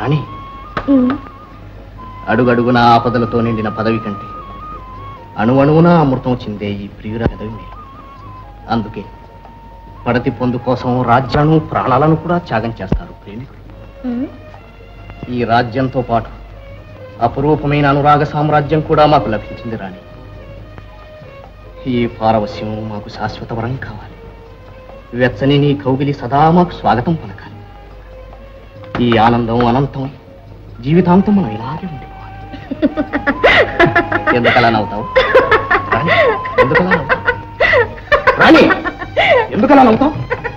రాణి అడుగడుగున ఆపదలతో నిండిన పదవి కంటే అణువణువున అమృతం చిందే ఈ ప్రియుర పదవి మేలు అందుకే పడతి పొందు కోసం రాజ్యాలను ప్రాణాలను కూడా త్యాగం చేస్తారు ప్రేమికులు ఈ రాజ్యంతో పాటు అపురూపమైన అనురాగ సామ్రాజ్యం కూడా మాకు లభించింది రాణి ఈ పారవస్యం మాకు శాశ్వత వరం కావాలి వెచ్చని నీ కౌగిలి సదా మాకు స్వాగతం పలకాలి ఈ ఆనందం అనంతం జీవితాంతం మనం ఇలాగే ఉండిపోవాలి ఎందుకలా నవ్వుతావు రాణి, ఎందుకలా నవ్వుతావు రాణి ఎందుకలా నవ్వుతావు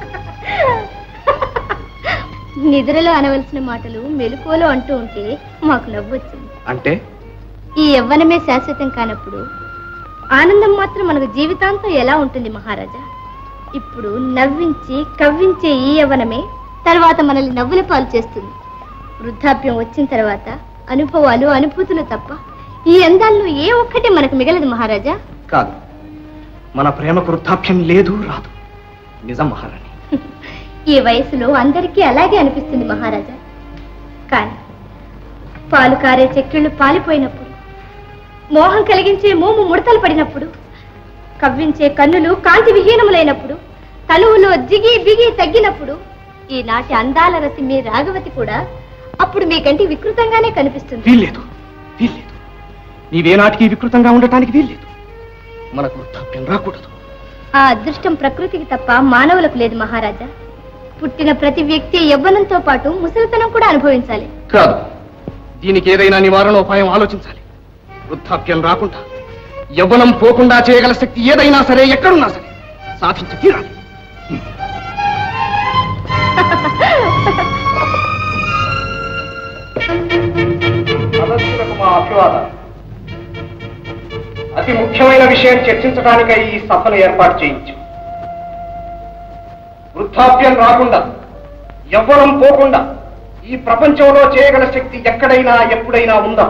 నిద్రలో అనవలసిన మాటలు మెలకువలో అంటూ ఉంటే మాకు నవ్వొచ్చింది అంటే ఈ యవ్వనమే శాశ్వతం కానప్పుడు ఆనందం మాత్రం మనకు జీవితాంతం ఎలా ఉంటుంది మహారాజా ఇప్పుడు నవ్వించి కవ్వించే ఈ యవ్వనమే తర్వాత మనల్ని నవ్వుల పాలు చేస్తుంది వృద్ధాప్యం వచ్చిన తర్వాత అనుభవాలు అనుభూతులు తప్ప ఈ అందాల్లో ఏ ఒక్కటి మనకు మిగలదు మహారాజా కాదు మన ప్రేమకు వృద్ధాప్యం లేదు రాదు నిజం మహారాణి ఈ వయసులో అందరికీ అలాగే అనిపిస్తుంది మహారాజా కానీ పాలు కారే చెక్కిళ్ళు పాలిపోయినప్పుడు మోహం కలిగించే మోము ముడతలు పడినప్పుడు కవ్వించే కన్నులు కాంతి విహీనములైనప్పుడు తనువులో జిగి బిగి తగ్గినప్పుడు ఈనాటి అందాల రసి మీ రాఘవతి కూడా అప్పుడు మీకంటే వికృతంగానే కనిపిస్తుంది వీల్లేదు వీల్లేదు నీవేనాటికి వికృతంగా ఉండటానికి వీల్లేదు మనకు వృద్ధాప్యం రాకూడదు ఆ అదృష్టం ప్రకృతికి తప్ప మానవులకు లేదు మహారాజా పుట్టిన ప్రతి వ్యక్తి యవ్వనంతో పాటు ముసలితనం కూడా అనుభవించాలి కాదు దీనికి ఏదైనా నివారణోపాయం ఆలోచించాలి వృద్ధాప్యం రాకుండా యవ్వనం పోకుండా చేయగల శక్తి ఏదైనా సరే ఎక్కడున్నా సరే సాధించి తీరాలి సదస్సులకు మా అభివాదాలు అతి ముఖ్యమైన విషయం చర్చించడానికై ఈ సభను ఏర్పాటు చేయించాం వృద్ధాప్యం రాకుండా యవ్వనం పోకుండా ఈ ప్రపంచంలో చేయగల శక్తి ఎక్కడైనా ఎప్పుడైనా ఉందా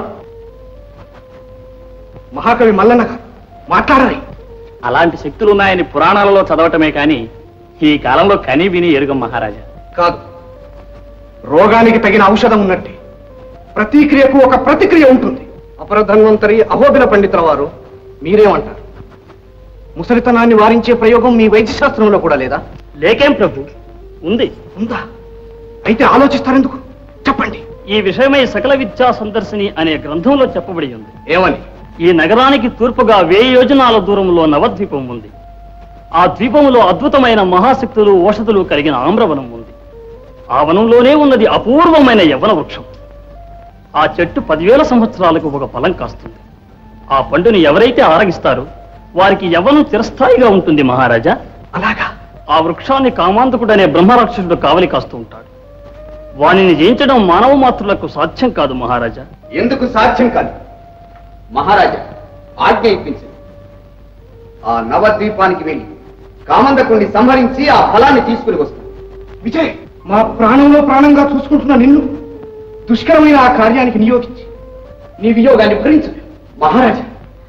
మహాకవి మల్లన్న గారు మాట్లాడాలి అలాంటి శక్తులు ఉన్నాయని పురాణాలలో చదవటమే కానీ ఈ కాలంలో కని విని ఎరుగం మహారాజా కాదు రోగానికి తగిన ఔషధం ఉన్నట్టే ప్రతిక్రియకు ఒక ప్రతిక్రియ ఉంటుంది అపరధన్వంతరి అహోబిల పండితుల వారు మీరేమంటారు ముసలితనాన్ని వారించే ప్రయోగం మీ వైద్య శాస్త్రంలో కూడా లేదా లేకేం ప్రభు ఉంది ఉందా అయితే ఆలోచిస్తారెందుకు చెప్పండి ఈ విషయమై సకల విద్యా సందర్శిని అనే గ్రంథంలో చెప్పబడి ఉంది ఏమని ఈ నగరానికి తూర్పుగా వెయ్యి యోజనాల దూరంలో నవద్వీపం ఉంది ఆ ద్వీపములో అద్భుతమైన మహాశక్తులు ఓషధులు కలిగిన ఆమ్రవనం ఉంది ఆ వనంలోనే ఉన్నది అపూర్వమైన యవ్వన వృక్షం ఆ చెట్టు పదివేల సంవత్సరాలకు ఒక ఫలం కాస్తుంది ఆ పండుని ఎవరైతే ఆరగిస్తారో వారికి యవ్వనం చిరస్థాయిగా ఉంటుంది మహారాజా అలాగా ఆ వృక్షాన్ని కామాంతకుడనే బ్రహ్మరాక్షసుడు కావలి కాస్తూ ఉంటాడు వానిని జయించడం మానవ మాతృలకు సాధ్యం కాదు మహారాజా ఎందుకు సాధ్యం కాదు మహారాజా ఆజ్ఞ ఇప్పించింది ఆ నవద్వీపానికి వెళ్ళి కామందకుణ్ణి సంహరించి ఆ ఫలాన్ని తీసుకుని వస్తాం విజయ్ మా ప్రాణంలో ప్రాణంగా చూసుకుంటున్న నిన్ను దుష్కరమైన ఆ కార్యానికి నియోగించి నీ వియోగాన్ని భరించలేవు మహారాజా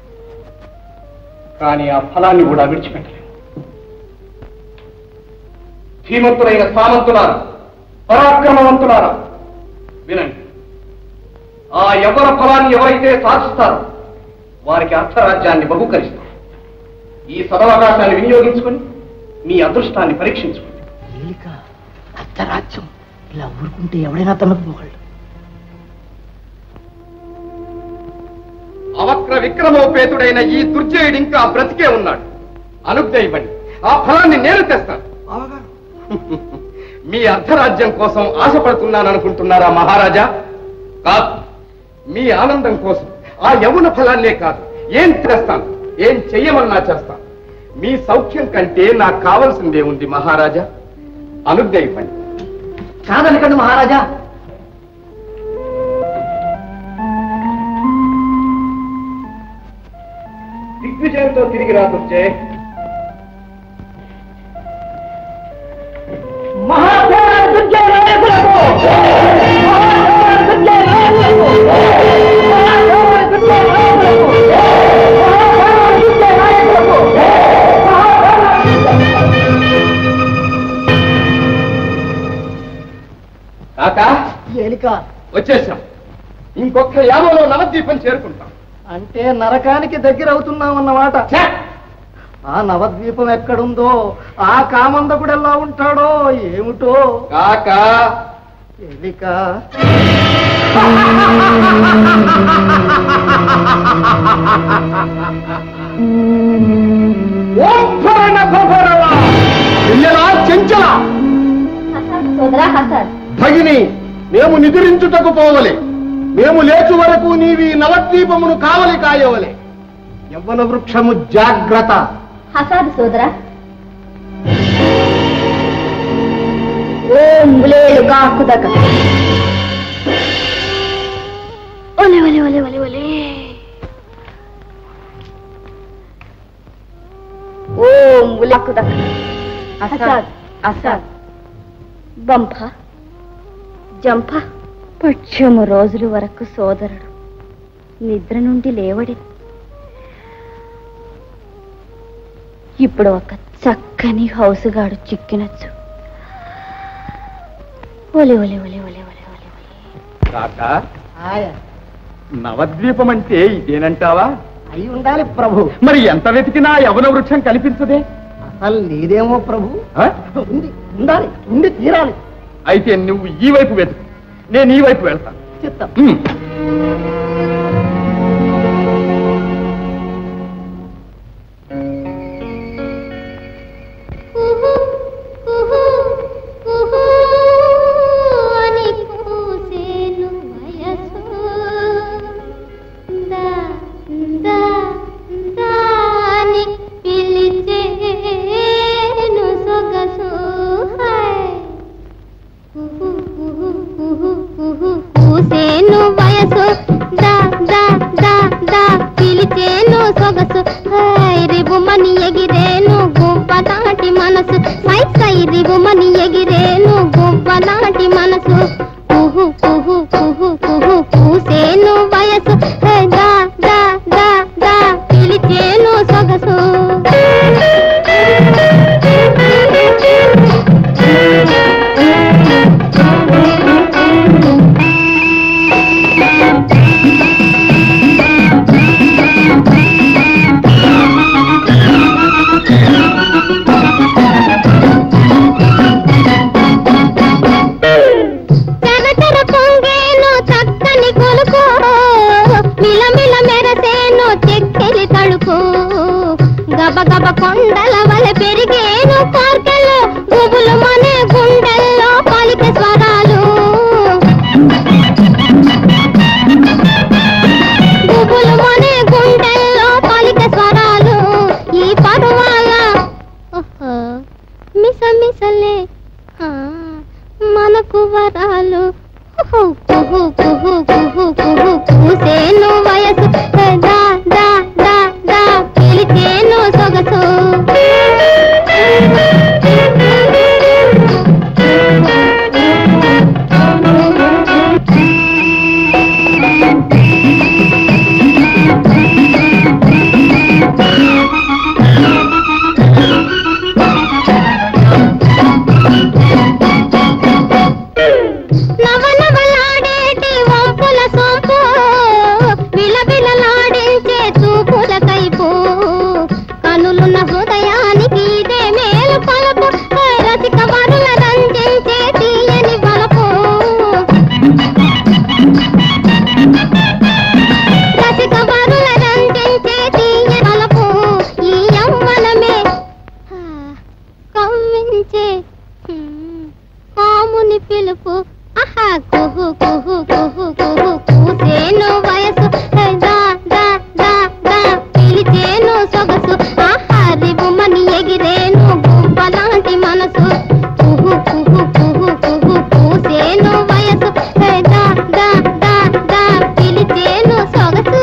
కానీ ఆ ఫలాన్ని కూడా విడిచిపెట్టలేము ధీమంతులైన సామంతులారా పరాక్రమవంతులారా వినండి ఆ యవ్వన ఫలాన్ని ఎవరైతే సాధిస్తారో వారికి అర్థరాజ్యాన్ని బహుకరిస్తారు ఈ సదవకాశాన్ని వినియోగించుకొని మీ అదృష్టాన్ని పరీక్షించుకోండి ఏలిక అర్ధరాజ్యం ఇలా ఊరుకుంటే ఎవడైనా తనకు మొగళ్ళు అవక్ర విక్రమోపేతుడైన ఈ దుర్జయుడు ఇంకా బ్రతికే ఉన్నాడు అనుజ్ఞ ఇవ్వండి ఆ ఫలాన్ని నేను తెస్తాను మీ అర్ధరాజ్యం కోసం ఆశపడుతున్నాను అనుకుంటున్నారా మహారాజా కాదు మీ ఆనందం కోసం ఆ యమున ఫలాన్నే కాదు ఏం చేస్తాను ఏం చెయ్యమన్నా చేస్తాను మీ సౌఖ్యం కంటే నాకు కావలసిందే ఉంది మహారాజా అనుజ్ఞ ఇవ్వండి కాదనకండి మహారాజా దిగ్విజయంతో తిరిగి రా దుర్జయ్ కాకా ఏలిక వచ్చేసాం ఇంకొక యామలో నవద్వీపం చేరుకుంటాం అంటే నరకానికి దగ్గర అవుతున్నామన్నమాట ఛే! ఆ నవద్వీపం ఎక్కడుందో ఆ కామందకుడు ఎలా ఉంటాడో ఏమిటో కాక ఎలిక ఓంభరణ భరణ! చెయ్యలా చెంచల హసన్ సోదరా హసన్ భగిని మేము నిద్రించుటకు పోవలే మేము లేచు వరకు నీవి నవద్వీపమును కావలి కాయవలే యవ్వన వృక్షము జాగ్రత్త హసాద్ సోదరా ఓం బులేలు కాకుదక ఒలే ఒలే ఒలే ఒలే ఒలే ఓం బులేకుదక అసాద్ అసాద్ బంప జంప పక్షము రోజుల వరకు సోదరుడు నిద్ర నుండి లేవడి ఇప్పుడు ఒక చక్కని హౌసుగాడు చిక్కినచ్చు ఒలి ఒలి ఒలి ఒలి ఒలి ఒలి ఒలి కాక నవద్వీపం అంటే ఇదేనంటావా అయి ఉండాలి ప్రభు మరి ఎంత వెతికినా యవన వృక్షం కనిపించదే అసలు నీదేమో ప్రభు ఆ? ఉంది ఉండాలి ఉండి తీరాలి అయితే నువ్వు ఈ వైపు వెతుకు నేను ఈ వైపు వెళ్తాను చిత్తం హ్మ్. కుహు కుహు కుహు అని కూసేను వయసు దా దా దాని పిలిచేను సొగసు హాయ్ కుహు కుహు కుహు కుహు కూసేను వయసు దా దా దా దా పిలిచేను సొగసు హై రిబుమని ఎగిరేను గుబ్బ నాటి మనసు సై సై రిబుమని ఎగిరేను గుబ్బ నాటి మనసు కుహు కుహు కుహు కుహు కూసేను వయసు హై దా దా దా దా పిలిచేను సొగసు తెరతెర పొంగేను చక్కని కొలుకు మిలమిల మెరసేను చెక్కెలి తడుకు గబ గబ కొండల వలె పెరిగేను కార్కెలు గుబులు మనే గుండెల్లో పలికి స్వరాలు గుబులు మనే గుండెల్లో పలికి స్వరాలు ఈ పరువాల ఓహో మిస మిసలే ఆ, మనకు వరాలు కుహు కుహు కుహు కుహు కుహు కూసేను వయసు దా దా దా దా పిలిచేను సొగసు నవనవలాడేటి వంపుల సొంపు విలవిలలాడించే చూపుల కైపు కనులున్న హృదయానికి ఇదే మేలు పలుపు రసిక వరుల రంజించే తీయని బలపు రసిక వరుల రంజించే తీయని బలపు ఈ యవ్వనమే ఆ, కవ్వించే హ్మ్, కాముని పిలుపు ఆహా కుహు కుహు కుహు కుహు కూసేను వయసు హే, దా దా దా దా పిలిచేను సొగసు ఆహా రిబుమని ఎగిరేను గుబ్బలాంటి మనసు కుహు కుహు కుహు కుహు కూసేను వయసు హే, దా దా దా దా పిలిచేను సొగసు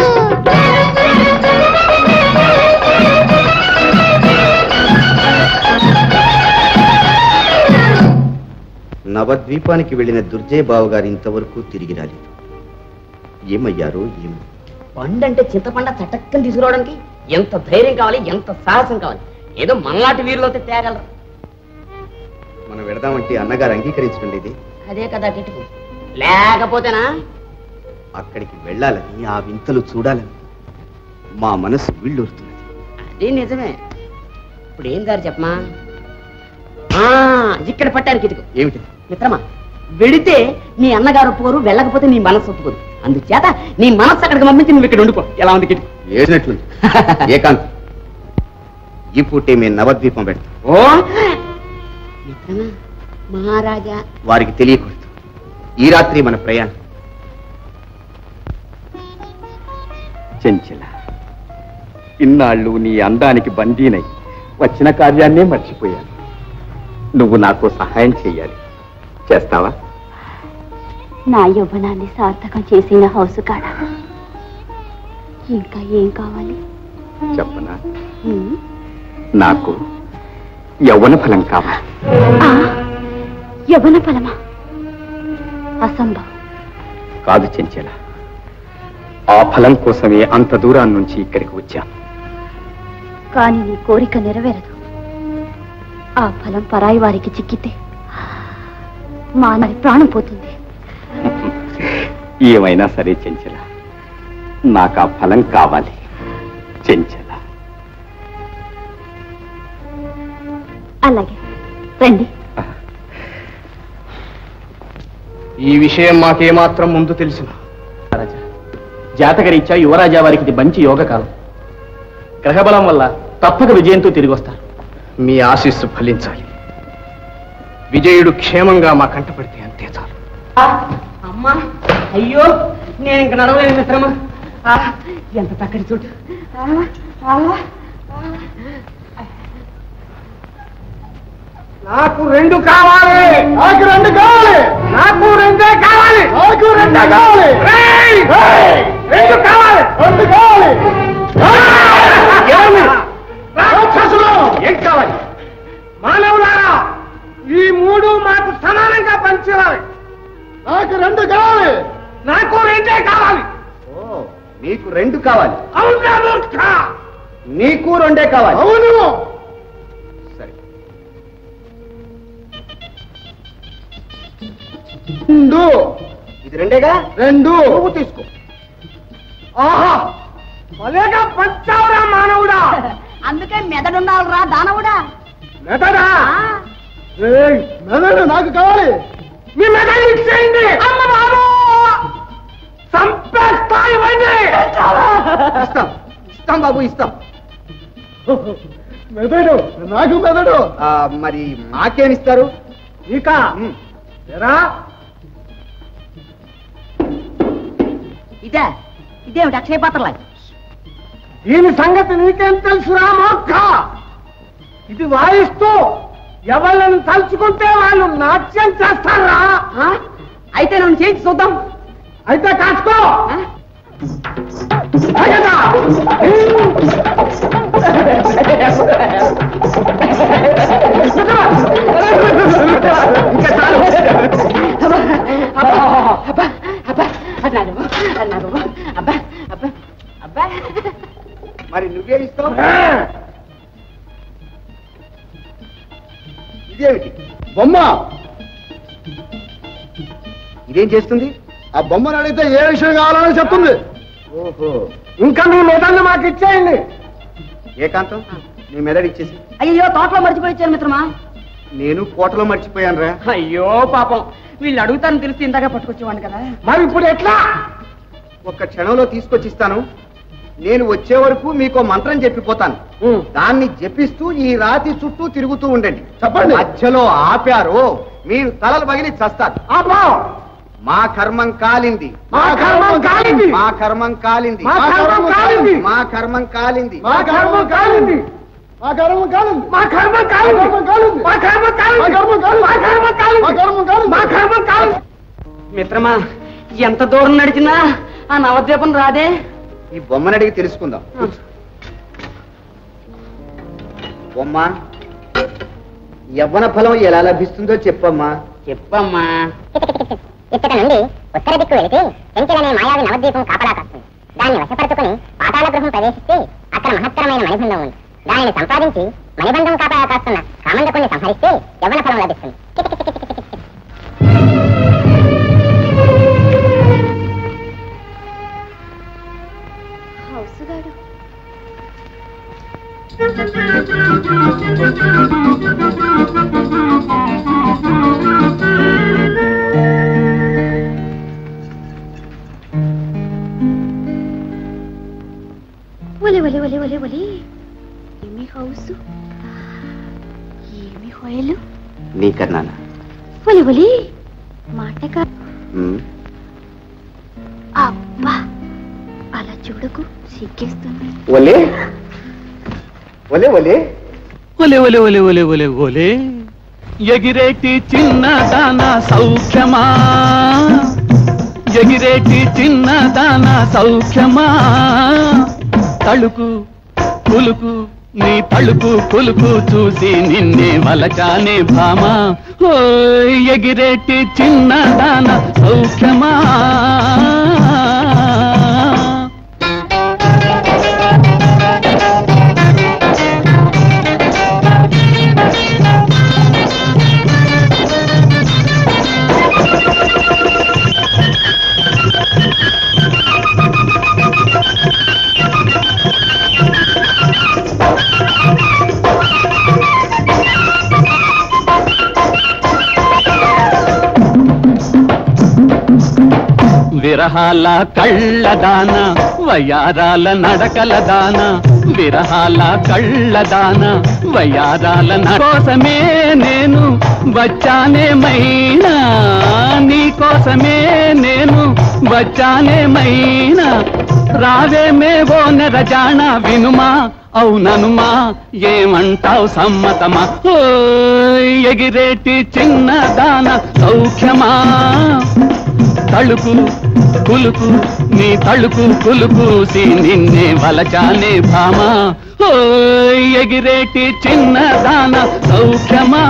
నవద్వీపానికి వెళ్లిన దుర్జయ్ బావ గారు ఇంతవరకు తిరిగి రాలేదు ఏమయ్యారో ఏమో పండంటే చింతపండ చటక్కని తీసుకురావడానికి ఎంత ధైర్యం కావాలి ఎంత సాహసం కావాలి ఏదో మనలాంటి వీరులతో తేగలరు మనం వెడదామంటే అన్నగారు అంగీకరించడం లేదే అదే కదా కిటుకు లేకపోతేనా అక్కడికి వెళ్ళాలని ఆ వింతలు చూడాలని మా మనసు వీళ్ళూరుతున్నది అది నిజమే ఇప్పుడు ఏం దారి చెప్పమా ఆ, ఇక్కడ పట్టానికి ఇటుకు ఏమిటి మిత్రమా వెడితే నీ అన్నగారు ఒప్పుకోరు వెళ్ళకపోతే నీ మనసు ఒప్పుకోరు అందుచేత నీ మనస్సు అక్కడికి పంపించి నువ్వు ఇక్కడ ఉండిపో ఎలా ఉంది కిటికీ ఏడినట్లుంది ఏకాంత్ ఈ పూటే మేము నవద్వీపం పెడతాం ఓ మిత్రమా మహారాజా వారికి తెలియకూడదు ఈ రాత్రి మన ప్రయాణం చెంచల ఇన్నాళ్ళు నీ అందానికి బందీనై వచ్చిన కార్యాన్నే మర్చిపోయాను నువ్వు నాకు సహాయం చెయ్యాలి చేస్తావా నా యవ్వనాన్ని సార్థకం చేసిన హౌస్ కాడ ఇంకా ఏం కావాలి చెప్పనా ఉమ్, నాకు యవ్వన ఫలం కావాలి ఆ, యవ్వన ఫలమా అసంభవం కాదు చెంచల ఆ ఫలం కోసమే అంత దూరాన్ని నుంచి ఇక్కడికి వచ్చాను కానీ నీ కోరిక నెరవేరదు ఆ ఫలం పరాయి వారికి చిక్కితే మా మరి ప్రాణం పోతుంది ఏమైనా సరే చెంచల నాకు ఆ ఫలం కావాలి చెంచల అలాగే రండి ఈ విషయం మాకేమాత్రం ముందు తెలిసిన రాజా జాతకరీత్యా యువరాజా వారికి ఇది మంచి యోగకాలం గ్రహబలం వల్ల తప్పక విజయంతో తిరిగి వస్తారు మీ ఆశీస్సు ఫలించాలి విజయుడు క్షేమంగా మా కంటపడితే అంతే చాలు అమ్మా అయ్యో నేను ఇంక నడవలేను మిత్రమా ఆ, ఎంత చక్కటి చూడు ఆ, ఆ, నాకు రెండు కావాలి నాకు రెండు కావాలి నాకు రెండే కావాలి నాకు రెండే కావాలి రెండు కావాలి రెండు కావాలి రాక్షసులు ఏం కావాలి మానవులారా ఈ మూడు మాకు సమానంగా పంచాలి నాకు రెండు కావాలి నాకు రెండే కావాలి ఓ నీకు రెండు కావాలి అవునా మూర్ఖ నీకు రెండే కావాలి అవును సరే రెండు ఇది రెండేగా రెండు నువ్వు తీసుకో ఆహా భలేగా పంచావురా మానవుడా అందుకే మెదడున్నావురా దానవుడా మెదడా ఏయ్, మెదడు నాకు కావాలి మీ మెదడు ఇచ్చేయండి అమ్మ బాబు చంపేస్తా ఇవ్వండి ఇస్తాం ఇస్తాం బాబు ఇస్తాం మెదడు నాకు మెదడు ఆ, మరి మాకేమిస్తారు ఇక ఉమ్, ఎరా ఇదే ఇదేమిటి అక్షయ పాత్రలా దీని సంగతి నీకేం తెలుసురా మొక్క ఇది వాయిస్తూ ఎవళ్ళని తలుచుకుంటే వాళ్ళు నాట్యం చేస్తారా ఆ? అయితే నన్ను చేయించి చూద్దాం అయితే కాసుకో ఆ? ఆగదా? ఇంకా చాలు. అబ్బా, అబ్బా, అబ్బా, అన్నాడు, అన్నాడు, అబ్బా, అబ్బా, అబ్బా. మరి నువ్వే ఇస్తావు ఆ, ఇదేమిటి బొమ్మ ఇదేం చేస్తుంది ఆ బొమ్మను అడిగితే ఏ విషయం కావాలని చెప్తుంది ఓహో ఇంకా మీ మెదళ్ళు మాకు ఇచ్చేయండి ఏకాంతం నీ మెదడు ఇచ్చేసి అయ్యో తోటలో మర్చిపోయించాను మిత్రమా నేను కోటలో మర్చిపోయాను రా అయ్యో పాపం వీళ్ళు అడుగుతారని తెలిసి ఇందాక పట్టుకొచ్చేవాడిని కదా మరి ఇప్పుడు ఎట్లా ఒక్క క్షణంలో తీసుకొచ్చిస్తాను నేను వచ్చే వరకు మీకు మంత్రం చెప్పిపోతాను దాన్ని జపిస్తూ ఈ రాతి చుట్టూ తిరుగుతూ ఉండండి చెప్పండి. మధ్యలో ఆపారు మీరు తలలు పగిలి చస్తారు ఆపా మా కర్మం కాలింది మా కర్మం కాలింది. మా కర్మం కాలింది మా కర్మం కాలింది. మా కర్మం కాలింది మా కర్మ కాలింది మా కర్మ కాలింది మా కర్మ కాలింది మా కర్మ కాలింది మా కర్మ కాలింది మా కర్మ కాలింది మా కర్మ కాలింది మా కర్మ కాలింది మిత్రమా ఎంత దూరం నడిచినా ఆ నవద్వీపం రాదే ఈ బొమ్మను అడిగి తెలుసుకుందాం బొమ్మ యవ్వన ఫలం ఎలా లభిస్తుందో చెప్పమ్మా చెప్పమ్మా ఇక్కడ నుండి ఉత్తర దిక్కు వెళితే చెంచలనే మాయావి నవద్వీపం కాపలా కాస్తుంది దాన్ని వశపరుచుకుని పాతాళ గృహం ప్రవేశిస్తే అక్కడ మహత్తరమైన మణిబంధం ఉంది దానిని సంపాదించి మణిబంధం కాపలా కాస్తున్న కామండకుని సంహరిస్తే యవ్వన ఫలం లభిస్తుంది ఒలే ఒలే ఏమి హౌస్ ఏమి హోయలు నీకన్నానా ఒలే ఒలే మాటగా ఉమ్. అబ్బా అలా చూడకు సిగ్గేస్తుంది ఒలే ఒలే ఒలే ఒలే ఒలే ఒలే ఒలే ఒలే ఒలే ఎగిరేటి చిన్న దాన సౌఖ్యమా ఎగిరేటి చిన్న దాన సౌఖ్యమా తళుకు పులుకు నీ తళుకు పులుకు చూసి నిన్నే వలచానే భామా ఓ ఎగిరేటి చిన్న దాన సౌఖ్యమా విరహాల కళ్ళదాన వయారాల నడకల దాన విరహాల కళ్ళదాన వయారాల న- కోసమే నేను వచ్చానే మైనా నీ కోసమే నేను వచ్చానే మైనా రావేమే ఓ నెరజాణ వినుమా అవుననుమా ఏమంటావు సమ్మతమా ఓ ఎగిరేటి చిన్న దాన సౌఖ్యమా తళుకు కులుకు నీ తళుకు కులుకూసి నిన్నే వలచానే భామా ఓ ఎగిరేటి చిన్న దాన సౌఖ్యమా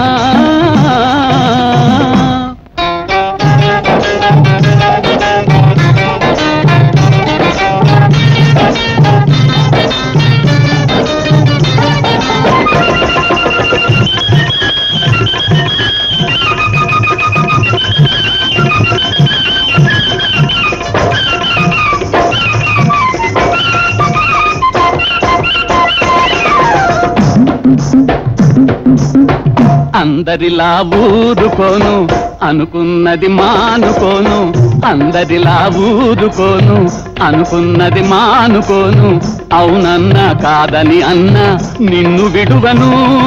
అందరిలా ఊరుకోను అనుకున్నది మానుకోను అందరిలా ఊరుకోను అనుకున్నది మానుకోను అవునన్న కాదని అన్న నిన్ను విడువను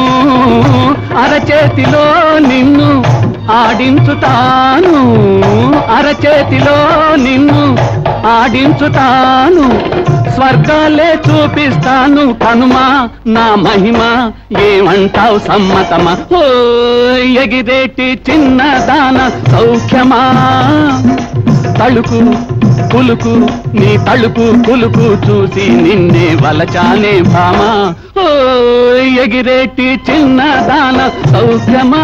అరచేతిలో నిన్ను ఆడించుతాను అరచేతిలో నిన్ను ఆడించుతాను స్వర్గాలే చూపిస్తాను కనుమా నా మహిమ ఏమంటావు సమ్మతమా ఓ ఎగిరేటి చిన్న దాన సౌఖ్యమా తళుకు పులుకు నీ తళుకు పులుకు చూసి నిన్నే వలచానే భామా ఓ ఎగిరేటి చిన్న దాన సౌఖ్యమా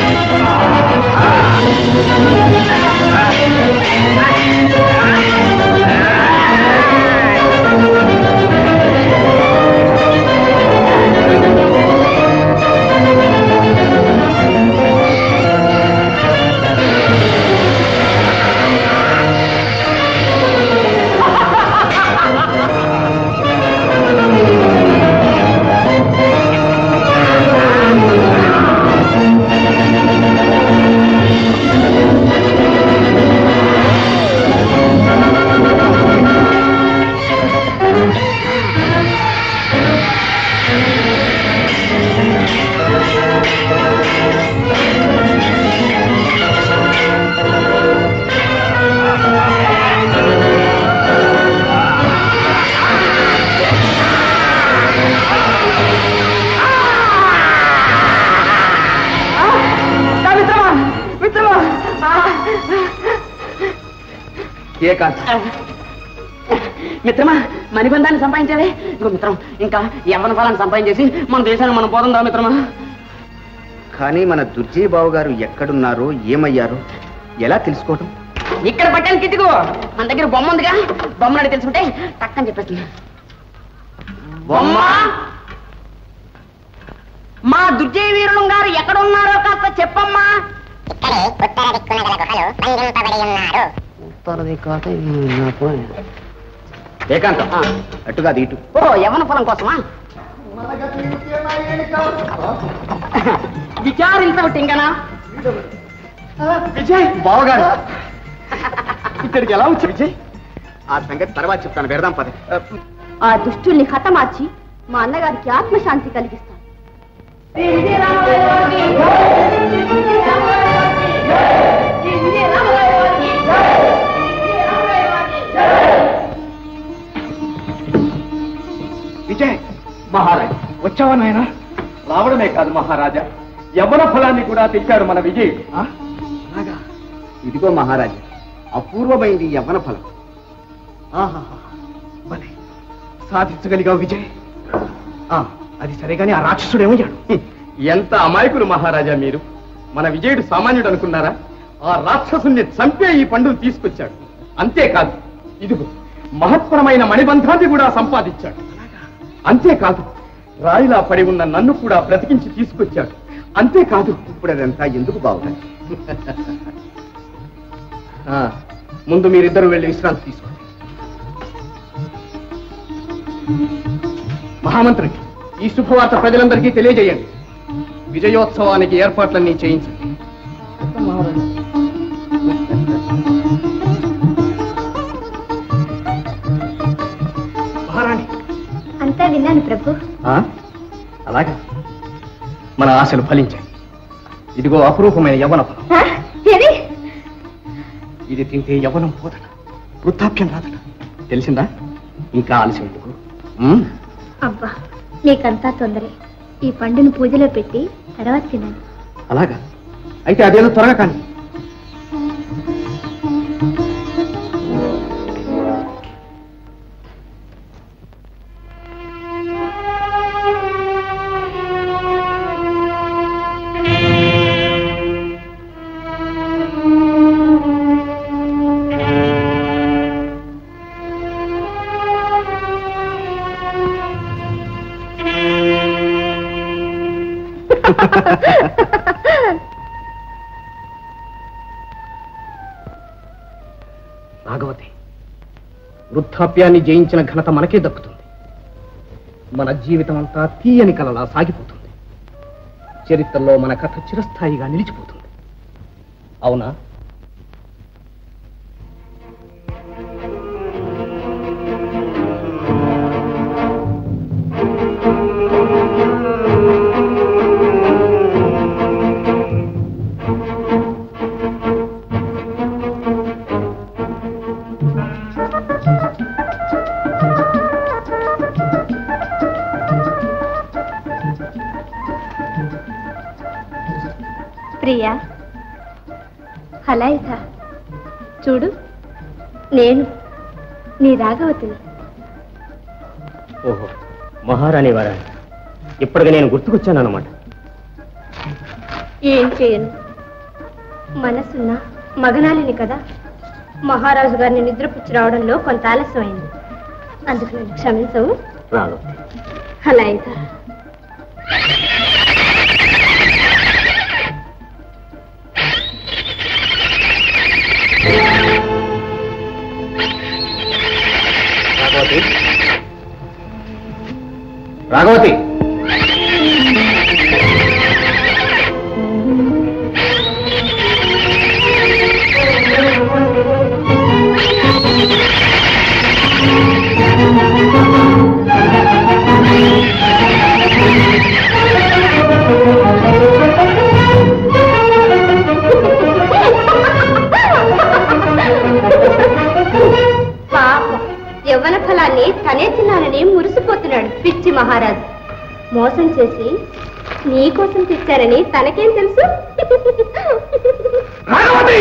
మిత్రమా మిత్రమా ఏకాంత్ మిత్రమా మణిబంధాన్ని సంపాదించావే ఇంకో మిత్రం ఇంకా యవ్వన ఫలాన్ని సంపాదించేసి మన దేశాన్ని మనం పోతుందా మిత్రమా కానీ మన దుర్జయ్ బాబు గారు ఎక్కడున్నారో ఏమయ్యారో ఎలా తెలుసుకోవటం ఇక్కడ పట్టాను కిట్టుకు మన దగ్గర బొమ్మ ఉందిగా బొమ్మ నడి తెలుసుకుంటే టక్కని చెప్పేస్తుంది బొమ్మ మా దుర్జయ వీరులు గారు ఎక్కడ ఉన్నారో కాస్త చెప్పమ్మా ఇక్కడే ఉత్తర దిక్కున గల గుహలు బంధింపబడి ఉన్నారు ఏకాంతం అటుగా అది ఇటు ఓ యవన ఫలం కోసమా విచారించబట్టి ఇంకనా విజయ్ బావగారు ఇక్కడికి ఎలా వచ్చి విజయ్ ఆ సంగతి తర్వాత చెప్తాను పెడదాం పద ఆ దుష్టుల్ని హతమార్చి మా అన్నగారికి ఆత్మశాంతి కలిగిస్తాను విజయ్ మహారాజ్ వచ్చావా నాయన రావడమే కాదు మహారాజా యవ్వన ఫలాన్ని కూడా తెచ్చాడు మన విజయుడు ఆ? అలాగా ఇదిగో మహారాజా అపూర్వమైంది యవ్వన ఫలం ఆహాహా. భలే సాధించగలిగావు విజయ్ ఆ, అది సరేగాని ఆ రాక్షసుడు ఏమయ్యాడు ఎంత అమాయకులు మహారాజా మీరు మన విజయుడు సామాన్యుడు అనుకున్నారా ఆ రాక్షసుని చంపే ఈ పండును తీసుకొచ్చాడు అంతేకాదు ఇదిగో మహత్తరమైన మణిబంధాన్ని కూడా సంపాదించాడు అంతేకాదు రాయిలా పడి ఉన్న నన్ను కూడా బ్రతికించి తీసుకొచ్చాడు అంతేకాదు ఇప్పుడు అదంతా ఎందుకు బాగుంది ఆ, ముందు మీరిద్దరు వెళ్ళి విశ్రాంతి తీసుకోండి మహామంత్రి ఈ శుభవార్త ప్రజలందరికీ తెలియజేయండి విజయోత్సవానికి ఏర్పాట్లన్నీ చేయించండి మహారాణి అంతా విన్నాను ప్రభు అలాగా మన ఆశలు ఫలించాయి ఇదిగో అపురూపమైన యవన ఫలం ఆ, ఏది ఇది తింటే యవనం పోదట వృద్ధాప్యం రాదట తెలిసిందా ఇంకా ఆలస్యం ఎందుకు ఉమ్, అబ్బా మీకంతా తొందరే ఈ పండును పూజలో పెట్టి తర్వాత తిన్నాను అలాగా అయితే అదేదో త్వరగా కానీ నాగవతి వృద్ధాప్యాన్ని జయించిన ఘనత మనకే దక్కుతుంది మన జీవితం అంతా తీయని కలలా సాగిపోతుంది చరిత్రలో మన కథ చిరస్థాయిగా నిలిచిపోతుంది అవునా ప్రియా హలాయిత చూడు నేను నీ రాగవతిని ఓహో మహారాణి వారా ఇప్పటికి నేను గుర్తుకొచ్చాను అనమాట ఏం చేయను మనసున్న మగనాలిని కదా మహారాజు గారిని నిద్రపుచ్చి రావడంలో కొంత ఆలస్యమైంది అందుకు నన్ను క్షమించవు రాను అలా అయితే రాఘవతి రాఘవతి పాపం యవ్వన ఫలాన్ని తనే తిన్నానని మురిసిపోతున్నాడు పిచ్చి మహారాజు మోసం చేసి నీకోసం తెచ్చారని తనకేం తెలుసు రాఘవతి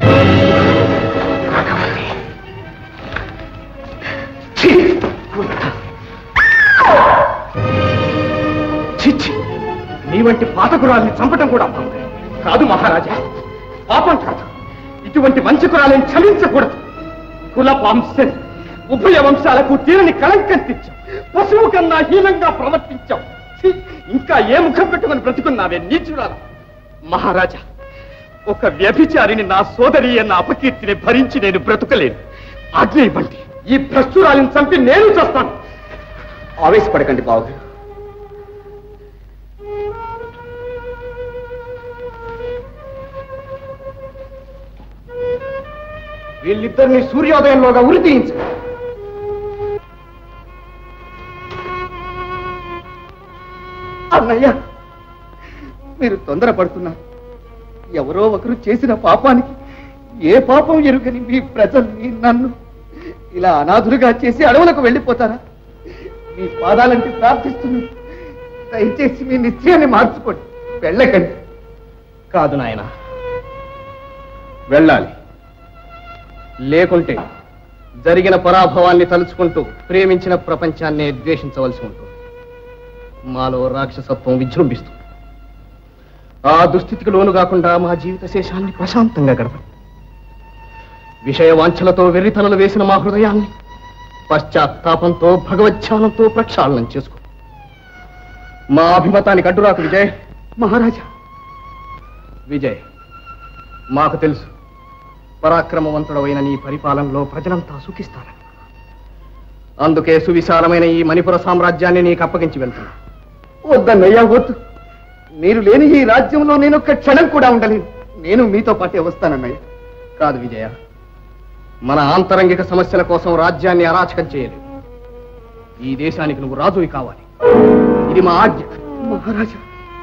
ఛీ! చిచ్చి నీ వంటి పాతకురాల్ని చంపటం కూడా పాపం. కాదు మహారాజా పాపం కాదు ఇటువంటి వంచకురాలని క్షమించకూడదు కుల వంశం ఉభయ వంశాలకు తీరని కళంకం తెచ్చాం పశువు కన్నా హీనంగా ప్రవర్తించాం ఛీ! ఇంకా ఏ ముఖం పెట్టుకుని బ్రతుకున్నావే నీచురాలా మహారాజా ఒక వ్యభిచారిని నా సోదరి అన్న అపకీర్తిని భరించి నేను బ్రతుకలేను ఆజ్ఞ ఇవ్వండి ఈ భ్రష్టురాలిని చంపి నేను చేస్తాను ఆవేశపడకండి బాబు వీళ్ళిద్దరిని సూర్యోదయంలోగా ఉరి తీయించు అన్నయ్య మీరు తొందరపడుతున్నారు ఎవరో ఒకరు చేసిన పాపానికి ఏ పాపం ఎరుగని మీ ప్రజల్ని నన్ను ఇలా అనాథులుగా చేసి అడవులకు వెళ్ళిపోతారా మీ పాదాలంటే ప్రార్థిస్తున్నాను దయచేసి మీ నిశ్చయాన్ని మార్చుకోండి వెళ్ళకండి కాదు నాయన వెళ్ళాలి లేకుంటే జరిగిన పరాభవాన్ని తలుచుకుంటూ ప్రేమించిన ప్రపంచాన్నే ద్వేషించవలసి ఉంటుంది మాలో రాక్షసత్వం విజృంభిస్తుంది ఆ దుస్థితికి లోను కాకుండా మా జీవిత శేషాన్ని ప్రశాంతంగా గడపండి విషయ వాంఛలతో వెర్రితనలు వేసిన మా హృదయాన్ని పశ్చాత్తాపంతో భగవచ్ఛానంతో ప్రక్షాళనం చేసుకో మా అభిమతానికి అడ్డురాకు విజయ్ మహారాజా విజయ్ మాకు తెలుసు పరాక్రమవంతుడమైన నీ పరిపాలనలో ప్రజలంతా సుఖిస్తారని అందుకే సువిశాలమైన ఈ మణిపుర సామ్రాజ్యాన్ని నీకు అప్పగించి వెళ్తున్నా వద్దన్నయ్యా వద్దు మీరు లేని ఈ రాజ్యంలో నేను ఒక్క క్షణం కూడా ఉండలేను నేను మీతో పాటే వస్తానన్నయ్య కాదు విజయ మన ఆంతరంగిక సమస్యల కోసం రాజ్యాన్ని అరాచకం చేయలేదు ఈ దేశానికి నువ్వు రాజువి కావాలి ఇది మా ఆజ్ఞ మహారాజా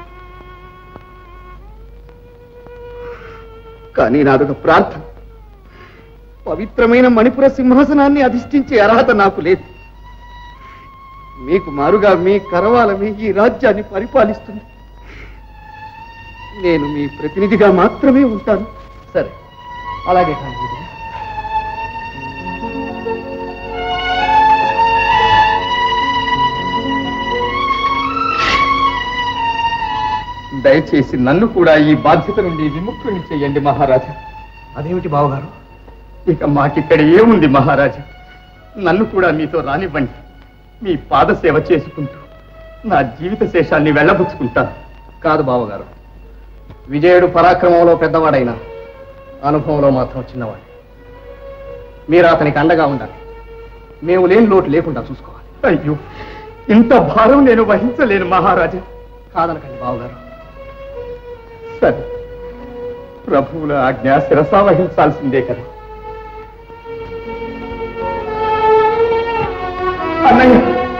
కానీ నాదొక ప్రార్థన పవిత్రమైన మణిపుర సింహాసనాన్ని అధిష్ఠించే అర్హత నాకు లేదు మీకు మారుగా మీ కరవాలమే ఈ రాజ్యాన్ని పరిపాలిస్తుంది నేను మీ ప్రతినిధిగా మాత్రమే ఉంటాను సరే అలాగే కానీ విజయ దయచేసి నన్ను కూడా ఈ బాధ్యత నుండి విముక్తుని చేయండి మహారాజా అదేమిటి బావగారు ఇక మాకిక్కడ ఏముంది మహారాజా నన్ను కూడా మీతో రానివ్వండి మీ పాద సేవ చేసుకుంటూ నా జీవిత శేషాన్ని వెళ్ళబుచ్చుకుంటాను కాదు బావగారు విజయుడు పరాక్రమంలో పెద్దవాడైనా అనుభవంలో మాత్రం చిన్నవాడు మీరు అతనికి అండగా ఉండాలి మేము లేని లోటు లేకుండా చూసుకోవాలి అయ్యో ఇంత భారం నేను వహించలేను మహారాజా కాదనకండి బావగారు సరే ప్రభువుల ఆజ్ఞ శిరసా వహించాల్సిందే కదా అన్నయ్య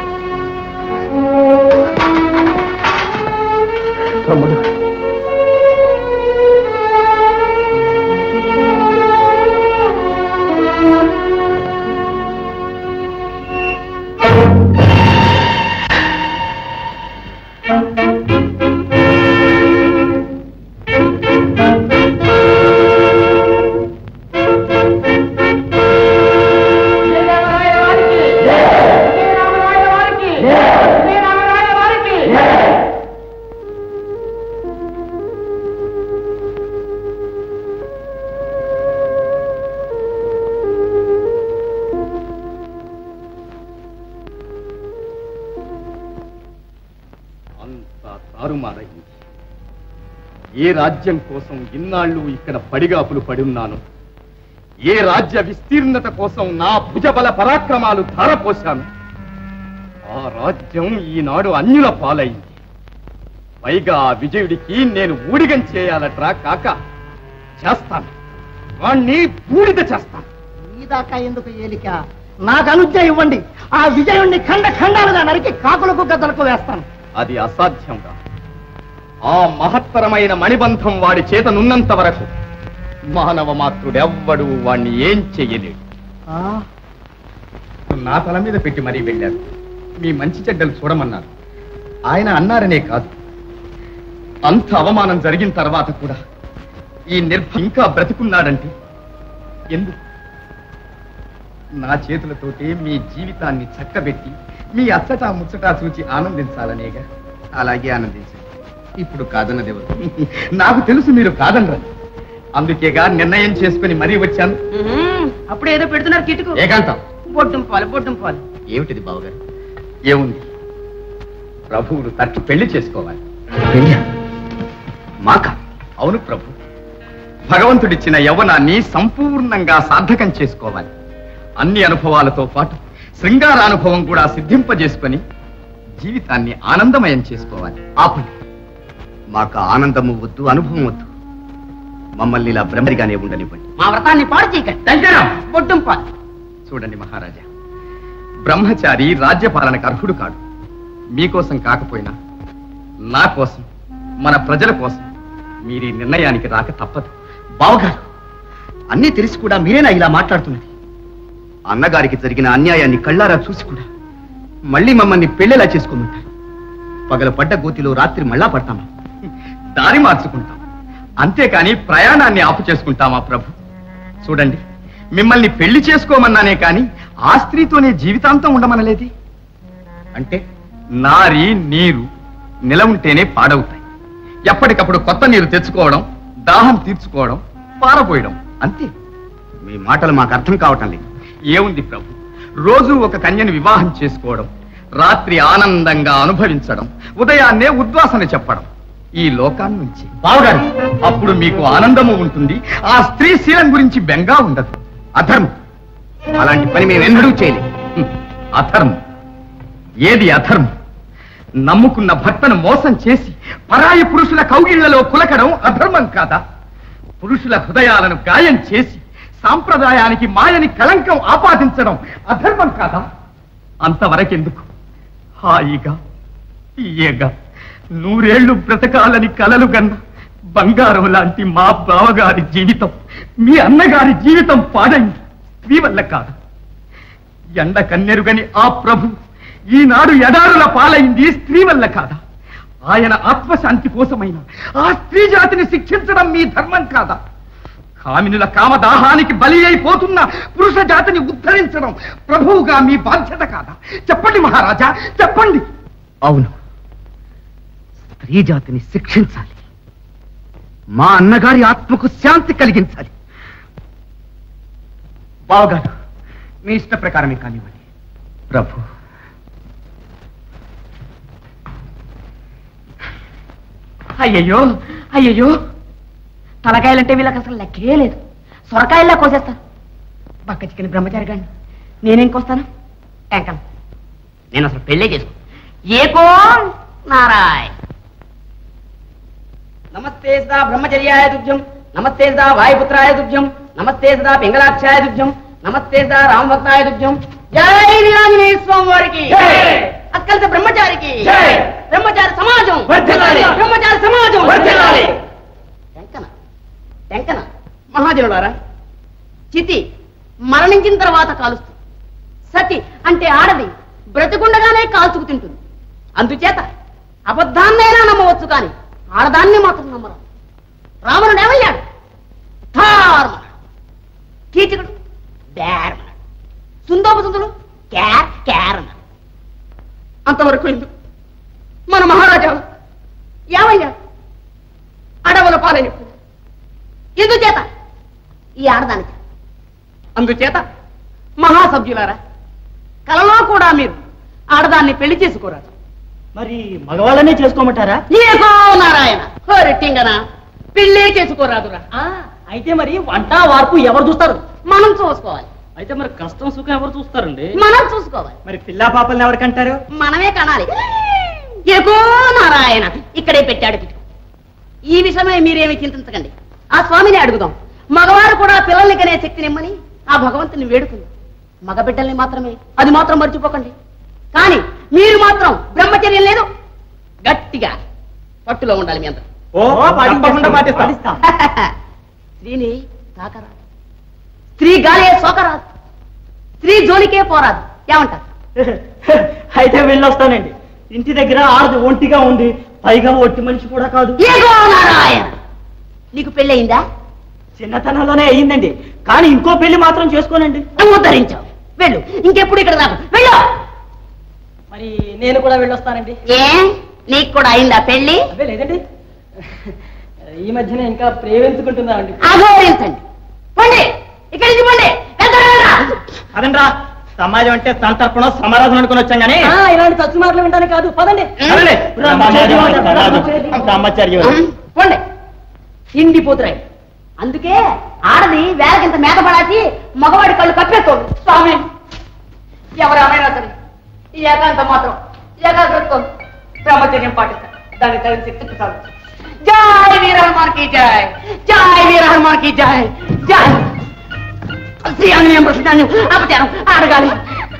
తమ్ముడు ఏ రాజ్యం కోసం ఇన్నాళ్ళు ఇక్కడ పడిగాపులు పడి ఉన్నాను ఏ రాజ్య విస్తీర్ణత కోసం నా భుజబల పరాక్రమాలు ధారపోశాను ఆ రాజ్యం ఈనాడు అన్యుల పాలైంది పైగా ఆ విజయుడికి నేను ఊడిగం చేయాలట్రా కాక చేస్తాను వాణ్ణి బూడిద చేస్తాను ఈ దాకా ఎందుకు ఏలిక నాకు అనుజ్ఞ ఇవ్వండి ఆ విజయుణ్ణి ఖండ ఖండాలుగా నరికి కాకులకు గద్దలకు వేస్తాను అది అసాధ్యంగా ఆ మహత్తరమైన మణిబంధం వాడి చేత నున్నంత వరకు మానవ మాతృడెవ్వడు వాణ్ణి ఏం చెయ్యలేడు నా తల మీద పెట్టి మరీ వెళ్ళారు మీ మంచి చెడ్డలు చూడమన్నారు ఆయన అన్నారనే కాదు అంత అవమానం జరిగిన తర్వాత కూడా ఈ నిర్భ ఇంకా బ్రతికున్నాడంటే ఎందుకు నా చేతులతోటి మీ జీవితాన్ని చక్కబెట్టి మీ అచ్చటా ముచ్చటా చూచి ఆనందించాలనేగా అలాగే ఆనందించండి ఇప్పుడు కాదన్నదెవరు నాకు తెలుసు మీరు కాదనరని అందుకేగా నిర్ణయం చేసుకుని మరీ వచ్చాను అప్పుడు ఏదో పెడుతున్నారు కిటుకు ఏకాంతం బొడ్డం పాలు బొడ్డం పాలు ఏమిటిది బావగారు ఏముంది ప్రభువులు తట్టు పెళ్లి చేసుకోవాలి మాక అవును ప్రభు భగవంతుడిచ్చిన యవ్వనాన్ని సంపూర్ణంగా సార్థకం చేసుకోవాలి అన్ని అనుభవాలతో పాటు శృంగారానుభవం కూడా సిద్ధింపజేసుకొని జీవితాన్ని ఆనందమయం చేసుకోవాలి ఆపండి మాకు ఆనందము వద్దు అనుభవం వద్దు మమ్మల్ని ఇలా బ్రహ్మరిగానే ఉండనివ్వండి మా వ్రతాన్ని పాడు చేయకండి బొడ్డం పాలు చూడండి మహారాజా బ్రహ్మచారి రాజ్యపాలనకు అర్హుడు కాడు మీకోసం కాకపోయినా నా కోసం మన ప్రజల కోసం మీరు ఈ నిర్ణయానికి రాక తప్పదు బావగారు అన్నీ తెలిసి కూడా మీరేనా ఇలా మాట్లాడుతున్నది అన్నగారికి జరిగిన అన్యాయాన్ని కళ్ళారా చూసి కూడా మళ్ళీ మమ్మల్ని పెళ్లిలా చేసుకోమంటారు పగల పడ్డ గోతిలో రాత్రి మళ్ళా పడతామా దారి మార్చుకుంటాం అంతేకాని ప్రయాణాన్ని ఆపు చేసుకుంటామా ప్రభు చూడండి మిమ్మల్ని పెళ్లి చేసుకోమన్నానే కాని ఆ స్త్రీతోనే జీవితాంతం ఉండమనలేది అంటే నారి నీరు నిల ఉంటేనే పాడవుతాయి ఎప్పటికప్పుడు కొత్త నీరు తెచ్చుకోవడం దాహం తీర్చుకోవడం పారపోయడం అంతే మీ మాటలు మాకు అర్థం కావటం లేదు ఏముంది ప్రభు రోజు ఒక కన్యను వివాహం చేసుకోవడం రాత్రి ఆనందంగా అనుభవించడం ఉదయాన్నే ఉద్వాసన చెప్పడం ఈ లోకాన్ని నుంచి బావగారు అప్పుడు మీకు ఆనందము ఉంటుంది ఆ స్త్రీ శీలం గురించి బెంగా ఉండదు అధర్మం అలాంటి పని మేము ఎన్నడూ చేయలేం హ్మ్. అధర్మం ఏది అధర్మం నమ్ముకున్న భర్తను మోసం చేసి పరాయి పురుషుల కౌగిళ్లలో కులకడం అధర్మం కాదా పురుషుల హృదయాలను గాయం చేసి సాంప్రదాయానికి మాయని కళంకం ఆపాదించడం అధర్మం కాదా అంతవరకెందుకు హాయిగా తీయగా నూరేళ్లు బ్రతకాలని కలలు గన్న బంగారం లాంటి మా బావగారి జీవితం మీ అన్నగారి జీవితం పాడైంది మీ వల్ల కాదు ఎండ కన్నెరుగని ఆ ప్రభు ఈనాడు ఎడారుల పాలైంది స్త్రీ వల్ల కాదా ఆయన ఆత్మశాంతి కోసమైన ఆ స్త్రీ జాతిని శిక్షించడం మీ ధర్మం కాదా కామినుల కామదాహానికి బలి అయిపోతున్న పురుష జాతిని ఉద్ధరించడం ప్రభువుగా మీ బాధ్యత కాదా చెప్పండి మహారాజా చెప్పండి అవును స్త్రీ జాతిని శిక్షించాలి మా అన్నగారి ఆత్మకు శాంతి కలిగించాలి బావగారు మీ ఇష్ట ప్రకారమే కానివ్వండి ప్రభు అయ్యయ్యో అయ్యయ్యో తలకాయలంటే వీళ్ళకి అసలు లెక్కే లేదు సొరకాయల్లా కోసేస్తాను బక్క చికెన్ బ్రహ్మచారి గారిని నేనేం కోస్తాను టెంకన్ నేను అసలు పెళ్ళే చేసుకో ఏకో నారాయ్ నమస్తే సదా బ్రహ్మచర్యాయ దుర్జం నమస్తే సదా వాయుపుత్రాయ దుర్జం నమస్తే సదా పింగళాక్షాయ దుర్జం నమస్తే సదా రామభక్తాయ దుర్జం జై వీరాంజనేయ స్వామి వారికి అక్కలత బ్రహ్మచారికి బ్రహ్మచారి సమాజం బ్రహ్మచారి సమాజం టెంకన టెంకన మహాజనులారా చితి మరణించిన తర్వాత కాలుస్తుంది సతి అంటే ఆడది బ్రతికుండగానే కాల్చుకు తింటుంది అందుచేత అబద్ధాన్నైనా నమ్మవచ్చు కానీ ఆడదాన్ని మాత్రం నమ్మరు రావణుడు ఏమయ్యాడు ఠార్మన్నాడు కీచకుడు బేరమన్నాడు సుందోపసుందులు క్యార్ క్యార్ అన్నాడు అంతవరకు ఎందుకు మన మహారాజా ఏమయ్యాడు అడవుల పాలైనప్పుడు ఎందుచేత ఈ ఆడదానికి అందుచేత మహాసభ్యులారా కలలో కూడా మీరు ఆడదాన్ని పెళ్లి చేసుకోరాదు మరి మగవాళ్ళనే చేసుకోమంటారా ఏకో నారాయణ హోరెట్టింగన పెళ్ళే చేసుకోరాదురా అయితే మరి వంట వార్పు ఎవరు చూస్తారు మనం చూసుకోవాలి అయితే మరి కష్టం సుఖం ఎవరు చూస్తారండి మనం చూసుకోవాలి మరి పిల్లా పాపల్ని ఎవరికంటారు మనమే కనాలి ఎగో నారాయణ ఇక్కడే పెట్టాడు పిట్టు ఈ విషయమై మీరేమి చింతించకండి ఆ స్వామిని అడుగుదాం మగవారు కూడా పిల్లల్ని కనే శక్తినిమ్మని ఆ భగవంతుని వేడుకుంది మగ బిడ్డల్ని మాత్రమే అది మాత్రం మర్చిపోకండి కానీ మీరు మాత్రం బ్రహ్మచర్యం లేదు గట్టిగా పట్టులో ఉండాలి మీ అందరూ ఓ తప్పకుండా పాటిస్తాం స్త్రీని తాకరాదు స్త్రీ గాలే సోకరాదు స్త్రీ జోలికే పోరాదు ఏమంటారు అయితే వెళ్ళొస్తానండి ఇంటి దగ్గర ఆడది ఒంటిగా ఉంది పైగా ఒట్టి మనిషి కూడా కాదు ఏగో నారాయణ నీకు పెళ్ళయిందా చిన్నతనంలోనే అయ్యిందండి కానీ ఇంకో పెళ్లి మాత్రం చేసుకోనండి నువ్వు ఉద్ధరించావు వెళ్ళు ఇంకెప్పుడు ఇక్కడ రాకు వెళ్ళు మరి నేను కూడా వెళ్ళొస్తానండి ఏ నీకు కూడా అయిందా పెళ్లి అదే లేదండి ఈ మధ్యన ఇంకా ప్రేమించుకుంటున్నామండి అఘోరించండి పండి ఇక్కడి నుంచి పండి వెళ్తారా అదండ్రా సమాజం అంటే సంతర్పణ సమారాధన అనుకుని వచ్చాం కానీ ఇలాంటి తచ్చు మాటలు వింటానే కాదు పదండి సరేలే. బ్రహ్మచర్యం. పండి ఇండి పోతురాయి అందుకే ఆడది వేలకింత మేత పడాచి మగవాడి కళ్ళు కప్పేస్తోంది స్వామి ఎవరేమైనా సరే ఈ ఏకాంతం మాత్రం ఏకాగ్రతతో బ్రహ్మచర్యం పాటిస్తారు దాన్ని తగిన శక్తి చాలు జై వీర హనుమాన్ కి జై జై వీర హనుమాన్ కి జై జై శ్రీ ఆంజనేయం ప్రసిద్ధాన్ని అపచారం ఆడగాలి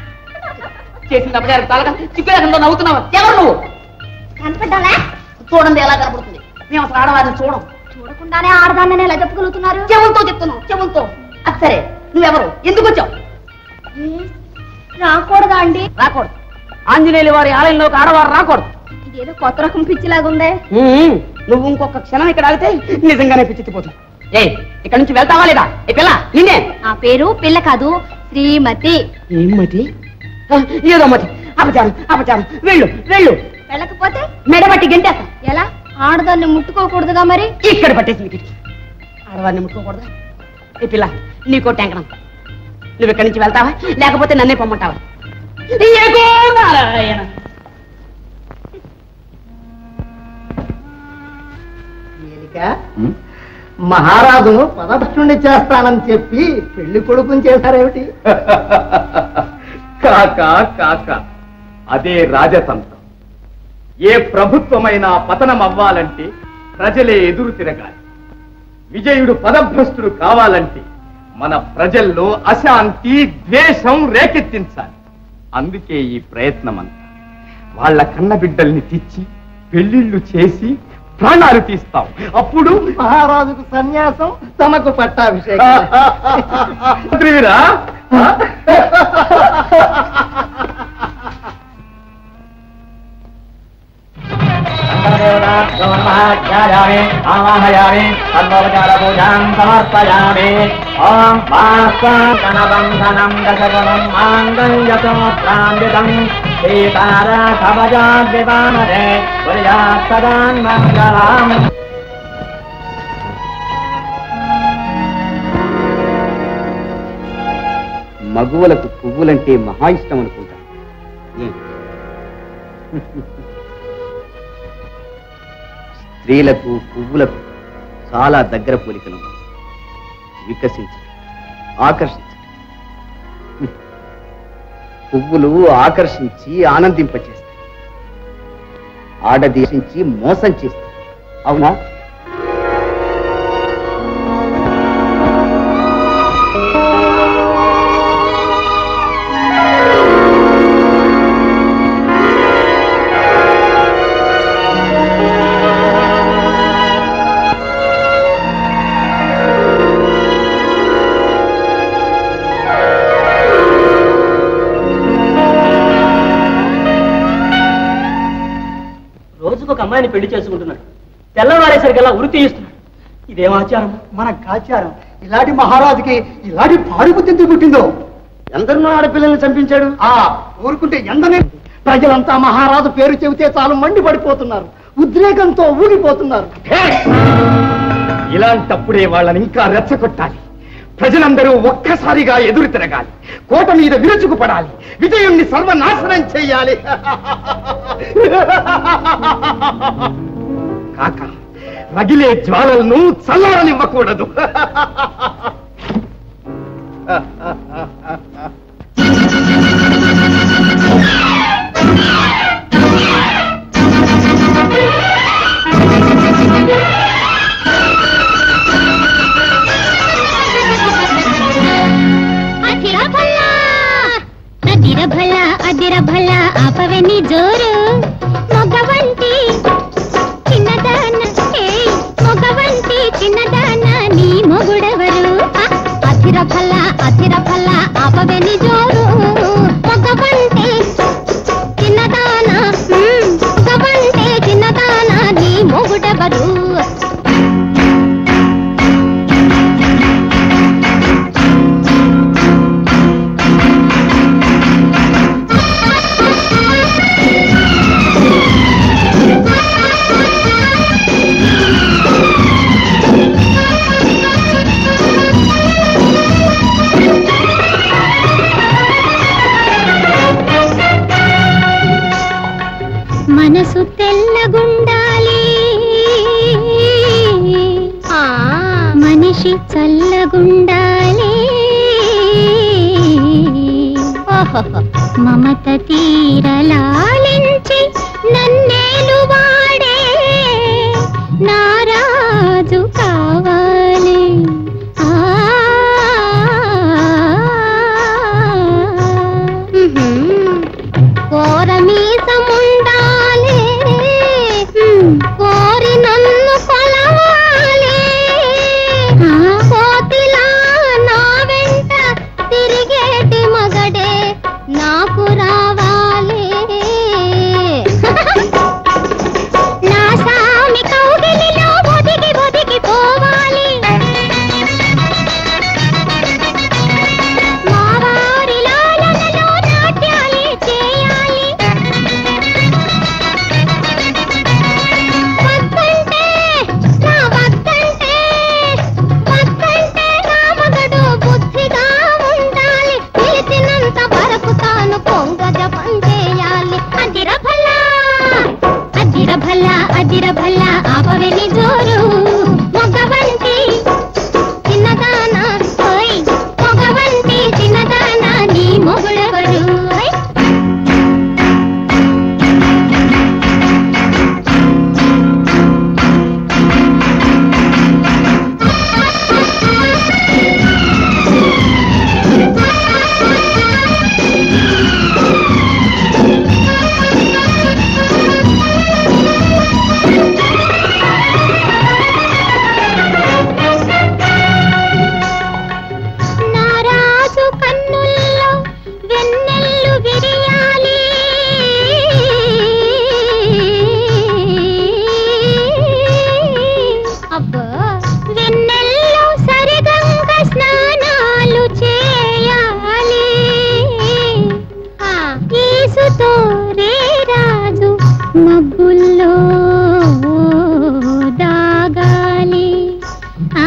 చేసిన అపచారం తలగా చిక్కులేకంలో నవ్వుతున్నావు ఎవరు నువ్వు కనపడ్డానా చూడండి ఎలా కనపడుతుంది మేము అసలు ఆడవారిని చూడం చూడకుండానే ఆడదాన్ని ఎలా చెప్పగలుగుతున్నారు చెవులతో చెప్తున్నావు చెవులతో అది సరే నువ్వెవరు ఎందుకు వచ్చావు ఏ, రాకూడదా అండి రాకూడదు ఆంజనేయుల వారి ఆలయంలోకి ఆడవారు రాకూడదు ఇదేదో కొత్త రకం పిచ్చిలాగుందే ఉమ్, నువ్వు ఇంకొక క్షణం ఇక్కడ ఆగితే నిజంగానే పిచ్చెత్తిపోతుంది ఏ ఇక్కడ నుంచి వెళ్తావా లేదా ఏ పిల్ల నిన్నే ఆ పేరు పిల్ల కాదు శ్రీమతి ఏం మతి ఆ, ఏదో మతి అపచారం అపచారం వెళ్ళు వెళ్ళు వెళ్ళకపోతే మెడబట్టి గంటేస్తా ఎలా ఆడదాన్ని ముట్టుకోకూడదుగా మరి ఇక్కడ పట్టేసింది కిటికీ ఆడవారిని ముట్టుకోకూడదు ఏ పిల్ల నీకో ట్యాంకనం నువ్వు ఇక్కడి నుంచి వెళ్తావా లేకపోతే నన్నే పొమ్మంటావా ఏగో నారాయణ మహారాజును పదభక్షుణ్ణి చేస్తానని చెప్పి పెళ్లి కొడుకుని చేశారేమిటి కాక కాక అదే రాజతంత్రం ఏ ప్రభుత్వమైనా పతనం అవ్వాలంటే ప్రజలే ఎదురు తిరగాలి విజయుడు పదభ్రష్టుడు కావాలంటే మన ప్రజల్లో అశాంతి ద్వేషం రేకెత్తించాలి అందుకే ఈ ప్రయత్నం అంతా వాళ్ళ కన్న బిడ్డల్ని తెచ్చి పెళ్లిళ్ళు చేసి ప్రాణాలు తీస్తాం అప్పుడు మహారాజుకు సన్యాసం తమకు పట్టాభిషేకం మంత్రివిరా ఆవాహయామి సర్వోపచార పూజాం సమర్పయామి ఓం వాస్వాకనబంధనం దశగుణం మాంగళ్యసోత్రాంబితం సీతారాఘవజాద్వివానరే కుర్యాత్ సదాన్మంగళాం మగువలకు పువ్వులంటే మహా ఇష్టం అనుకుంటా ఏం? స్త్రీలకు పువ్వులకు చాలా దగ్గర పోలికలు ఉన్నాయి. వికసించాలి ఆకర్షించాలి పువ్వులు ఆకర్షించి ఆనందింపచేస్తాయి ఆడదేశించి మోసం చేస్తాయి అవునా రోజుకు ఒక అమ్మాయిని పెళ్లి చేసుకుంటున్నాడు తెల్లవారేసరికల్లా ఉరి తీయిస్తున్నాడు ఇదేం ఆచారం మన కాచారం ఇలాంటి మహారాజుకి ఇలాంటి పాడుబుద్ధి ఎందుకు పుట్టిందో ఎందరినో ఆడపిల్లల్ని చంపించాడు ఆ ఊరుకుంటే ఎందనే ప్రజలంతా మహారాజు పేరు చెబితే చాలు మండి పడిపోతున్నారు ఉద్రేకంతో ఊగిపోతున్నారు ఇలాంటప్పుడే వాళ్ళని ఇంకా రెచ్చగొట్టాలి ప్రజలందరూ ఒక్కసారిగా ఎదురు తిరగాలి కోట మీద విరుచుకు పడాలి విజయుణ్ణి సర్వనాశనం చెయ్యాలి కాక రగిలే జ్వాలలను చల్లారనివ్వకూడదు అదిర భల్ల అదిర భల్ల అదిర భల్ల ఆపవని జోరు మొగవంటి చిన్నదాన ఏయ్, మొగవంటి చిన్నదాన నీ మొగుడెవరు ఆ, అదిర భల్ల అదిర భల్ల ఆపవని జోరు మొగవంటి చిన్నదాన మ్, మొగవంటి చిన్నదాన నీ మొగుడెవరు మనసు తెల్లగుండాలి ఆ మనిషి చల్లగుండాలి ఓహోహో. మమత తీరలాలించి నన్నేలు వాడే నారాజు కావాలి ఆ కోరమీసముండాలి కోరి నన్ను కొలవాలి కోతిలా నా వెంట తిరిగేటి మగడే నాకు రావాలి నా సామి కౌగిలిలో ఒదిగి ఒదిగి పోవాలి మా వారి లాలనలో నాట్యాలే చేయాలి వద్దంటే నా వద్దంటే వద్దంటే నా మగడు బుద్ధిగా ఉండాలి పిలిచినంత వరకు తాను పొంగజ పనిచేయాలి అదిర భల్లా అదిర భల్లా అదిర భల్లా ఆపవెని జోరు మొగవంటి చిన్నదానా ఓయ్ మొగవంటి చిన్నదానా నీ మొగుడెవరు ఓయ్ నారాజు కన్నుల్లో వెన్నెల్లు విరియాలి అబ్బా వెన్నెల్లో సరిగంగ స్నానాలు చేయాలి ఆ, ఈసుతో రే రాజు మబ్బుల్లో దాగాలి ఆ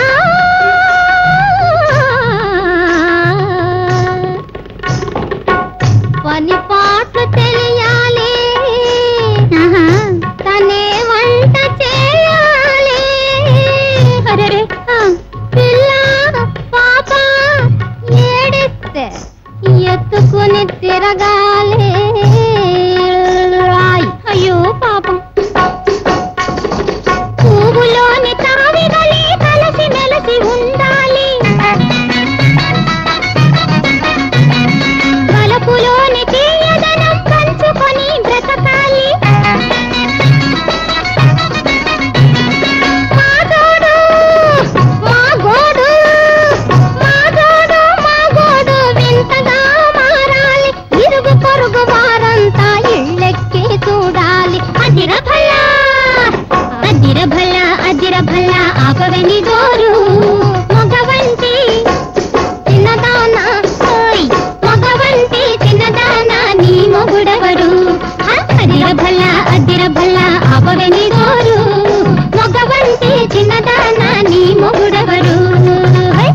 పని పాటలు తెలియాలి తనే వంట చేయాలి అరెరే ఆ, పిల్ల పాప ఏడిస్తే ఎత్తుకుని తిరగాలి రాయ్. అయ్యో పాపం పువ్వులోని తావిగలి కలసి మెలసి ఉండాలి బలపులోని తీయదనం పంచుకొని బ్రతకాలి మా గోడు మా గోడు మా గోడు మా గోడు వింతగా మారాలి ఇరుగు పొరుగు వారంతా ఇళ్ళెక్కి చూడాలి అదిర భల్లా అదిర భల్లా అదిర భల్లా ఆపవని దోరు మగవంటి చిన్నదానా ఓయ్ మగవంటి చిన్నదానా నీ మొగుడవరు హ, అదిర భల్లా అదిర భల్లా ఆపవని దోరు మగవంటి చిన్నదానా నీ మొగుడవరు హై.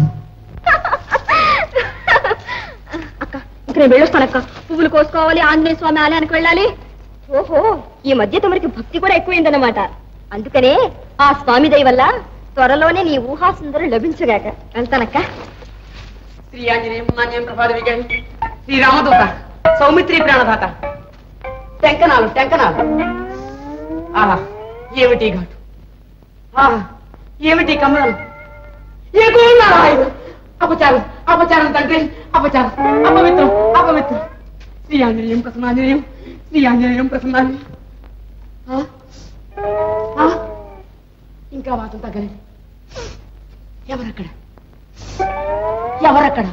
అక్క ఇక నేను వెళ్ళొస్తానక్క పువ్వులు కోసుకోవాలి ఆంజనేయ స్వామి ఆలయానికి వెళ్ళాలి ఓహో ఈ మధ్య తమరికి భక్తి కూడా ఎక్కువైందన్నమాట అందుకనే ఆ స్వామి దయ వల్ల త్వరలోనే నీ ఊహా సుందరం లభించగాక వెళ్తానక్క శ్రీ ఆంజనేయం నాణ్యం ప్రభాత విగణి శ్రీ రామదూత సౌమిత్రి ప్రాణదాత టెంకనాలు టెంకనాలు ఆహా ఏమిటి ఈ ఘాటు ఆహా ఏమిటి ఈ కమలం ఏ నారాయణ అపచారం అపచారం తండ్రి అపచారం అపవిత్రం అపవిత్రం శ్రీ ఆంజనేయం ప్రసన్నాంజనేయం శ్రీ ఆంజనేయం ప్రసన్నాంజనేయం ఆ? ఆ? ఇంకా వాతం తగ్గలేదు ఎవరక్కడ ఎవరక్కడ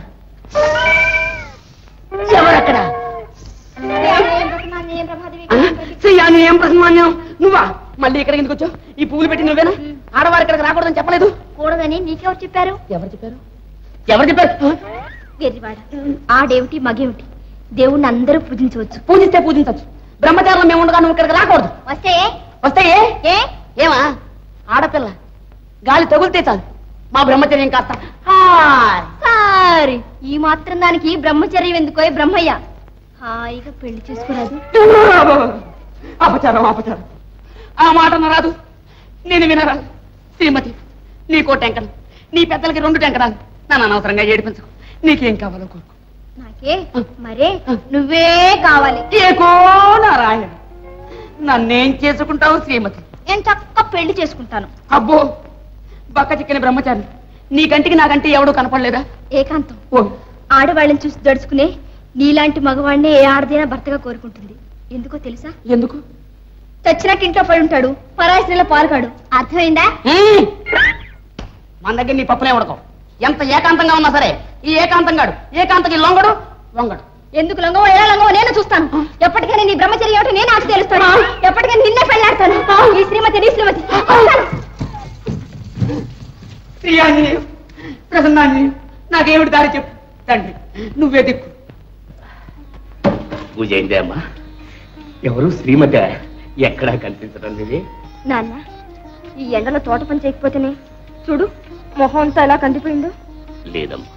ఎవరక్కడ శ్రీ ఆంజనేయం ప్రసన్నాంజనేయం నువ్వా మళ్ళీ ఇక్కడికి ఎందుకు వచ్చావు ఈ పువ్వులు పెట్టి నువ్వేనా ఆడవారు ఇక్కడికి రాకూడదని చెప్పలేదు కూడదని నీకెవరు చెప్పారు ఎవరు చెప్పారు ఎవరు చెప్పారు వెర్రివాడ ఆడేమిటి మగేమిటి దేవుణ్ణి అందరూ పూజించవచ్చు పూజిస్తే పూజించవచ్చు బ్రహ్మచారులు మేము ఉండగా నువ్వు ఇక్కడికి రాకూడదు వస్తే వస్తే ఏ ఏ ఏమా ఆడపిల్ల గాలి తగులితే చాలు మా బ్రహ్మచర్యం కాస్త హాయ్. సారీ ఈ మాత్రం దానికి బ్రహ్మచర్యం ఎందుకో బ్రహ్మయ్య హాయిగా పెళ్లి చేసుకోరాదు అపచారం అపచారం ఆ మాట రాదు నేను వినరాదు శ్రీమతి నీకో టెంకను నీ పెద్దలకి రెండు టెంకరాలు నన్ను అనవసరంగా ఏడిపించకు నీకేం కావాలో కోరుకో నాకే మరే నువ్వే కావాలి ఏకో నారాయణ నన్నేం చేసుకుంటావు శ్రీమతి నేను చక్క పెళ్లి చేసుకుంటాను అబ్బో బక్క చిక్కని బ్రహ్మచారి నీ కంటికి నా కంటి ఎవడూ కనపడలేదా ఏకాంతం ఓ ఆడవాళ్ళని చూసి దడుచుకునే నీలాంటి మగవాడిని ఏ ఆడదైనా భర్తగా కోరుకుంటుంది ఎందుకో తెలుసా ఎందుకు చచ్చినట్టు ఇంట్లో పడి ఉంటాడు పరాయిసిన పాల్గాడు అర్థమైందా హ్మ్. మన దగ్గర నీ పప్పునే ఉడకవు ఎంత ఏకాంతంగా ఉన్నా సరే ఈ ఏకాంతంగాడు ఏకాంతకి లొంగడు వంగడు ఎందుకు లొంగవో ఎలా లొంగవో నేను చూస్తాను ఎప్పటికైనా నీ బ్రహ్మచర్య ఏమిటో నేను నాకు తెలుస్తాను ఎప్పటికైనా నిన్నే పెళ్ళాడతాను ఈ శ్రీమతి నీ శ్రీమతి వస్తాను. శ్రీ ఆంజనేయం ప్రసన్నాంజనేయం నాకేమిటి దారి చెప్పు తండ్రి నువ్వే దిక్కు పూజ అయిందే అమ్మా ఎవరు శ్రీమతి ఎక్కడా కనిపించడం లేదు నాన్న ఈ ఎండలో తోట పని చేయకపోతేనే చూడు మొహం అంతా ఎలా కందిపోయిందో లేదమ్మా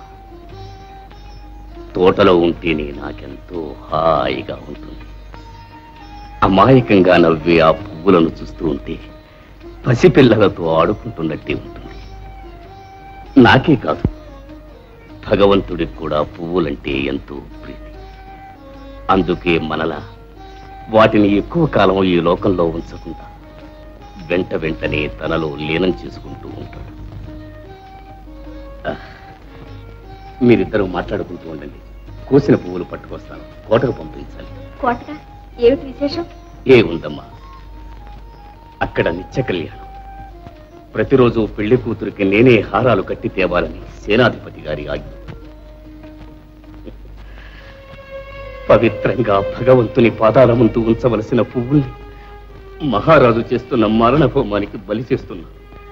తోటలో ఉంటేనే నాకెంతో హాయిగా ఉంటుంది అమాయకంగా నవ్వే ఆ పువ్వులను చూస్తూ ఉంటే పసిపిల్లలతో ఆడుకుంటున్నట్టే ఉంటుంది నాకే కాదు భగవంతుడికి కూడా పువ్వులంటే ఎంతో ప్రీతి అందుకే మనలా వాటిని ఎక్కువ కాలం ఈ లోకంలో ఉంచకుండా వెంట వెంటనే తనలో లీనం చేసుకుంటూ ఉంటాడు ఆ, మీరిద్దరూ మాట్లాడుకుంటూ ఉండండి కోసిన పువ్వులు పట్టుకొస్తాను కోటకు పంపించాలి కోటగా ఏమిటి విశేషం ఏ ఉందమ్మా అక్కడ నిత్య కళ్యాణం ప్రతిరోజు పెళ్లి కూతురికి నేనే హారాలు కట్టి తేవాలని సేనాధిపతి గారి ఆజ్ఞ పవిత్రంగా భగవంతుని పాదాల ముందు ఉంచవలసిన పువ్వుల్ని మహారాజు చేస్తున్న మరణ హోమానికి బలి చేస్తున్నా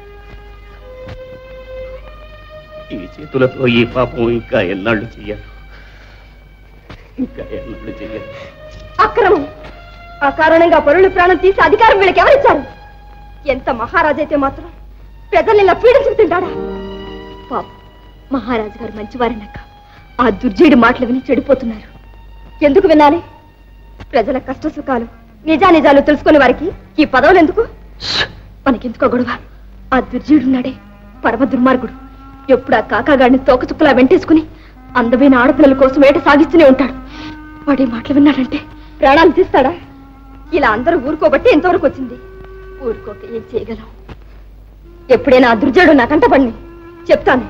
ఈ చేతులతో ఈ పాపం ఇంకా ఎన్నాళ్ళు చెయ్యాలి ఇంకా ఎన్నాళ్ళు చెయ్యాలి అక్రమం ఆ కారణంగా పరుల ప్రాణం తీసి అధికారం వీళ్ళకి ఎవరిచ్చారు ఎంత మహారాజు అయితే మాత్రం ప్రజల్ని ఇలా పీడించుకుంటాడా పాప మహారాజు గారు మంచివారినక్క ఆ దుర్జయుడి మాటలు విని చెడిపోతున్నారు ఎందుకు వినాలి ప్రజల కష్ట సుఖాలు నిజానిజాలు తెలుసుకునే వారికి ఈ పదవులు ఎందుకు ష్! మనకెందుకో గొడవ ఆ దుర్జయుడున్నాడే పరమ దుర్మార్గుడు ఎప్పుడు ఆ కాకాగాడిని తోకచుక్కలా వెంటేసుకుని అందమైన ఆడపిల్లల కోసం వేట సాగిస్తూనే ఉంటాడు వాడి మాటలు విన్నాడంటే ప్రాణాలు తీస్తాడా ఇలా అందరూ ఊరుకోబట్టి ఎంతవరకు వచ్చింది ఊరుకోక ఏం చేయగలం ఎప్పుడైనా ఆ దుర్జయుడు నా కంట పడిని చెప్తాను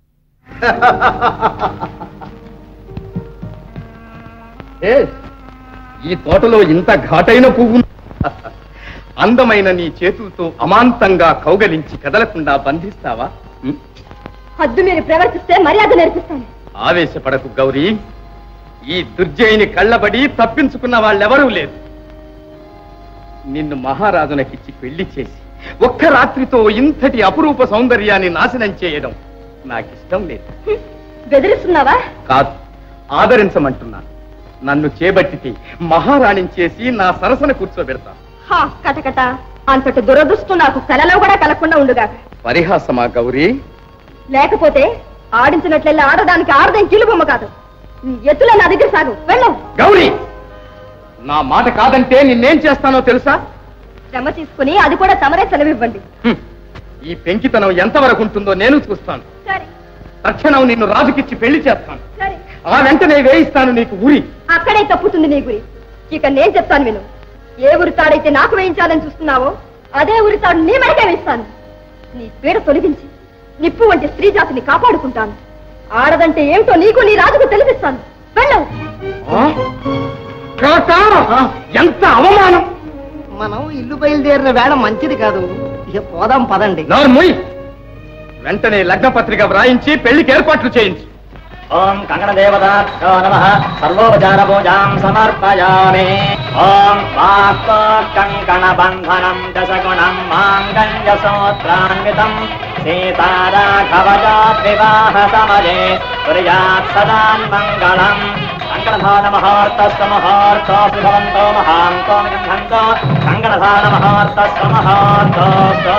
ఏ, ఈ తోటలో ఇంత ఘాటైన పువ్వు అందమైన నీ చేతులతో అమాంతంగా కౌగలించి కదలకుండా బంధిస్తావా ఉం? హద్దు మీరు ప్రవర్తిస్తే మర్యాద నేర్పిస్తాను ఆవేశపడకు గౌరీ ఈ దుర్జయుని కళ్ళబడి తప్పించుకున్న వాళ్ళెవరూ లేరు నిన్ను మహారాజునకిచ్చి పెళ్లి చేసి ఒక్క రాత్రితో ఇంతటి అపురూప సౌందర్యాన్ని నాశనం చేయడం నాకిష్టం లేదు బెదిరిస్తున్నావా కాదు ఆదరించమంటున్నాను నన్ను చేపట్టితే మహారాణిని చేసి నా సరసన కూర్చోబెడతా హా కటకట అంతటి దురదృష్టం నాకు కలలో కూడా కలగకుండా ఉండుగా పరిహాసమా గౌరీ లేకపోతే ఆడించినట్లెల్లా ఆడడానికి ఆడదేం కిలుబొమ్మ కాదు నీ ఎత్తులే నా దగ్గర సాగు వెళ్ళవు గౌరీ నా మాట కాదంటే నిన్నేం చేస్తానో తెలుసా శ్రమ తీసుకుని అది కూడా తమరే సెలవివ్వండి హ్మ్. ఈ పెంకితనం ఎంతవరకు ఉంటుందో నేను చూస్తాను సరే తక్షణం నిన్ను రాజుకిచ్చి పెళ్లి చేస్తాను సరే ఆ వెంటనే వేయిస్తాను నీకు ఊరి అక్కడే తప్పుతుంది నీ గురి ఇక నేను చెప్తాను విను ఏ ఉరితాడైతే నాకు వేయించాలని చూస్తున్నావో అదే ఉరితాడు నీ మెడకే వేస్తాను నీ పీడ తొలగించి నిప్పు వంటి స్త్రీ జాతిని కాపాడుకుంటాను ఆడదంటే ఏమిటో నీకు నీ రాజుకు తెలిపిస్తాను వెళ్ళవు ఆ? కాకా! ఎంత అవమానం మనం ఇల్లు బయలుదేరిన వేళ మంచిది కాదు ఇక పోదాం పదండి నోర్ముయ్ వెంటనే లగ్న పత్రిక వ్రాయించి పెళ్లికి ఏర్పాట్లు చేయించు ఓం కంకణ దేవతాభ్యో నమ సర్వోపచార పూజాం సమర్పయామి ఓం వాస్తో కంకణ బంధనం దశగుణం మాంగళ్య సూత్రాన్వితం సీతారాఘవజా వివాహ సమయే కుర్యాత్ సదాన్మంగళం కంకణధాన మహార్తస్వ మహార్తోస్తు భవంతో మహాంతో గంధంతో కంకణధాన మహార్తస్వ మహార్తోస్తు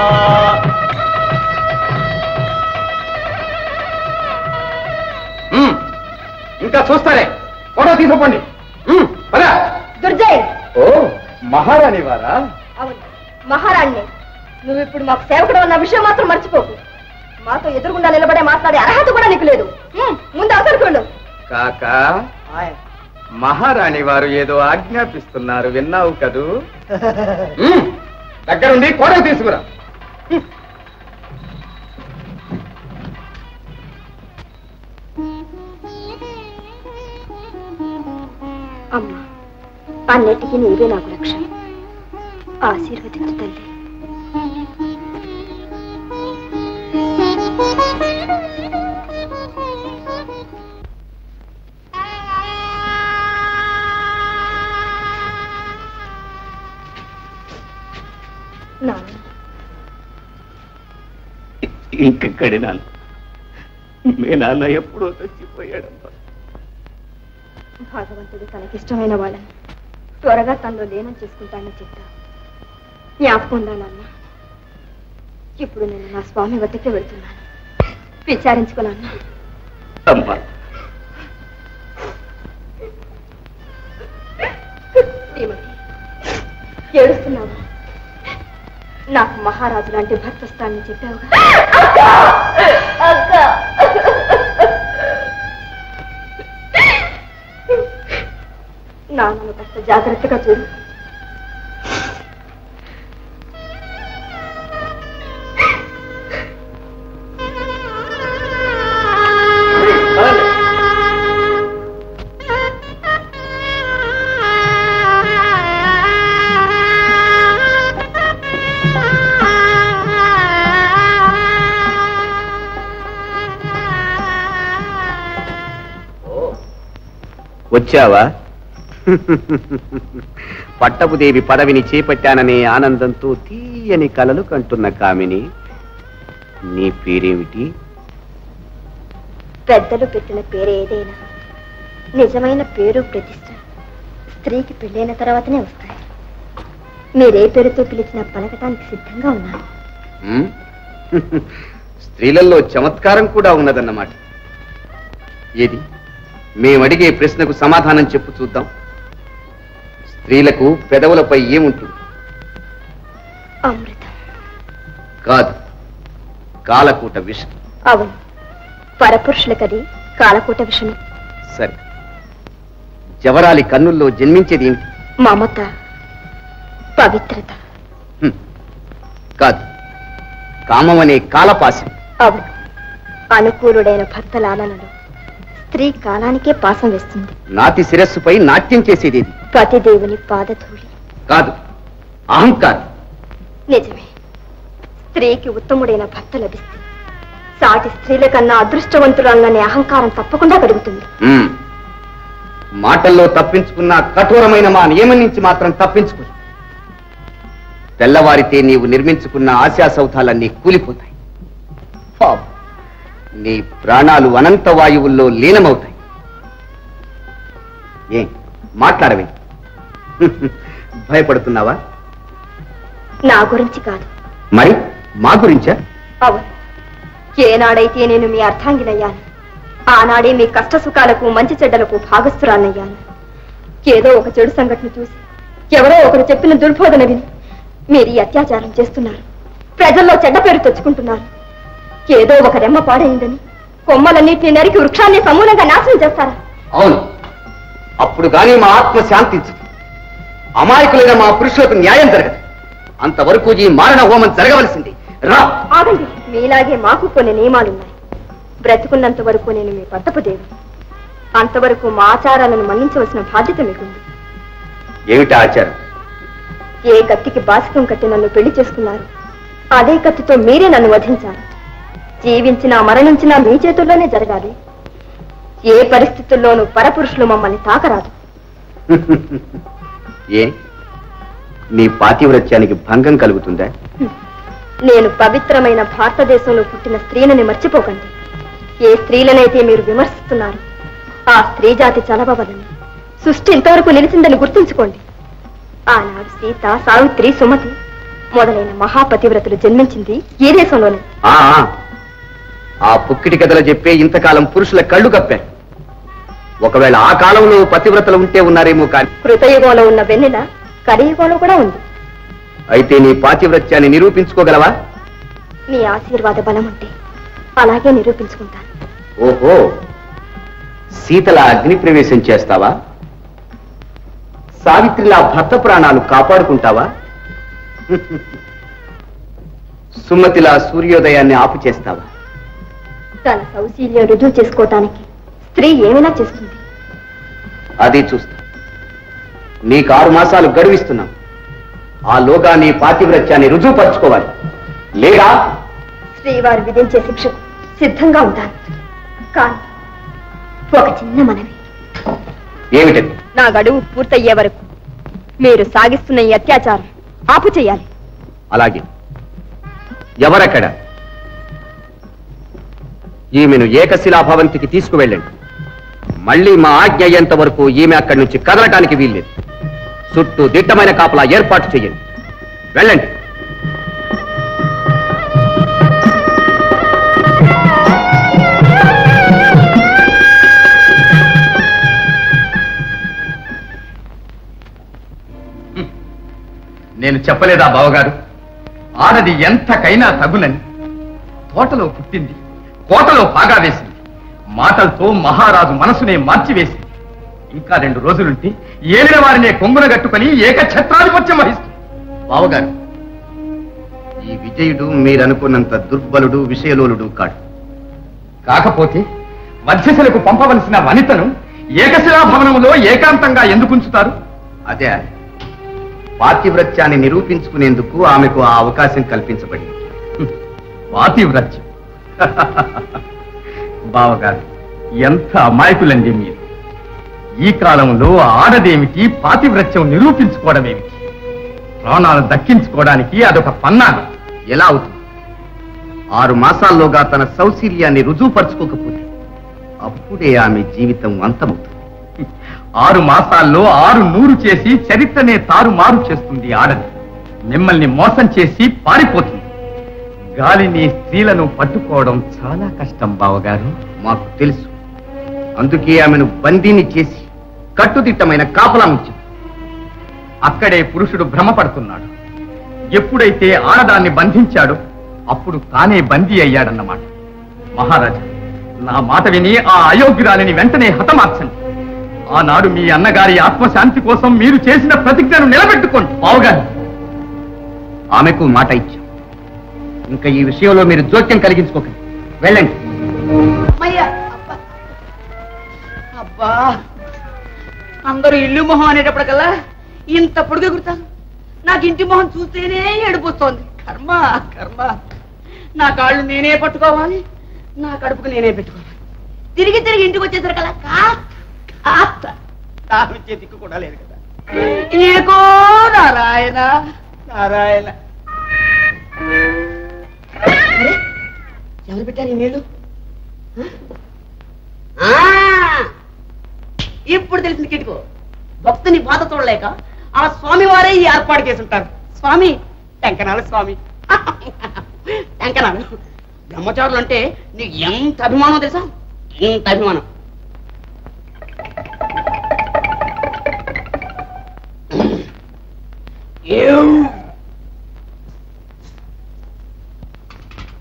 హ్మ్. ఇంకా చూస్తారే ఫోటో తీసుకోండి హ్మ్, పద. దుర్జయ్ ఓ మహారాణి వారా అవును మహారాణి నువ్వు ఇప్పుడు మాకు సేవకుడు అన్న విషయం మాత్రం మర్చిపోకు మాతో ఎదురుగుండా నిలబడే మాట్లాడే అర్హత కూడా నీకు లేదు హ్మ్, ముందు అవసరం కాకా మహారాణి వారు ఏదో ఆజ్ఞాపిస్తున్నారు విన్నావు కదూ హ్మ్, దగ్గరుండి కోడలు తీసుకురా అమ్మా అన్నిటికీ నీవే నాకు రక్ష ఆశీర్వదించు తల్లి నాన్న ఇంకెక్కడి నాన్న మీ నాన్న ఎప్పుడో చచ్చిపోయాడమ్మా భగవంతుడు తనకిష్టమైన వాళ్ళని త్వరగా తనలో లీనం చేసుకుంటానని చెప్తా జ్ఞాపకం ఉందా నాన్న ఇప్పుడు నేను నా స్వామి వద్దకే వెళ్తున్నాను విచారించుకున్నాను అమ్మా శ్రీమతి ఏడుస్తున్నావా నాకు మహారాజు లాంటి భర్త వస్తానని చెప్పావుగా నాన్నను కాస్త జాగ్రత్తగా చూడు వచ్చావా పట్టపుదేవి పదవిని చేపట్టాననే ఆనందంతో తీయని కలలు కంటున్న కామిని నీ పేరేమిటి పెద్దలు పెట్టిన పేరు ఏదైనా నిజమైన పేరు ప్రతిష్ట స్త్రీకి పెళ్ళైన తర్వాతనే వస్తాయి మీరే పేరుతో పిలిచిన పలకటానికి సిద్ధంగా ఉన్నాను ఉమ్? స్త్రీలలో చమత్కారం కూడా ఉన్నదన్నమాట ఏది మేమడిగే ప్రశ్నకు సమాధానం చెప్పు చూద్దాం స్త్రీలకు పెదవులపై ఏముంటుంది అమృతం కాదు కాలకూట విషం అవును పరపురుషులకది కాలకూట విషయం సరే జవరాలి కన్నుల్లో జన్మించేది ఏమిటి మమత పవిత్రత హ్మ్. కాదు కామం అనే కాలపాశం అవును అనుకూలుడైన భర్త లాలనలో స్త్రీ కాలానికే పాసం వేస్తుంది నాతి శిరస్సుపై నాట్యం చేసేది ఏది? పతిదేవుని పాదధూళి కాదు అహంకారం నిజమే స్త్రీకి ఉత్తముడైన భర్త లభిస్తే సాటి స్త్రీల కన్నా అదృష్టవంతురాలనే అహంకారం తప్పకుండా కలుగుతుంది ఉమ్. మాటల్లో తప్పించుకున్న కఠోరమైన మా నియమం నుంచి మాత్రం తప్పించుకో తెల్లవారితే నీవు నిర్మించుకున్న ఆశా సౌధాలన్నీ కూలిపోతాయి పాపం. నీ ప్రాణాలు అనంత వాయువుల్లో లీనమవుతాయి ఏ మాట్లాడవే భయపడుతున్నావా నా గురించి కాదు మరి మా గురించా అవును ఏనాడైతే నేను మీ అర్థాంగినయ్యాను ఆనాడే మీ కష్ట సుఖాలకు మంచి చెడ్డలకు భాగస్థురాలయ్యాను ఏదో ఒక చెడు సంఘటన చూసి ఎవరో ఒకరు చెప్పిన దుర్బోధన విని మీరు ఈ అత్యాచారం చేస్తున్నారు ప్రజల్లో చెడ్డ పేరు తెచ్చుకుంటున్నారు ఏదో ఒక రెమ్మ పాడైందని కొమ్మలన్నింటినీ నరికి వృక్షాన్ని సమూలంగా నాశనం చేస్తారా అవును అప్పుడు గాని మా ఆత్మ శాంతించదు అమాయకులైన మా పురుషులకు న్యాయం జరగదు అంతవరకు ఈ మారణ హోమం జరగవలసింది రా ఆగండి మీలాగే మాకు కొన్ని నియమాలున్నాయి బ్రతుకున్నంత వరకు నేను మీ పట్టపు దేవి అంతవరకు మా ఆచారాలను మన్నించవలసిన బాధ్యత మీకుంది ఏమిటి ఆచారం ఏ కత్తికి బాసికం కట్టి నన్ను పెళ్లి చేసుకున్నారు అదే కత్తితో మీరే నన్ను వధించాలి జీవించినా మరణించినా మీ చేతుల్లోనే జరగాలి ఏ పరిస్థితుల్లోనూ పరపురుషులు మమ్మల్ని తాకరాదు ఏ నీ పాతివ్రత్యానికి భంగం కలుగుతుందా నేను పవిత్రమైన భారతదేశంలో పుట్టిన స్త్రీలని మర్చిపోకండి ఏ స్త్రీలనైతే మీరు విమర్శిస్తున్నారు ఆ స్త్రీ జాతి చలవవలని సృష్టి ఇంతవరకు నిలిచిందని గుర్తుంచుకోండి ఆనాడు సీత సావిత్రి సుమతి మొదలైన మహాపతివ్రతులు జన్మించింది ఈ దేశంలోనే ఆ ఆ. ఆ పుక్కిటి కథలు చెప్పే ఇంతకాలం పురుషుల కళ్ళు కప్పారు ఒకవేళ ఆ కాలంలో పతివ్రతలు ఉంటే ఉన్నారేమో కానీ కృతయుగంలో ఉన్న వెన్నెల కలియుగంలో కూడా ఉంది అయితే నీ పాతివ్రత్యాన్ని నిరూపించుకోగలవా మీ ఆశీర్వాద బలం ఉంటే అలాగే నిరూపించుకుంటాను ఓహో సీతల అగ్ని ప్రవేశం చేస్తావా సావిత్రిలా భర్త ప్రాణాలు కాపాడుకుంటావా సుమతిలా సూర్యోదయాన్ని ఆపు చేస్తావా తన సౌశీల్యం రుజువు చేసుకోవటానికి స్త్రీ ఏమైనా చేస్తుంది అది చూస్తా నీకు ఆరు మాసాలు గడువిస్తున్నాం ఆ లోగా నీ పాతివ్రత్యాన్ని రుజువుపరచుకోవాలి లేదా శ్రీవారు విధించే శిక్షకు సిద్ధంగా ఉంటాను కానీ ఒక చిన్న మనవి ఏమిటది నా గడువు పూర్తయ్యే వరకు మీరు సాగిస్తున్న ఈ అత్యాచారం ఆపు చేయాలి అలాగే ఎవరక్కడ ఈమెను ఏకశిలాభవంతికి తీసుకువెళ్ళండి మళ్ళీ మా ఆజ్ఞ అయ్యేంత వరకు ఈమె అక్కడి నుంచి కదలటానికి వీల్లేదు చుట్టూ దిట్టమైన కాపలా ఏర్పాటు చేయండి వెళ్ళండి నేను చెప్పలేదా బావగారు ఆడది ఎంతకైనా తగునని తోటలో పుట్టింది కోటలో పాగా వేసింది మాటలతో మహారాజు మనసునే మార్చివేసింది ఇంకా రెండు రోజులుంటే ఏలిన వారినే కొంగున గట్టుకుని ఏకఛత్రాధిపత్యం వహిస్తుంది బావగారు ఈ విజయుడు మీరనుకున్నంత దుర్బలుడు విషయలోలుడు కాడు కాకపోతే మధ్యశలకు పంపవలసిన వనితను ఏకశిలా భవనంలో ఏకాంతంగా ఎందుకు ఉంచుతారు అదే పాతివ్రత్యాన్ని నిరూపించుకునేందుకు ఆమెకు ఆ అవకాశం కల్పించబడింది పాతివ్రత్యం బావగారు ఎంత అమాయకులండి మీరు ఈ కాలంలో ఆడదేమిటి పాతివ్రత్యం నిరూపించుకోవడమేమిటి ప్రాణాలు దక్కించుకోవడానికి అదొక పన్నాగం ఎలా అవుతుంది ఆరు మాసాల్లోగా తన సౌశీల్యాన్ని రుజువుపరచుకోకపోతే అప్పుడే ఆమె జీవితం అంతమవుతుంది ఆరు మాసాల్లో ఆరు నూరు చేసి చరిత్రనే తారుమారు చేస్తుంది ఆడది మిమ్మల్ని మోసం చేసి పారిపోతుంది గాలిని స్త్రీలను పట్టుకోవడం చాలా కష్టం బావగారు మాకు తెలుసు అందుకే ఆమెను బందీని చేసి కట్టుదిట్టమైన కాపలా ఉంచాం అక్కడే పురుషుడు భ్రమపడుతున్నాడు ఎప్పుడైతే ఆడదాన్ని బంధించాడో అప్పుడు తానే బందీ అయ్యాడన్నమాట మహారాజా నా మాట విని ఆ అయోగ్యురాలిని వెంటనే హతమార్చండి ఆనాడు మీ అన్నగారి ఆత్మశాంతి కోసం మీరు చేసిన ప్రతిజ్ఞను నిలబెట్టుకోండి బావుగారు ఆమెకు మాట ఇచ్చాం ఇంకా ఈ విషయంలో మీరు జోక్యం కలిగించుకోకండి వెళ్ళండి అమ్మయ్యా అబ్బా. అబ్బా అందరూ ఇల్లు మొహం అనేటప్పటికల్లా ఇంత పొడుగు ఎగురుతాను నాకు ఇంటి మొహం చూస్తేనే ఏడిపోతోంది కర్మ కర్మ నా కాళ్ళు నేనే పట్టుకోవాలి నా కడుపుకు నేనే పెట్టుకోవాలి తిరిగి తిరిగి ఇంటికి వచ్చేసరికల్లా కాస్త కాస్త తామిచ్చే దిక్కు కూడా లేదు కదా ఏకో నారాయణ నారాయణ అరే, ఎవరు పెట్టారు ఈ నీళ్ళు ఆ ఇప్పుడు తెలిసింది కిటుకు భక్తుని బాధ చూడలేక ఆ స్వామి వారే ఈ ఏర్పాటు చేసి ఉంటారు స్వామి టెంకనాల స్వామి టెంకనాలు బ్రహ్మచారులు అంటే నీకు ఎంత అభిమానం తెలుసా ఎంత అభిమానం ఏం?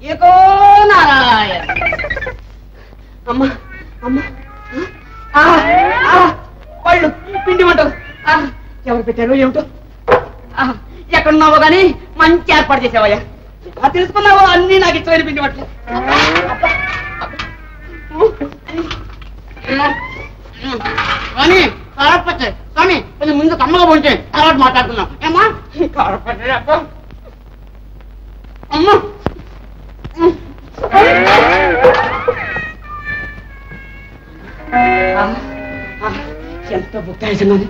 ఏకో నారాయణ అమ్మా అమ్మా ఆ, ఆ, పళ్ళు పిండి వంటలు ఆ, ఎవరు పెట్టారు ఏమిటో ఆ, ఎక్కడున్నావో గాని మంచి ఏర్పాటు చేసావయ్యా ఎలా తెలుసుకున్నావో అన్ని నాకు ఇష్టమైన పిండి వంటలు అబ్బా, అబ్బా. స్వామి కారపచ్చ స్వామి కొంచెం ముందు కమ్మగా పోంటే తర్వాత మాట్లాడుకుందాం ఏమా కారపచ్చ అబ్బా అమ్మా ఎంత బుక్కాయిస్తున్నది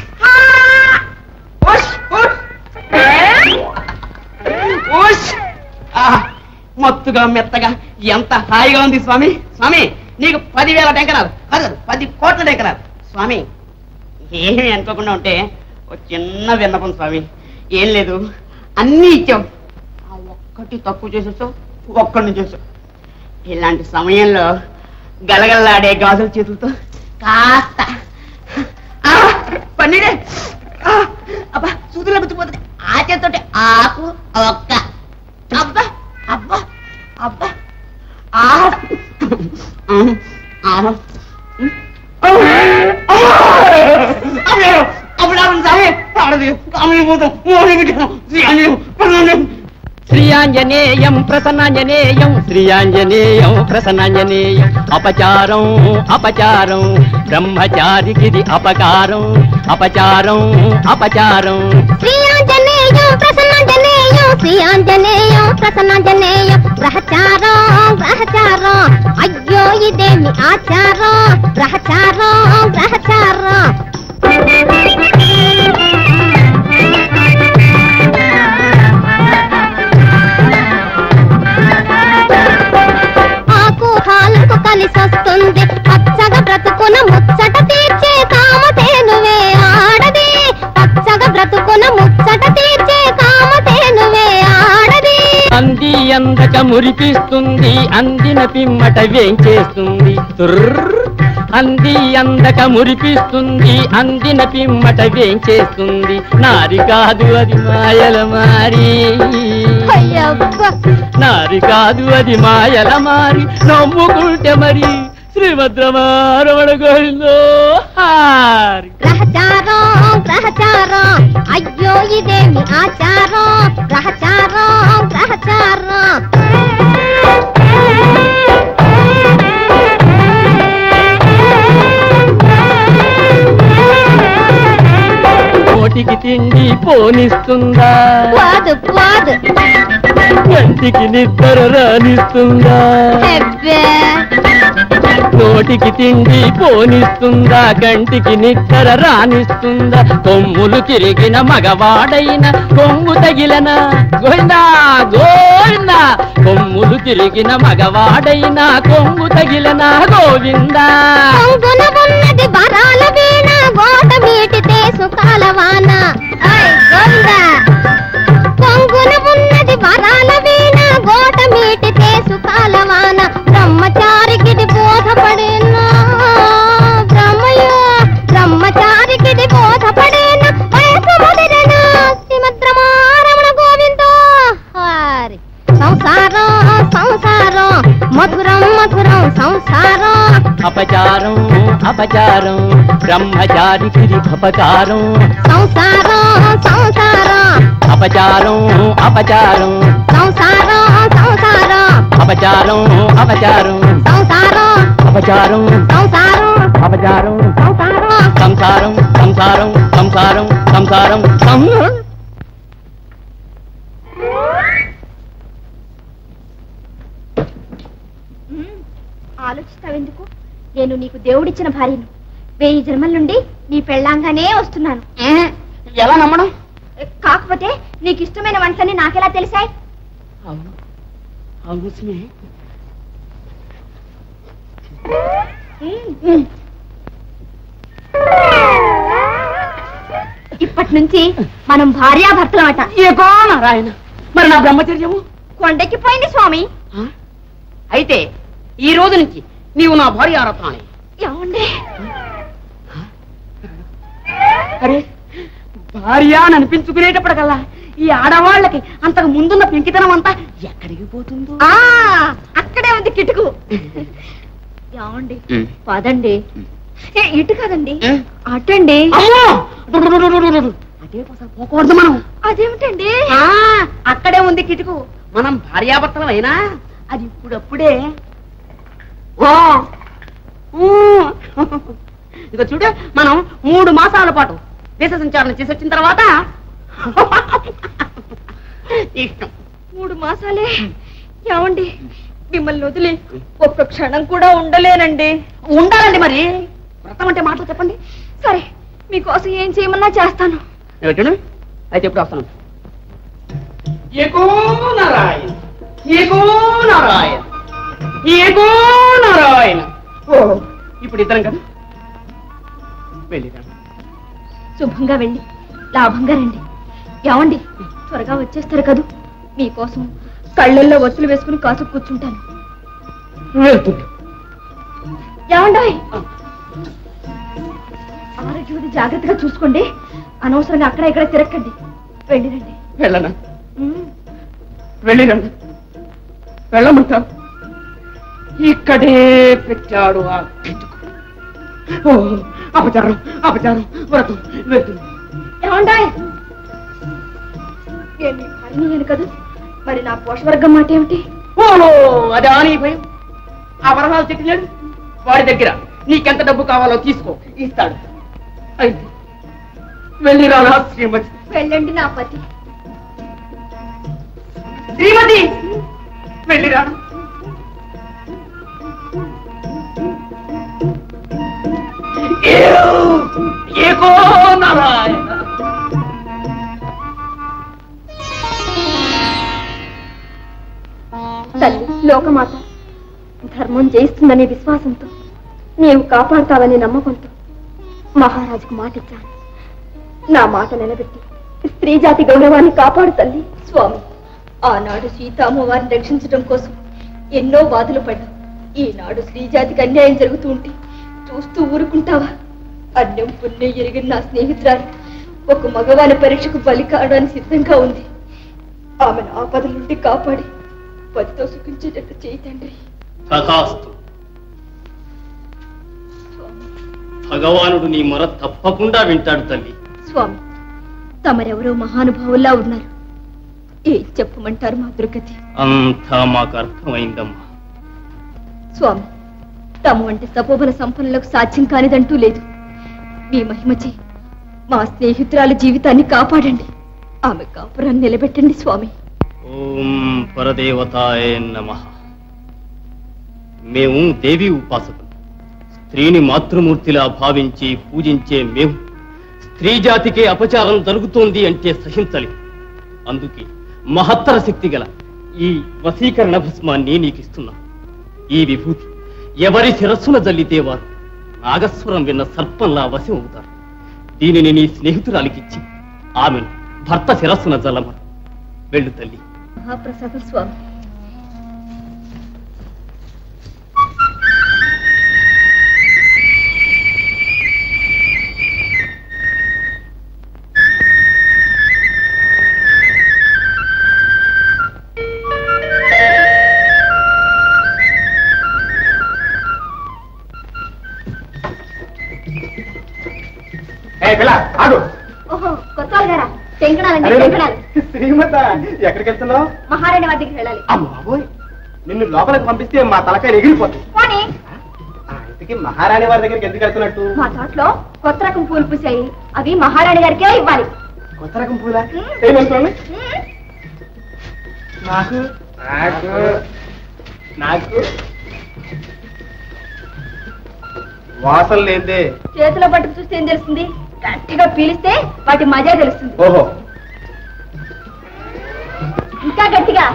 మత్తుగా మెత్తగా ఎంత హాయిగా ఉంది స్వామి స్వామి నీకు పదివేల టెంకనాలు కాదు కాదు, పది కోట్ల టెంకనాలు స్వామి ఏమీ అనుకోకుండా ఉంటే ఒక చిన్న విన్నపం స్వామి ఏం లేదు అన్నీ ఇచ్చాం ఆ ఒక్కటి తక్కువ చేసేసావు ఒక్కడిని చేసావు ఇలాంటి సమయంలో గలగల్లాడే గాజుల చేతులతో కాస్త ఆ, పన్నీరే ఆ, అబ్బా సూదులో గుర్తుపోతుంది ఆ చేతితోటి ఆకు ఒక్క అబ్బా అబ్బా అబ్బా ఆ ఉమ్, ఆ. శ్రీయాంజనేయం ప్రసన్నాంజనేయం శ్రీయాంజనేయం ప్రసన్నాంజనేయం అపచారం అపచారం బ్రహ్మచారికిది అపకారం అపచారం అపచారం శ్రీయాంజనేయం ప్రసన్నాంజనేయం శ్రీయాంజనేయం ప్రసన్నాంజనేయం గ్రహచారం గ్రహచారం అయ్యో ఇదేమి ఆచారం గ్రహచారం గ్రహచారం ఆకు హాలకు కలిసొస్తుంది పచ్చగా బ్రతుకున ముచ్చట తీర్చే కామధేనువే ఆడది పచ్చగా బ్రతుకున ముచ్చట తీర్చే కామధేనువే ఆడది అంది అందక మురిపిస్తుంది అందిన పిమ్మట వేంచేస్తుంది తుర్ర్. అంది అందక మురిపిస్తుంది అందిన పిమ్మట వేంచేస్తుంది నారి కాదు అది మాయల మారి అయ్యబ్బా నారి కాదు అది మాయల మారి నమ్ముకుంటే మరి శ్రీభద్రమారమణ గోవిందో హారి గ్రహచారం గ్రహచారం అయ్యో ఇదేమి ఆచారం గ్రహచారం గ్రహచారం నోటికి తిండి పోనిస్తుందా పోదు పోదు కంటికి నిద్ర రానిస్తుందా హెబ్బే నోటికి తిండి పోనిస్తుందా కంటికి నిద్ర రానిస్తుందా కొమ్ములు తిరిగిన మగవాడైన కొమ్ము తగిలన గోవిందా గోవిందా కొమ్ములు తిరిగిన మగవాడైన కొమ్ము తగిలన గోవిందా కొంగున ఉన్నది వరాల వీణ గోట మీటితే సుఖాల వాన ఐ గోవిందా కొంగున ఉన్నది వరాల వీణ గోట మీటితే సుఖాల వాన బ్రహ్మచారికిది బోధపడేనా బ్రహ్మయో బ్రహ్మచారికిది బోధపడేనా వయసు ముదిరేనా శ్రీమద్రమారమణ గోవిందో హరి సంసారం సంసారం మధురం మధురం సంసారం అపచారం అపచారం బ్రహ్మచారికి అపకారం సంసారం సంసారం అపచారం అపచారం సంసారం సంసారం అపచారం అపచారం సంసారం అపచారం సంసారం అపచారం సంసారం సంసారం సంసారం సంసారం సంసారం సంసారం ఆలోచిస్తావెందుకు నేను నీకు దేవుడిచ్చిన భార్యను వెయ్యి జన్మల నుండి నీ పెళ్ళాంగానే వస్తున్నాను ఎలా నమ్మడం కాకపోతే నీకు ఇష్టమైన వంటలన్నీ నాకెలా తెలిసాయి అవును అవును స్నే ఇప్పటి నుంచి మనం భార్యాభర్తలమట ఏకో నారాయణ మరి నా బ్రహ్మచర్యము కొండెక్కిపోయింది స్వామి అయితే ఈ రోజు నుంచి నీవు నా భార్య ఆరతాని ఏమండి అరే భార్య అని అనిపించుకునేటప్పటికల్లా ఈ ఆడవాళ్ళకి అంతకు ముందున్న పెంకితనం అంతా ఎక్కడికి పోతుందో ఆ అక్కడే ఉంది కిటుకు ఏమండి పదండి ఏ, ఇటు కదండి అటండి అమ్మో! అదే పోసా పోకూడదు మనం అదేమిటండి ఆ, అక్కడే ఉంది కిటుకు మనం భార్యాభర్తలం అయినా అది ఇప్పుడప్పుడే ఓ ఊ. ఇదిగో చూడు మనం మూడు మాసాల పాటు దేశ సంచారణ చేసి వచ్చిన తర్వాత ఇష్టం మూడు మాసాలే ఏమండి మిమ్మల్ని వదిలి ఒక్క క్షణం కూడా ఉండలేనండి ఉండాలండి మరి వ్రతం అంటే మాటలు చెప్పండి సరే మీకోసం ఏం చేయమన్నా చేస్తాను ఇదిగో చూడు అయితే ఎప్పుడు వస్తాను ఏకో నారాయణ ఏకో నారాయణ ఏకో నారాయణ ఓ ఇప్పుడు ఇద్దరం కదా వెళ్ళిరా శుభంగా వెళ్ళి లాభంగా రండి ఏమండి త్వరగా వచ్చేస్తారు కదూ మీకోసం కళ్ళల్లో ఒత్తులు వేసుకుని కాసు కూర్చుంటాను వెళ్తుంది ఏమండాయ్ ఆరోగ్యం జాగ్రత్తగా చూసుకోండి అనవసరంగా అక్కడ ఇక్కడ తిరక్కండి వెళ్ళిరండి వెళ్ళనా ఉమ్. వెళ్ళిరండి వెళ్ళమంటావు ఇక్కడే పెట్టాడు ఆ కిటుకు ఓ అపచారం అపచారం వ్రతం వెళ్తుంది ఏమండాయ్ నేను మీ భార్యని కదా మరి నా పోషవర్గం మాట ఏమిటి ఓ అదే నీ భయం ఆ వరహాలు చెట్టిలేడు వాడి దగ్గర నీకెంత డబ్బు కావాలో తీసుకో ఇస్తాడు అయితే వెళ్ళి రానా శ్రీమతి వెళ్ళండి నా పతి శ్రీమతి వెళ్ళి రానా ఏకో నారాయణ తల్లి లోకమాత ధర్మం జయిస్తుందనే విశ్వాసంతో నీవు కాపాడుతావనే నమ్మకంతో మహారాజుకు మాటిచ్చాను నా మాట నిలబెట్టి స్త్రీ జాతి గౌరవాన్ని కాపాడు తల్లి స్వామి ఆనాడు సీతామ్మవారిని రక్షించడం కోసం ఎన్నో బాధలు పడ్డా ఈనాడు స్త్రీ జాతికి అన్యాయం జరుగుతూ ఉంటే చూస్తూ ఊరుకుంటావా అన్యం పుణ్యం ఎరిగిన నా స్నేహితురాలు ఒక మగవాని పరీక్షకు బలి కావడానికి సిద్ధంగా ఉంది ఆమెను ఆపదల నుండి కాపాడి పతితో సుఖించేటట్టు చేయి తండ్రి తథాస్తు భగవానుడు నీ మొర తప్పకుండా వింటాడు తల్లి స్వామి తమరెవరో మహానుభావుల్లా ఉన్నారు ఏం చెప్పమంటారు మా దుర్గతి అంతా మాకు అర్థమైందమ్మా స్వామి తమ వంటి తపోబల సంపన్నులకు సాధ్యం కానిదంటూ లేదు మీ మహిమచే మా స్నేహితురాల జీవితాన్ని కాపాడండి ఆమె కాపురాన్ని నిలబెట్టండి స్వామి ఓం పరదేవతాయ నమ మేము దేవి ఉపాసకులు స్త్రీని మాతృమూర్తిలా భావించి పూజించే మేము స్త్రీ జాతికే అపచారం జరుగుతోంది అంటే సహించలేం అందుకే మహత్తర శక్తి గల ఈ వశీకరణ భస్మాన్ని నీకు ఇస్తున్నాం ఈ విభూతి ఎవరి శిరస్సున జల్లితే వారు నాగస్వరం విన్న సర్పంలా వశం అవుతారు దీనిని నీ స్నేహితురాలికిచ్చి ఆమెను భర్త శిరస్సున జల్లమను వెళ్ళు తల్లి మహాప్రసాదం స్వామి ఏ పిల్ల ఆగు ఓహో కొత్త గారా శంకరాలండి అరే, శంకరాలు శ్రీమత ఎక్కడికి వెళ్తున్నావు మహారాణి వారి దగ్గరికి వెళ్ళాలి అమ్మ బాబోయ్ నిన్ను లోపలికి పంపిస్తే మా తలకాయ ఎగిరిపోతుంది పోనీ ఆ, ఇంతకీ మహారాణి వారి దగ్గరికి ఎందుకు వెళ్తున్నట్టు మా తోటలో కొత్త రకం పూలు పూసాయి అవి మహారాణి గారికే ఇవ్వాలి కొత్త రకం పూల ఏమంటుంది నాకు నాకు నాకు వాసన లేదే చేతిలో పట్టుకు చూస్తే ఏం తెలుస్తుంది గట్టిగా పీలిస్తే వాటి మజా తెలుస్తుంది ఓహో ఇంకా గట్టిగా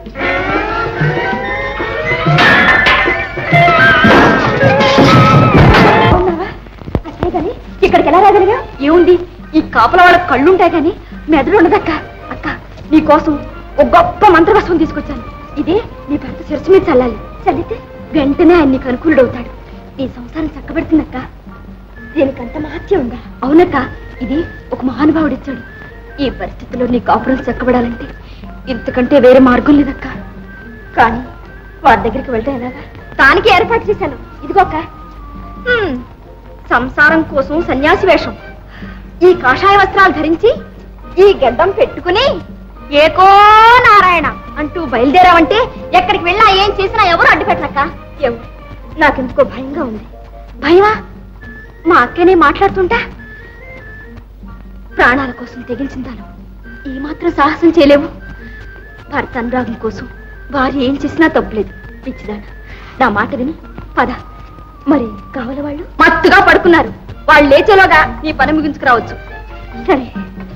అవునావా? అదే గాని ఇక్కడికి ఎలా రాగలిగా ఏముంది ఈ కాపల వాళ్ళ కళ్ళుంటాయి కానీ మెదడు ఉండదక్క అక్క నీ కోసం ఒక గొప్ప మంత్రవస్వం తీసుకొచ్చాను ఇదే నీ భర్త శిరస్సు మీద చల్లాలి చల్లితే వెంటనే ఆయన నీకు అనుకూలుడవుతాడు నీ సంసారం చక్కబెడుతుందక్క దీనికంత మహత్యం ఉందా అవునక్క ఇది ఒక మహానుభావుడు ఇచ్చాడు ఈ పరిస్థితిలో నీ కాపురం చెక్కబడాలంటే ఇంతకంటే వేరే మార్గం లేదక్క కానీ వారి దగ్గరికి వెళ్తే ఎలాగా దానికి ఏర్పాటు చేశాను ఇదిగోక హ్మ్, సంసారం కోసం సన్యాసి వేషం ఈ కాషాయ వస్త్రాలు ధరించి ఈ గడ్డం పెట్టుకుని ఏకో నారాయణ అంటూ బయలుదేరావంటే ఎక్కడికి వెళ్ళా ఏం చేసినా ఎవరు అడ్డుపెట్టలక్క ఎవరు నాకెందుకో భయంగా ఉంది భయమా మా అక్కనే మాట్లాడుతుంటా ప్రాణాల కోసం తెగించిందాను ఈ మాత్రం సాహసం చేయలేవు భర్త అనురాగం కోసం భార్య ఏం చేసినా తప్పులేదు పిచ్చిదాన నా మాట విని పద మరి కావాలి వాళ్ళు మత్తుగా పడుకున్నారు వాళ్ళు లేచేలోగా నీ పని ముగించుకురావచ్చు సరే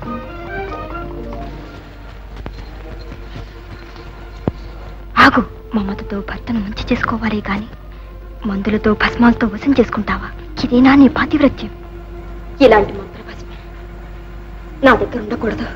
ఆగు మమతతో భర్తను మంచి చేసుకోవాలే గాని మందులతో భస్మాలతో వశం చేసుకుంటావా ఇదేనా నీ పాతివ్రత్యం ఇలాంటి మంత్ర భస్మం నా దగ్గర ఉండకూడదు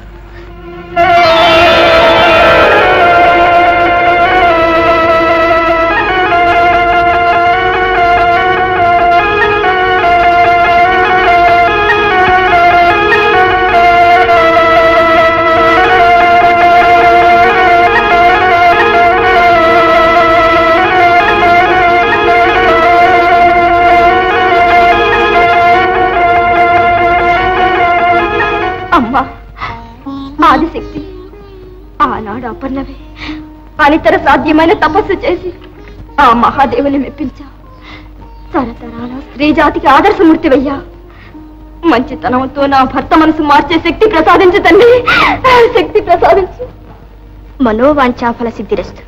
అమ్మా ఆదిశక్తి ఆనాడు అపర్ణవే అనితర సాధ్యమైన తపస్సు చేసి ఆ మహాదేవుని మెప్పించా తరతరాల స్త్రీ జాతికి ఆదర్శమూర్తివయ్యా మంచితనంతో నా భర్త మనసు మార్చే శక్తి ప్రసాదించు తల్లి శక్తి ప్రసాదించు మనోవాంఛాఫల సిద్ధిరస్తు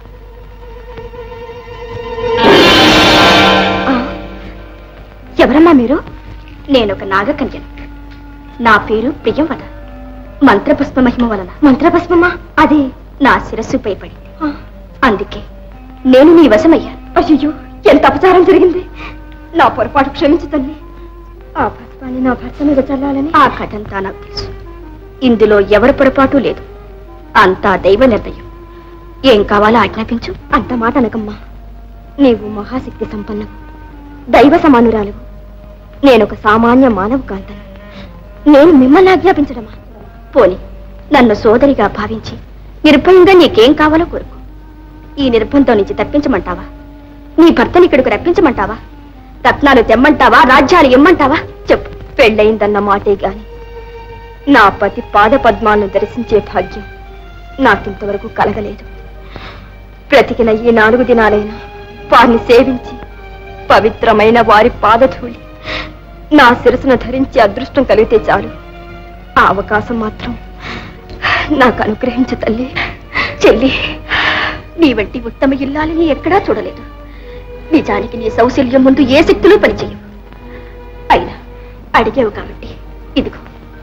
ఆ, ఎవరమ్మా మీరు నేనొక నాగకన్యను నా పేరు ప్రియంవద మంత్రపుష్ప మహిమ వలన మంత్రపుష్పమా అది నా శిరస్సుపై పడి అందుకే నేను నీ వశమయ్యా అయ్యో ఎంత అపచారం జరిగింది నా పొరపాటు క్షమించు తల్లి ఆ పుష్పాన్ని నా భర్త మీద చల్లాలని ఆ కథంతా నాకు తెలుసు ఇందులో ఎవరి పొరపాటు లేదు అంతా దైవ నిర్ణయం ఏం కావాలో ఆజ్ఞాపించు అంత మాట అనకమ్మా నీవు మహాశక్తి సంపన్నవు దైవ సమానురాలు నేనొక సామాన్య మానవ కాంతను నేను మిమ్మల్ని ఆజ్ఞాపించడమా పోని నన్ను సోదరిగా భావించి నిర్భయంగా నీకేం కావాలో కోరుకో ఈ నిర్బంధం నుంచి తప్పించమంటావా నీ భర్తని ఇక్కడికి రప్పించమంటావా రత్నాలు తెమ్మంటావా రాజ్యాలు ఇమ్మంటావా చెప్పు పెళ్ళయిందన్న మాటే గాని నా పతి పాద పద్మాలను దర్శించే భాగ్యం నాకింతవరకు కలగలేదు బ్రతికిన ఈ నాలుగు దినాలైనా వారిని సేవించి పవిత్రమైన వారి పాదధూళి నా శిరసును ధరించి అదృష్టం కలిగితే చాలు ఆ అవకాశం మాత్రం నాకు అనుగ్రహించు తల్లి చెల్లి నీ వంటి ఉత్తమ ఇల్లాలని ఎక్కడా చూడలేదు నిజానికి నీ సౌశల్యం ముందు ఏ శక్తులు పనిచేయవు అయినా అడిగావు కాబట్టి ఇదిగో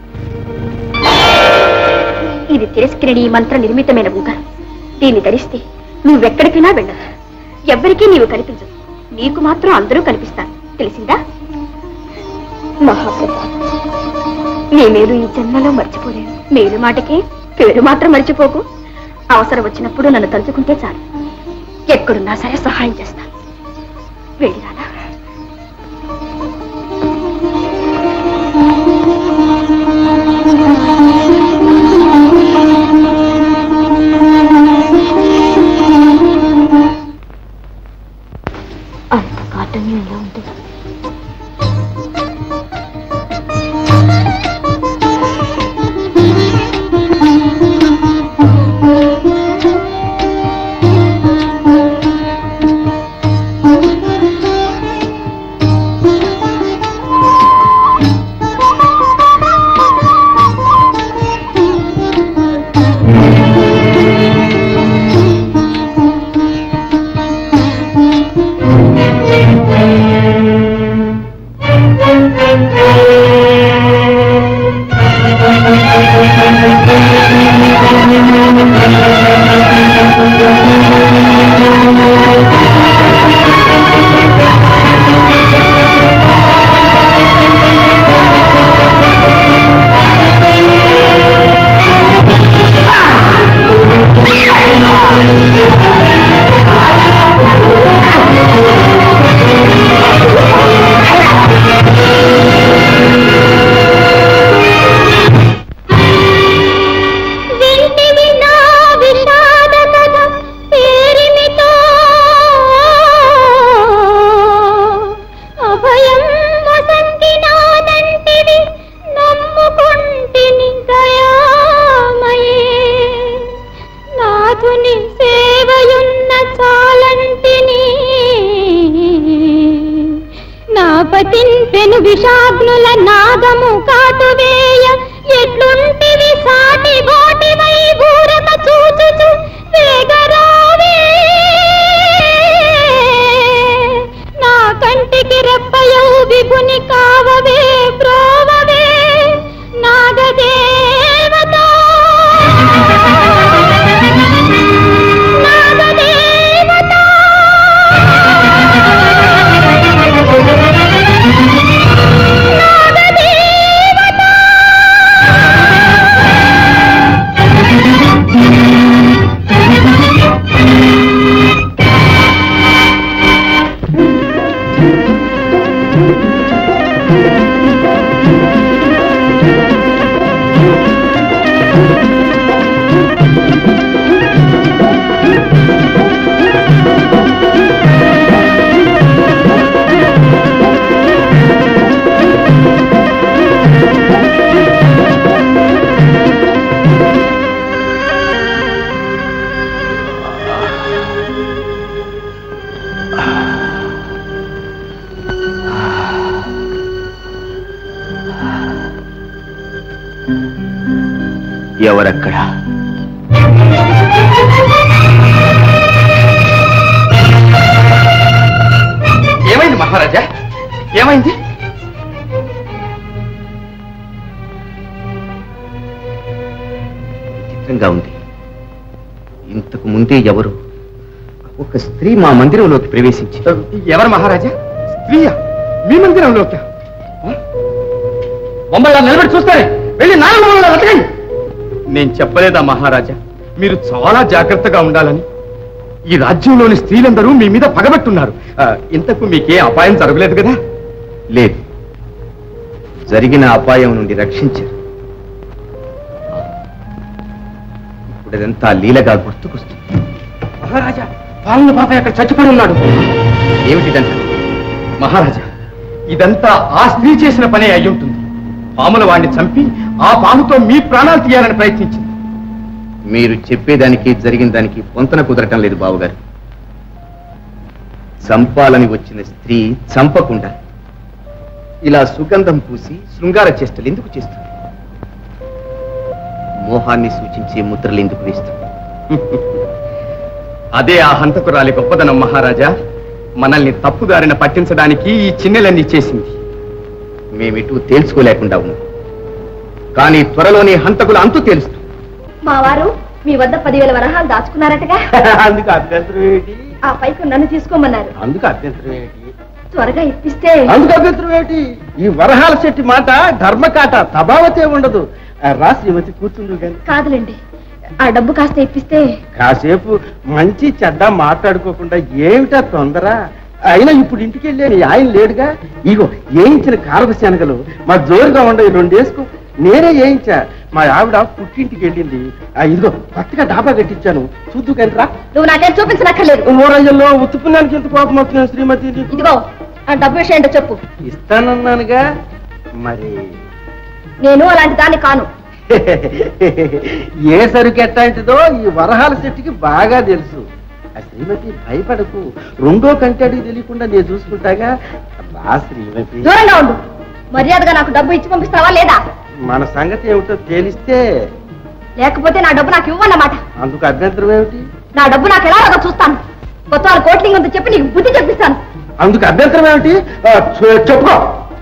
ఇది తిరస్కరణి మంత్ర నిర్మితమైన ఉంగరం దీన్ని ధరిస్తే నువ్వెక్కడికైనా వెళ్ళదు ఎవ్వరికీ నీవు కనిపించదు నీకు మాత్రం అందరూ కనిపిస్తారు తెలిసిందా మహాప్రసాద్ నీ మేలు ఈ జన్మలో మర్చిపోలేను మేలు మాటకే పేరు మాత్రం మర్చిపోకు అవసరం వచ్చినప్పుడు నన్ను తలుచుకుంటే చాలు ఎక్కడున్నా సరే సహాయం చేస్తాను వెళ్ళిరానా అంత కాఠిన్యంగా ఉంది ఆ యువతింపెను విషాగ్నుల నాదము కాటువేయ ఎట్లుంటివి సాటి గోటివై బూరక చూచుచు వేగరావే నా కంటికి రెప్పయవు విభుని కావవే ప్రోవవే నాగదేవత నాగదేవత ఎవరక్కడ ఏమైంది మహారాజా ఏమైంది విచిత్రంగా ఉంది ఇంతకు ముందే ఎవరు ఒక స్త్రీ మా మందిరంలోకి ప్రవేశించి ఎవరు మహారాజా స్త్రీయా మీ మందిరంలోకి మమ్మల్ని నిలబడి చూస్తారే వెళ్ళి నాన్న మమ్మల్ని వెతకండి నేను చెప్పలేదా మహారాజా మీరు చాలా జాగ్రత్తగా ఉండాలని ఈ రాజ్యంలోని స్త్రీలందరూ మీ మీద పగబట్టున్నారు ఆ, ఇంతకు మీకే అపాయం జరగలేదు కదా లేదు జరిగిన అపాయం నుండి రక్షించారు ఇప్పుడు ఇదంతా లీలగా గుర్తుకొస్తుంది మహారాజా పాలన బాబాయ్ అక్కడ చచ్చిపడి ఉన్నాడు ఏమిటిదంతా మహారాజా ఇదంతా ఆ స్త్రీ చేసిన పనే అయి ఉంటుంది పాముల వాడిని చంపి ఆ పాముతో మీ ప్రాణాలు తీయాలని ప్రయత్నించింది మీరు చెప్పేదానికి జరిగిన దానికి పొంతన కుదరటం లేదు బావగారు చంపాలని వచ్చిన స్త్రీ చంపకుండా ఇలా సుగంధం పూసి శృంగార చేష్టలు ఎందుకు చేస్తుంది మోహాన్ని సూచించే ముద్రలు ఎందుకు వేస్తుంది అదే ఆ హంతకురాలి గొప్పదనం మహారాజా మనల్ని తప్పుదారిన పట్టించడానికి ఈ చిన్నెలన్నీ చేసింది మేమిటు తేల్చుకోలేకుండా ఉన్నాం కానీ త్వరలోనే హంతకుల అంతు తేలుస్తాం మా వారు మీ వద్ద పదివేల వరహాలు దాచుకున్నారటగా అందుకు అభ్యంతరం ఏంటి ఆ పైకి నన్ను తీసుకోమన్నారు అందుకు అభ్యంతరం ఏంటి త్వరగా ఇప్పిస్తే అందుకు అభ్యంతరం ఏంటి ఈ వరహాల శెట్టి మాట ధర్మకాట తభావతే ఉండదు ఆ రా శ్రీమతి కూర్చుండు గాని కాదులేండి ఆ డబ్బు కాస్త ఇప్పిస్తే కాసేపు మంచి చెడ్డ మాట్లాడుకోకుండా ఏమిటా తొందర అయినా ఇప్పుడు ఇంటికి వెళ్ళేది ఆయన లేడుగా ఇగో ఏయించిన కారపు శనగలు మా జోరుగా ఉండవు రెండు వేసుకో నేనే ఏయించా మా ఆవిడ పుట్టింటికి వెళ్ళింది ఆ ఇదిగో కొత్తగా డాబా కట్టించాను చూద్దు కానీ రా నువ్వు నాకేం చూపించనక్కర్లేదు ఊరయ్యలో ఉత్తుపున్నానికి ఎంత కోపం వస్తున్నాను శ్రీమతి ఇదిగో ఆ డబ్బు విషయం ఏంటో చెప్పు ఇస్తానన్నానుగా మరి నేను అలాంటి దాన్ని కాను ఏ సరుకు ఎట్టాంటిదో ఈ వరహాల చెట్టుకి బాగా తెలుసు ఆ శ్రీమతి భయపడకు రెండో కంటాడికి తెలియకుండా నేను చూసుకుంటాగా రా శ్రీమతి దూరంగా ఉండు మర్యాదగా నాకు డబ్బు ఇచ్చి పంపిస్తావా లేదా మన సంగతి ఏమిటో తేలిస్తే లేకపోతే నా డబ్బు నాకు ఇవ్వన్నమాట అందుకు అభ్యంతరం ఏమిటి నా డబ్బు నాకు ఎలా రాదో చూస్తాను కొత్త వాళ్ళ కోట్లింగ్ ఉందో చెప్పి నీకు బుద్ధి చెప్పిస్తాను అందుకు అభ్యంతరం ఏమిటి ఆ, చె- చెప్పుకో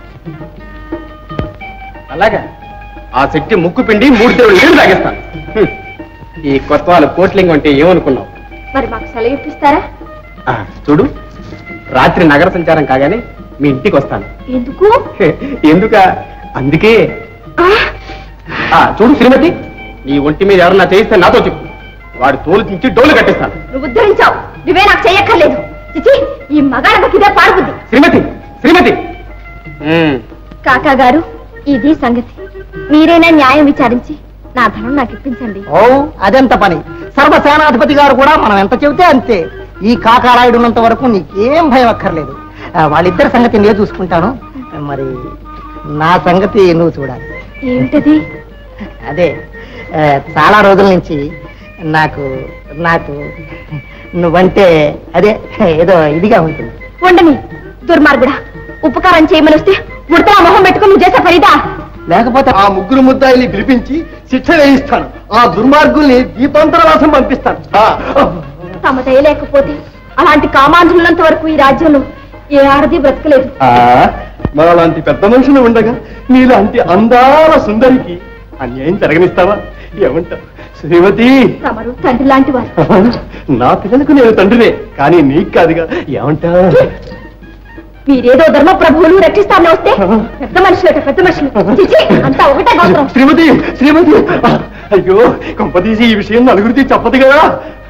అలాగా ఆ శక్తి ముక్కు పిండి మూడు దేవుడు నీళ్లు తాగేస్తాను హ్మ్. ఈ కొత్త వాళ్ళ కోట్లింగ్ అంటే ఏమనుకున్నావు మరి మాకు సెలవు ఇప్పిస్తారా ఆ, చూడు రాత్రి నగర సంచారం కాగానే మీ ఇంటికి వస్తాను ఎందుకు ఎందుక అందుకే ఆ, చూడు శ్రీమతి నీ ఒంటి మీద ఎవరన్నా చేయిస్తే నాతో చెప్పు వాడు తోలు చించి డోలు కట్టేస్తాను నువ్వు ఉద్ధరించావు నువ్వే నాకు చెయ్యక్కర్లేదు చిచి ఈ మగాళ్ళకి ఇదే పాడుబుద్ధి శ్రీమతి శ్రీమతి ఉమ్, కాకా గారు ఇది సంగతి మీరైనా న్యాయం విచారించి నా ధనం నాకు ఇప్పించండి ఓ అదెంత పని సర్వసేనాధిపతి గారు కూడా మనం ఎంత చెబితే అంతే ఈ కాకారాయుడు ఉన్నంత వరకు నీకేం భయం అక్కర్లేదు ఆ, వాళ్ళిద్దరి సంగతి నేను చూసుకుంటాను మరి నా సంగతి నువ్వు చూడాలి ఏమిటది అదే ఆ, చాలా రోజుల నుంచి నాకు నాకు నువ్వంటే అదే ఏదో ఇదిగా ఉంటుంది ఉండని దుర్మార్గుడా ఉపకారం చేయమని వస్తే ఉడతా మొహం పెట్టుకుని నువ్వు చేసే పనిదా లేకపోతే ఆ ముగ్గురు ముద్దాయిల్ని పిలిపించి శిక్ష వేయిస్తాను ఆ దుర్మార్గుల్ని దీపాంతరవాసం పంపిస్తాను ఆ, తమ దయ లేకపోతే అలాంటి కామాంధులంత వరకు ఈ రాజ్యంలో ఏ ఆడది బ్రతకలేదు ఆ, మాలాంటి పెద్ద మనుషులు ఉండగా నీలాంటి అందాల సుందరికి అన్యాయం జరగనిస్తావా ఏమంటావు శ్రీమతి తమరు తండ్రి లాంటి వారు నా పిల్లలకు నేను తండ్రినే కానీ నీకు కాదుగా ఏమంటావు మీరేదో ధర్మ ప్రభువులు రక్షిస్తారని వస్తే పెద్ద మనుషులట పెద్ద మనుషులు చిచి, అంతా ఒకటే గోత్రం శ్రీమతి శ్రీమతి ఆ, అయ్యో కొంపదీసి ఈ విషయం నలుగురికి చెప్పదు కదా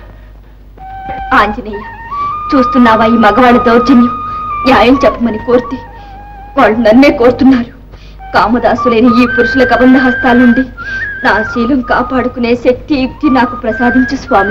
ఆంజనేయ చూస్తున్నావా ఈ మగవాళ్ళ దౌర్జన్యం న్యాయం చెప్పమని కోరితే వాళ్ళు నన్నే కోరుతున్నారు కామదాసులైన ఈ పురుషుల కబంధ హస్తాల నుండి నా శీలం కాపాడుకునే శక్తి యుక్తి నాకు ప్రసాదించు స్వామి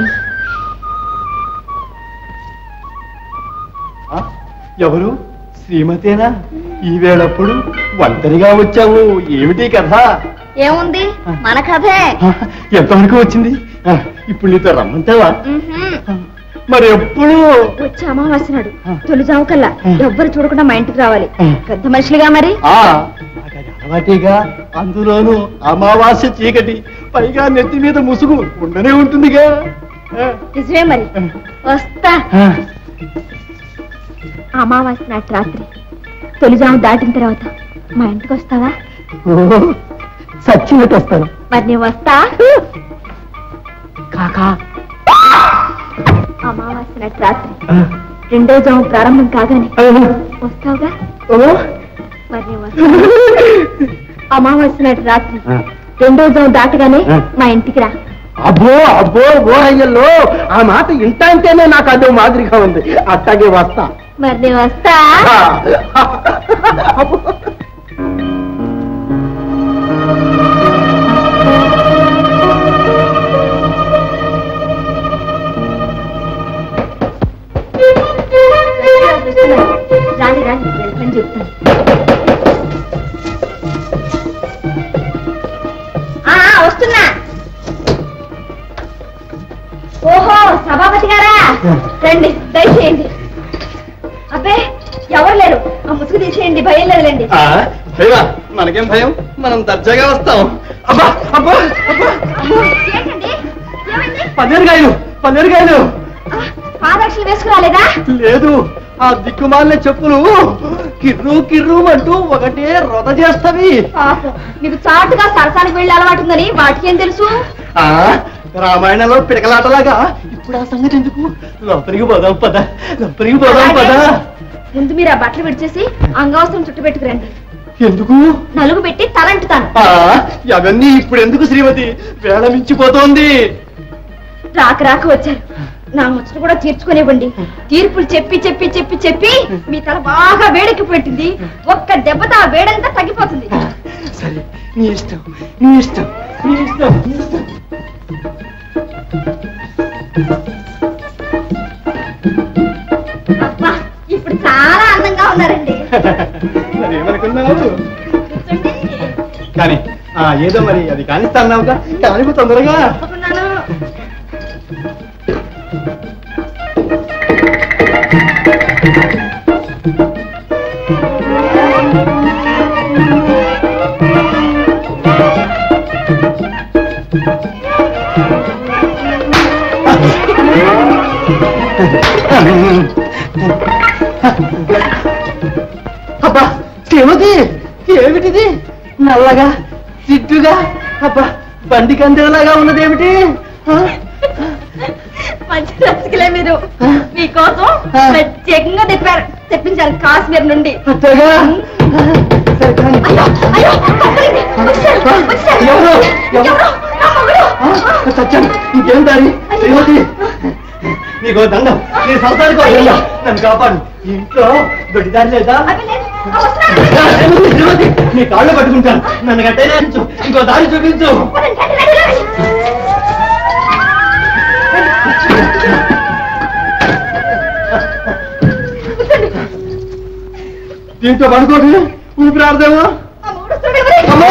ఆ, ఎవరు శ్రీమతేనా ఈ వేళప్పుడు ఒంటరిగా వచ్చావు ఏమిటి కథ ఏముంది మన కథే ఆ, ఎంతవరకు వచ్చింది ఆ, ఇప్పుడు నీతో రమ్మంటావా మరి ఎప్పుడు వచ్చి అమావాస్య నాడు తొలిజాము కల్లా ఎవ్వరు చూడకుండా మా ఇంటికి రావాలి పెద్ద మనుషులుగా మరి ఆ నాకది అలవాటేగా అందులోను అమావాస్య చీకటి పైగా నెత్తి మీద ముసుగు ఉండనే ఉంటుందిగా ఆ, నిజమే మరి వస్తా ఆ, అమావాస్య నాటి రాత్రి తొలిజాము దాటిన తర్వాత మా ఇంటికి వస్తావా ఓ, చచ్చినట్టు వస్తాను మరి నేను వస్తా కాకా అమావాస్య నాటి రాత్రి రెండో జాము ప్రారంభం కాగానే వస్తావుగా మరి నేను వస్తా అమావాస్య నాటి రాత్రి రెండో జాము దాటగానే మా ఇంటికి రా అబ్బో అబ్బో ఓ అయ్యల్లో ఆ మాట ఇంటంటేనే నాకు అదో మాదిరిగా ఉంది అట్టాగే వస్తా మరి నేను వస్తా రాని రాని వెళ్ళి పని చెప్తాను ఆ, ఆ, వస్తున్నా ఓహో సభాపతి గారా రండి దయచేయండి అబ్బే ఎవరు లేరు ఆ ముసుగు తీసేయండి భయం లేదులేండి భయమా మనకేం భయం మనం దర్జాగా వస్తాం అబ్బా అబ్బా అబ్బా ఏంటండి ఏమైంది పన్నీరుగాయలు పన్నీరుగాయలు ఆ, పాదరక్షలు వేసుకురాలేదా లేదు ఆ దిక్కుమాలిన చెప్పులు కిర్రు కిర్రు అంటూ ఒకటే రొద చేస్తవి పాపం మీకు చాటుగా సరసానికి వెళ్ళే అలవాటు ఉందని వాటికి ఏం తెలుసు ఆ రామాయణంలో పిడకలాటలాగా ఇప్పుడు ఆ సంగతి ఎందుకు లోపలికి పోదాం పద లోపలికి పోదాం పద ముందు మీరు ఆ బట్టలు విడిచేసి అంగవస్త్రం చుట్టు పెట్టుకురండి ఎందుకు నలుగు పెట్టి తలంటుతాను ఆ అవన్నీ ఇప్పుడు ఎందుకు శ్రీమతి వేళ మించిపోతోంది రాక రాక వచ్చారు నా ముచ్చట కూడా తీర్చుకునివ్వండి తీర్పులు చెప్పి చెప్పి చెప్పి చెప్పి మీ తల బాగా వేడెక్కి పెట్టింది ఒక్క దెబ్బతో ఆ వేడంతా తగ్గిపోతుంది సరే నీ ఇష్టం నీ ఇష్టం నీ ఇష్టం నీ ఇష్టం అబ్బా ఇప్పుడు చాలా అందంగా ఉన్నారండి మరి ఏమనుకున్నావు కానీ ఆ ఏదో మరి అది కానిస్తా అన్నావుగా కానిపు తొందరగా ఉన్నాను అబ్బా శ్రీమతి ఏమిటిది నల్లగా సిడ్డుగా అబ్బా బండి కందేలాగా ఉన్నదేమిటి ఆ? మంచి రసికలే మీరు మీకోసం ప్రత్యేకంగా తెప్పారు తెప్పించారు కాశ్మీర్ నుండి అత్తగా సరే కానీ. అయ్యో అయ్యో తప్పలేదు. వచ్చారు, వచ్చారు. ఎవరు? ఎవరు? ఎవరు? నా మొగుడు. ఆ, సత్యం ఇంకేం దారి శ్రీమతి నీకో దండం నీ సంసారికి ఒక దండం నన్ను కాపాడు ఇంట్లో దొడ్డిదారి లేదా అవి లేదు. ఆ, వస్తున్నాను. ఆ, శ్రీమతి, శ్రీమతి నీ కాళ్ళు పట్టుకుంటాను నన్ను గట్టైనా ఇంకో దారి చూపించు రండి, రండి, రండి, రండి. కూర్చోండి. దీంతో పడుకోటి ఊపిరాడదేమో ఆ మొగుడు వస్తున్నాడు, ఎవరు? అమ్మా!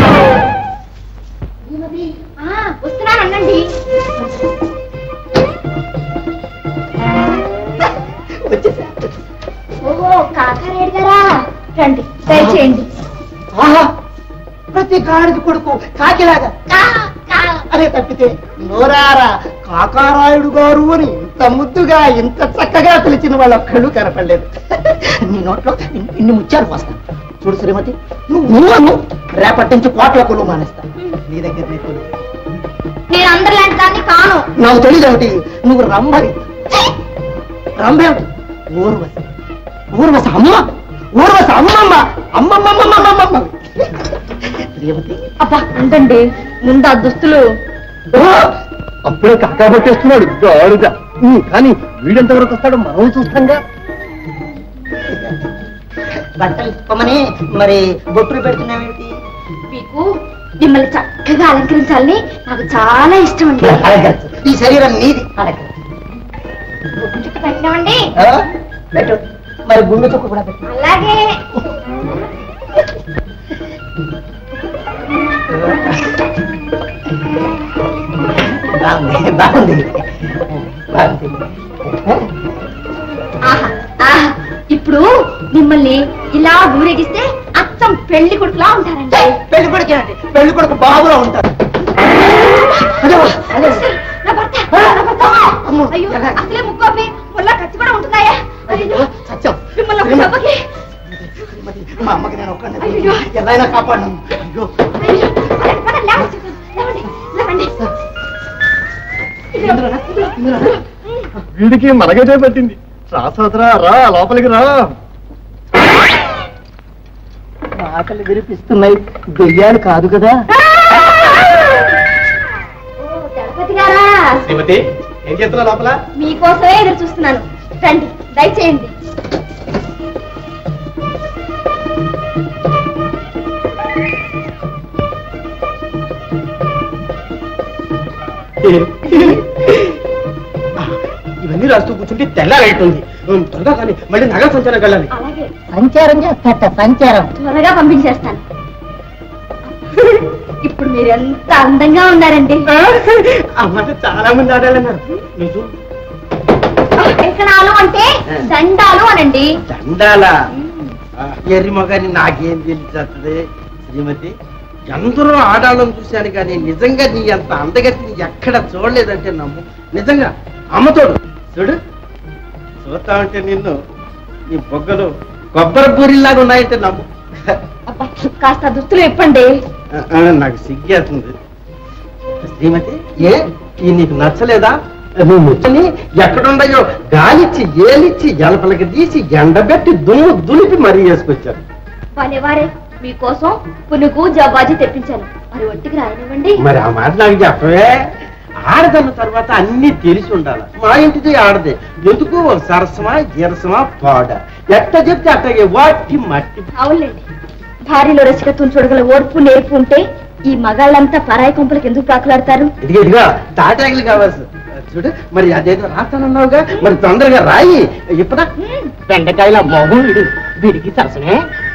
శ్రీమతి, ఆ, వస్తున్నాను అనండి వచ్చేసా ఓహో కాకారాయుడు గారా రండి దయచేయండి ఆహా ప్రతి గాడిద కొడుకు కాకిలాగా కా, కా అనే తప్పితే నోరారా కాకారాయుడు గారు అని ఇంత ముద్దుగా ఇంత చక్కగా పిలిచిన వాళ్ళు ఒక్కళ్ళు కనపడలేదు నీ నోట్లో ఇన్ని- ఇన్ని ముత్యాలు పోస్తాను చూడు శ్రీమతి నువ్వు నువ్వు అను రేపటి నుంచి కోట్ల కొలువు మానేస్తా నీ దగ్గర నీ కొలువు నేను అందరిలాంటి దాన్ని కాను నాకు తెలియదు ఒకటి నువ్వు రంభవి రంభేమిటి ఊర్వశి ఊర్వశ అమ్మ ఊర్వశ అమ్మమ్మ అమ్మమ్మమ్మమ్మమ్మమ్మ శ్రీమతి అబ్బా ఉండండి ముందు ఆ దుస్తులు అప్పుడే కక్కా పట్టేస్తున్నాడు గాడుద ఉమ్, కానీ వీడెంత వరకు వస్తాడో మనం చూస్తాంగా బట్టలు ఇప్పమని మరి బొట్టులు పెడుతున్నావేంటి మీకు మిమ్మల్ని చక్కగా అలంకరించాలని నాకు చాలా ఇష్టం అండి అడగచ్చు ఈ శరీరం నీది అడగచ్చు చుట్టూ పెట్టినామండి ఆ? పెట్టు మరి గుండె చుక్క కూడా పెట్టు అలాగే బాగుంది బాగుంది బాగుంది ఆహా, ఆహా. ఇప్పుడు మిమ్మల్ని ఇలా ఊరేగిస్తే అచ్చం పెళ్లి కొడుకులా ఉంటారండి పెళ్లి కొడుకు ఏంటి? పెళ్లి కొడుకు బాబులో ఉంటాడు అదే అదే నా భర్త, నా భర్త. అయ్యో అసలే ముక్కోపి ముళ్ళ కత్తి కూడా ఉంటున్నాయా అయ్యో సత్యం మిమ్మల్ని ఒక దెబ్బకి శ్రీమతి, మా అమ్మకి నేను ఒక్కడిని అయ్యో. ఎలా కాపాడు అయ్యో అయ్యో పదండి, పదండి, లేవండి, లేవండి, లేవండి. వీడికి మనగటే పట్టింది రా సోదరా రా లోపలికి రా ఆకలి విరిపిస్తున్నాయి దెయ్యాలు కాదు కదా ఓ, దళపతి గారా శ్రీమతి ఏం చేస్తున్నా లోపల మీకోసమే ఎదురు చూస్తున్నాను రండి దయచేయండి ఇవన్నీ రాస్తూ కూర్చుంటే తెల్లారైతుంది ఉమ్, త్వరగా కానీ మళ్ళీ నగర సంచారం వెళ్ళాలి అలాగే సంచారం చేస్తాట సంచారం త్వరగా పంపించేస్తాను ఇప్పుడు మీరు ఎంత అందంగా ఉన్నారండి అమ్మంటే చాలా మంది ఆడాలన్నారు నిజం ఎక్కడాలు అంటే దండాలు అనండి దండాల ఎర్రి మగాని నాకేం తెలిసేస్తుంది శ్రీమతి ఎందరో ఆడాలని చూశాను కానీ నిజంగా నీ అంత అందగతిని ఎక్కడ చూడలేదంటే నమ్ము నిజంగా అమ్మతోడు చూడు చూస్తా ఉంటే నిన్ను నీ బొగ్గలు కొబ్బరి బూరిలాగా ఉన్నాయంటే నమ్ము అబ్బా, కాస్త దుస్తులు ఇప్పండి ఆ, ఆ, నాకు సిగ్గేస్తుంది శ్రీమతి ఏ ఈ నీకు నచ్చలేదా నువ్వు ముచ్చని ఎక్కడుండయో గాలిచ్చి ఏలిచ్చి జలపలకి తీసి ఎండబెట్టి దుమ్ము దులిపి మరీ వేసుకొచ్చారు వారే మీకోసం పునుగు జవ్వాజీ తెప్పించాను మరి ఒంటికి రాయనివ్వండి మరి ఆ మాట నాకు చెప్పవే ఆడదన్న తర్వాత అన్ని తెలిసి ఉండాలి మా ఇంటిది ఆడదే ఎందుకు ఒక సరసమా గిరసమా పాడ ఎట్ట చెప్తే అట్టగే వాటి మట్టి అవునులేండి భార్యలో రసికత్వం చూడగల ఓర్పు నేర్పు ఉంటే ఈ మగాళ్ళంతా పరాయి కొంపలకి ఎందుకు ప్రాకులాడతారు ఇదిగో ఇదిగో తాటాకులు కావాలి చూడు మరి అదేదో రాస్తానన్నావుగా మరి తొందరగా రాయి ఇప్పుడు బెండకాయల మొహం వీడు వీడికి సరసమే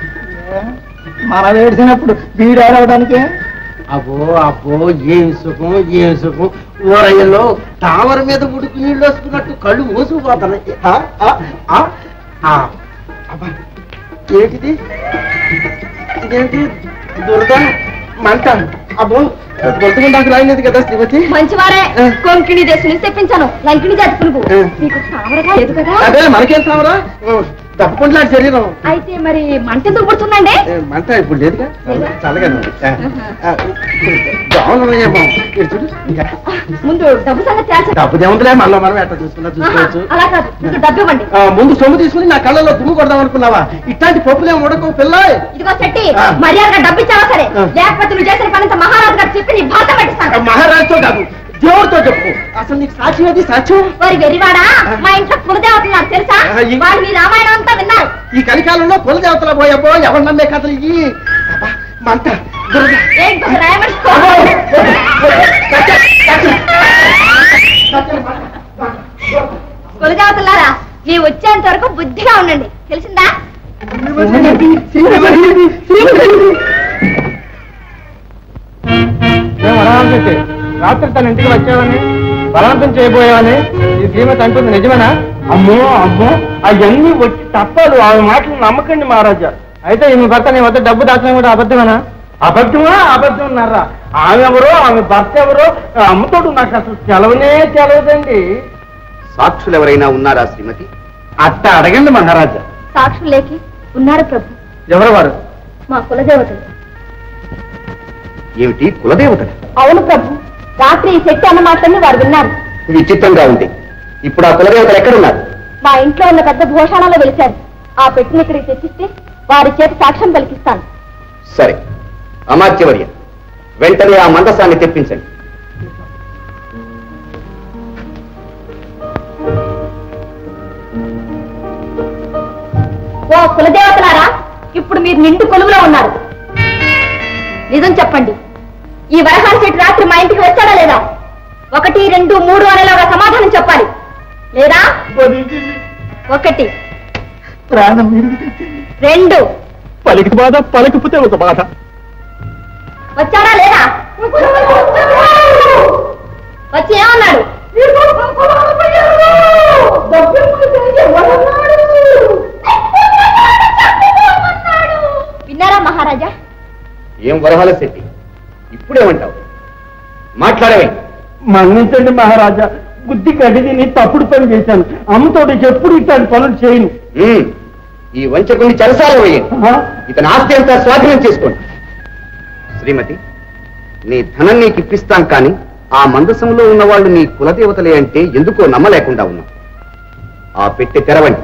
మనం ఏడ్చినప్పుడు వీడు ఏడవడానికి అబ్బో అబ్బో ఏం సుఖం ఏం సుఖం ఊరయ్యలో తామర మీద ఉడుకు నీళ్ళు వస్తున్నట్టు కళ్ళు మూసుకుపోతున్నాయి ఆ, ఆ, ఆ, ఆ. అబ్బా, ఏంటిది ఇదేంటి దురద మంట అబ్బో గొంతుకుంటాకు రాయలేదు కదా శ్రీమతి మంచివారే కొంకిణి దేశం నుంచి తెప్పించాను లంకిణి జాతి పునుగు మీకు తామరగా లేదు కదా అదే మనకేం తామరా తప్పకుండా శరీరం అయితే మరి మంట ఎందుకు పుడుతుందండి ఏ, మంట ఇప్పుడు లేదుగా చల్లగానే ఉంది. ఆ, ఆ, బాగున్నాయేమో ఇటు చూడు ఇంకా ముందు డబ్బు సంగతి తేల్చండి. డబ్బు దేవుందిలే మళ్ళీ మనం ఎట్లా చూసుకున్నా ఆహా, చూసుకోవచ్చు అలా కాదు ముందు డబ్బు ఇవ్వండి ఆ, ముందు సొమ్ము తీసుకుని నా కళ్ళలో దుమ్ము కొడదాం అనుకున్నావా ఇట్లాంటి పప్పులేం ఉడకవు పిల్ల ఇదిగో చెట్టి ఆ. మర్యాదగా డబ్బు ఇచ్చావా సరే ఆ. లేకపోతే నువ్వు చేసిన పని మహారాజు గారు చెప్పి నీ భాత పట్టిస్తాను మహారాజుతో కాదు దేవుడితో చెప్పు అసలు నీకు సాక్ష్యం ఏది సాక్ష్యం వారి వెరివాడా మా ఇంట్లో కులదేవతలు నాకు తెలుసా ఆ, ఈ- వాళ్ళు మీ రామాయణం అంతా విన్నారు ఈ కలికాలంలో కుల దేవతల పోయబ్బో ఎవరు నమ్మే కథలు ఇవి అబ్బా, మంట దురద. ఏంటి ఒక రాయమనిషికో? అబ్బో, కట్టె, కట్టె. కులదేవతలారా నీ వచ్చేంత వరకు బుద్ధిగా ఉండండి తెలిసిందా రాత్రి తన ఇంటికి వచ్చావని బలవంతం చేయబోయావని ఈ శ్రీమతి అంటుంది నిజమేనా అమ్మో అమ్మో అవన్నీ వచ్చి తప్పదు ఆమె మాటలు నమ్మకండి మహారాజా అయితే ఈమె భర్త నీ వద్ద డబ్బు దాచడం కూడా అబద్ధమేనా అబద్ధమా అబద్ధం ఉన్నారా ఆమె ఎవరో ఆమె భర్త ఎవరో అమ్మతోడు నాకు అసలు తెలవనే తెలవదండి సాక్షులు ఎవరైనా ఉన్నారా శ్రీమతి అట్ట అడగండి మహారాజా సాక్షులు లేకి ఉన్నారు ప్రభు ఎవరు వారు మా కులదేవతలు ఏమిటి కులదేవత అవును ప్రభు రాత్రి ఈ శక్తి అన్న మాటలన్నీ వారు విన్నారు విచిత్రంగా ఉంది ఇప్పుడు ఆ కులదేవతలు ఎక్కడున్నారు మా ఇంట్లో ఉన్న పెద్ద భూషాణాల్లో వెలిశారు ఆ పెట్టిన ఇక్కడికి తెచ్చిస్తే వారి చేతి సాక్ష్యం పలికిస్తాను సరే అమాత్యవర్య వెంటనే ఆ మందసాన్ని తెప్పించండి ఓ కులదేవతలారా ఇప్పుడు మీరు నిండు కొలువులో ఉన్నారు నిజం చెప్పండి ఈ వరహాన్ చెట్టు రాత్రి మా ఇంటికి వచ్చాడా లేదా ఒకటి రెండు మూడు అనేలాగా సమాధానం చెప్పాలి లేదా ఒకటి ప్రాణం రెండు పలికి బాధ పలకపోతే ఒక బాధ వచ్చాడా లేదా వచ్చి ఏమన్నాడు విన్నారా మహారాజా ఏం వరహాల శెట్టి ఇప్పుడేమంటావు మాట్లాడవే మన్నించండి మహారాజా బుద్ధి కడిదిని తప్పుడు పని చేశాను అమ్మతోటి ఎప్పుడు ఇట్లాంటి పనులు చేయను ఉమ్, ఈ వంచకుని చెరసాల వేయండి ఇతని ఆస్తి అంతా స్వాధీనం చేసుకోండి శ్రీమతి నీ ధనం నీకు ఇప్పిస్తాం కానీ ఆ మందసంలో ఉన్న వాళ్ళు నీ కులదేవతలే అంటే ఎందుకో నమ్మలేకుండా ఉన్నాం ఆ పెట్టి తెరవండి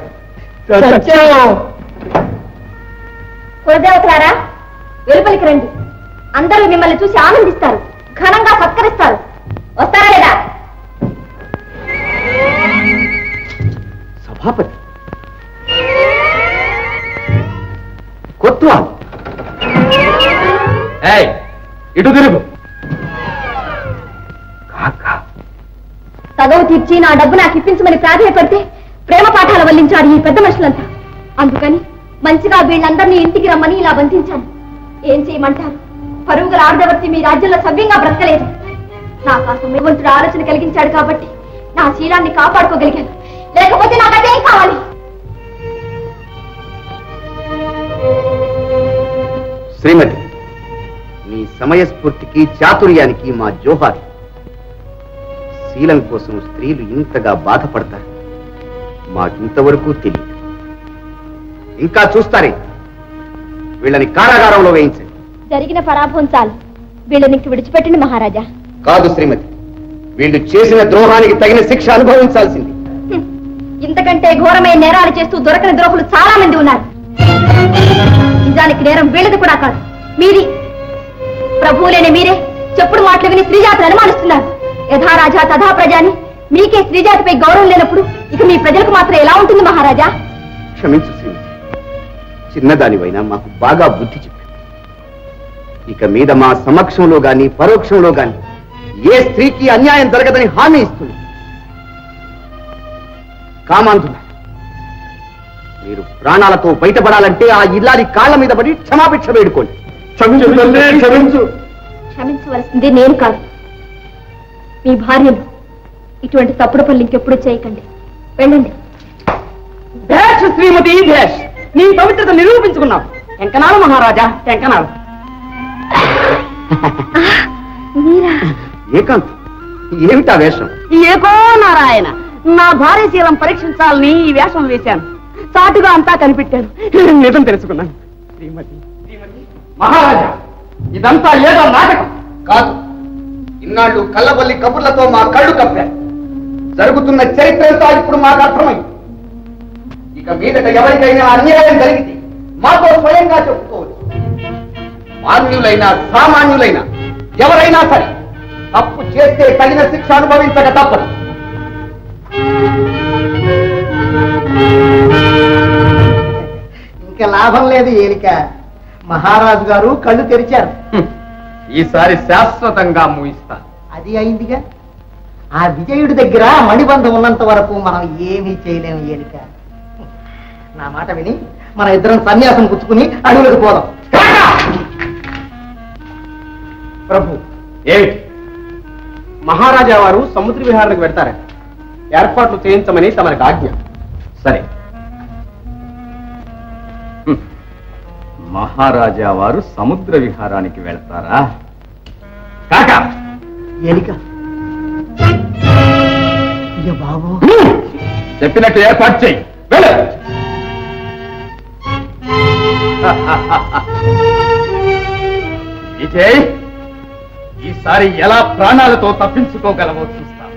కులదేవతలారా వెలుపలికి రండి అందరూ మిమ్మల్ని చూసి ఆనందిస్తారు ఘనంగా సత్కరిస్తారు వస్తారా లేదా సభాపతి కొత్వాల్ ఏయ్ ఇటు తిరుగు చదువు తీర్చి నా డబ్బు నాకు ఇప్పించమని ప్రాధాయపడితే ప్రేమ పాఠాలు వల్లించారు ఈ పెద్ద మనుషులంతా అందుకని మంచిగా వీళ్ళందరినీ ఇంటికి రమ్మని ఇలా బంధించాను ఏం చేయమంటారు పరుగుల ఆడదవర్తి మీ రాజ్యంలో సవ్యంగా బ్రతకలేదు నాకు ఆ సౌమ్యవంతుడు ఆలోచన కలిగించాడు కాబట్టి నా శీలాన్ని కాపాడుకోగలిగాను లేకపోతే నాకు అదేం కావాలి శ్రీమతి నీ సమయస్ఫూర్తికి చాతుర్యానికి మా జోహార్ శీలం కోసం స్త్రీలు ఇంతగా బాధపడతారు మాకింతవరకు తెలియదు ఇంకా చూస్తారే వీళ్ళని కారాగారంలో వేయించండి జరిగిన పరాభవం చాలు వీళ్ళని ఇంక విడిచిపెట్టండి మహారాజా కాదు శ్రీమతి వీళ్ళు చేసిన ద్రోహానికి తగిన శిక్ష అనుభవించాల్సింది హ్మ్. ఇంతకంటే ఘోరమైన నేరాలు చేస్తూ దొరకని ద్రోహులు చాలా మంది ఉన్నారు నిజానికి నేరం వీళ్ళది కూడా కాదు మీది ప్రభువులేని మీరే చెప్పుడు మాటలు విని స్త్రీజాతిని అనుమానిస్తున్నారు యథా రాజా తథా ప్రజాని మీకే స్త్రీజాతిపై గౌరవం లేనప్పుడు ఇక మీ ప్రజలకు మాత్రం ఎలా ఉంటుంది మహారాజా క్షమించు శ్రీమతి చిన్నదానివైనా మాకు బాగా బుద్ధి చెప్పు ఇక మీద మా సమక్షంలో గాని పరోక్షంలో గాని ఏ స్త్రీకి అన్యాయం జరగదని హామీ ఇస్తుంది కామాంధుల మీరు ప్రాణాలతో బయటపడాలంటే ఆ ఇల్లాలి కాళ్ళ మీద పడి క్షమాభిక్ష వేడుకోండి క్షమించు తల్లి క్షమించు క్షమించవలసింది నేను కాదు మీ భార్యలు ఇటువంటి తప్పుడు పనులు ఇంకెప్పుడు చేయకండి వెళ్ళండి భేష్ శ్రీమతి భేష్ నీ పవిత్రత నిరూపించుకున్నావు టెంకనాలు మహారాజా టెంకనాలు మీరా ఏకాంత్ ఏమిటా వేషం ఏకో నారాయణ నా భార్య శీలం పరీక్షించాలని ఈ వేషం వేశాను చాటుగా అంతా కనిపెట్టాను నిజం తెలుసుకున్నాను శ్రీమతి మహారాజా ఇదంతా ఏదో నాటకం కాదు ఇన్నాళ్ళు కళ్ళబల్లి కబుర్లతో మా కళ్ళు కప్పారు జరుగుతున్న చరిత్రంతా ఇప్పుడు మాకు అర్థమైంది ఇక మీదట ఎవరికైనా అన్యాయం జరిగితే మాతో స్వయంగా చెప్పుకోవచ్చు మాన్యులైనా సామాన్యులైనా ఎవరైనా సరే తప్పు చేస్తే తగిన శిక్ష అనుభవించక తప్పదు ఇంకా లాభం లేదు ఏలిక మహారాజు గారు కళ్ళు తెరిచారు ఈసారి శాశ్వతంగా ముగిస్తాను అది అయిందిగా ఆ విజయుడి దగ్గర మణిబంధం ఉన్నంత వరకు మనం ఏమీ చేయలేము ఏలిక నా మాట విని మన ఇద్దరం సన్యాసం పుచ్చుకుని అడవులకు పోదాం ప్రభు ఏమిటి మహారాజా వారు సముద్ర విహారానికి వెళ్తారట ఏర్పాట్లు చేయించమని తమరికి ఆజ్ఞ సరే హ్మ్. మహారాజా వారు సముద్ర విహారానికి వెళతారా కాక ఎలిక అయ్య బాబు చెప్పినట్టు ఏర్పాటు చేయి వెళ్ళు విజయ్ ఈసారి ఎలా ప్రాణాలతో తప్పించుకోగలవో చూస్తాం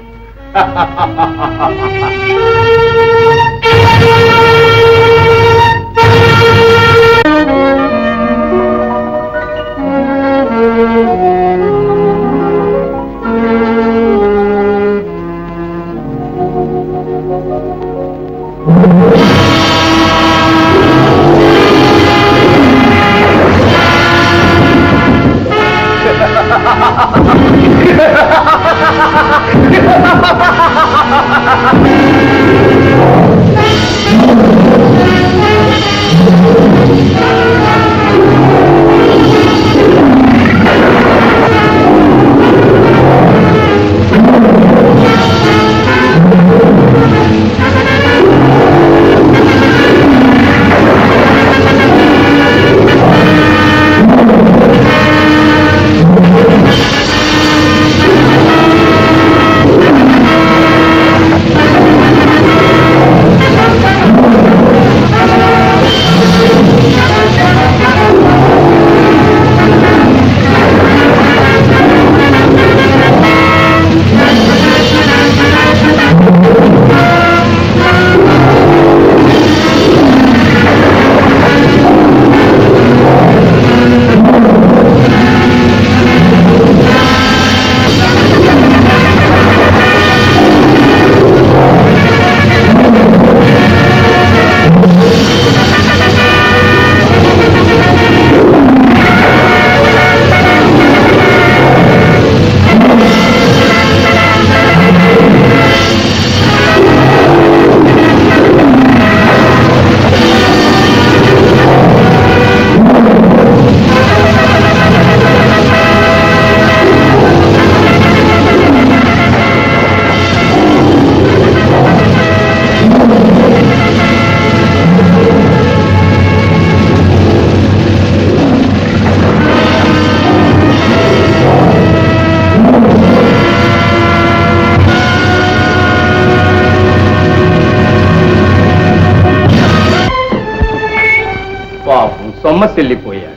పాపం సొమ్మసిల్లిపోయాడు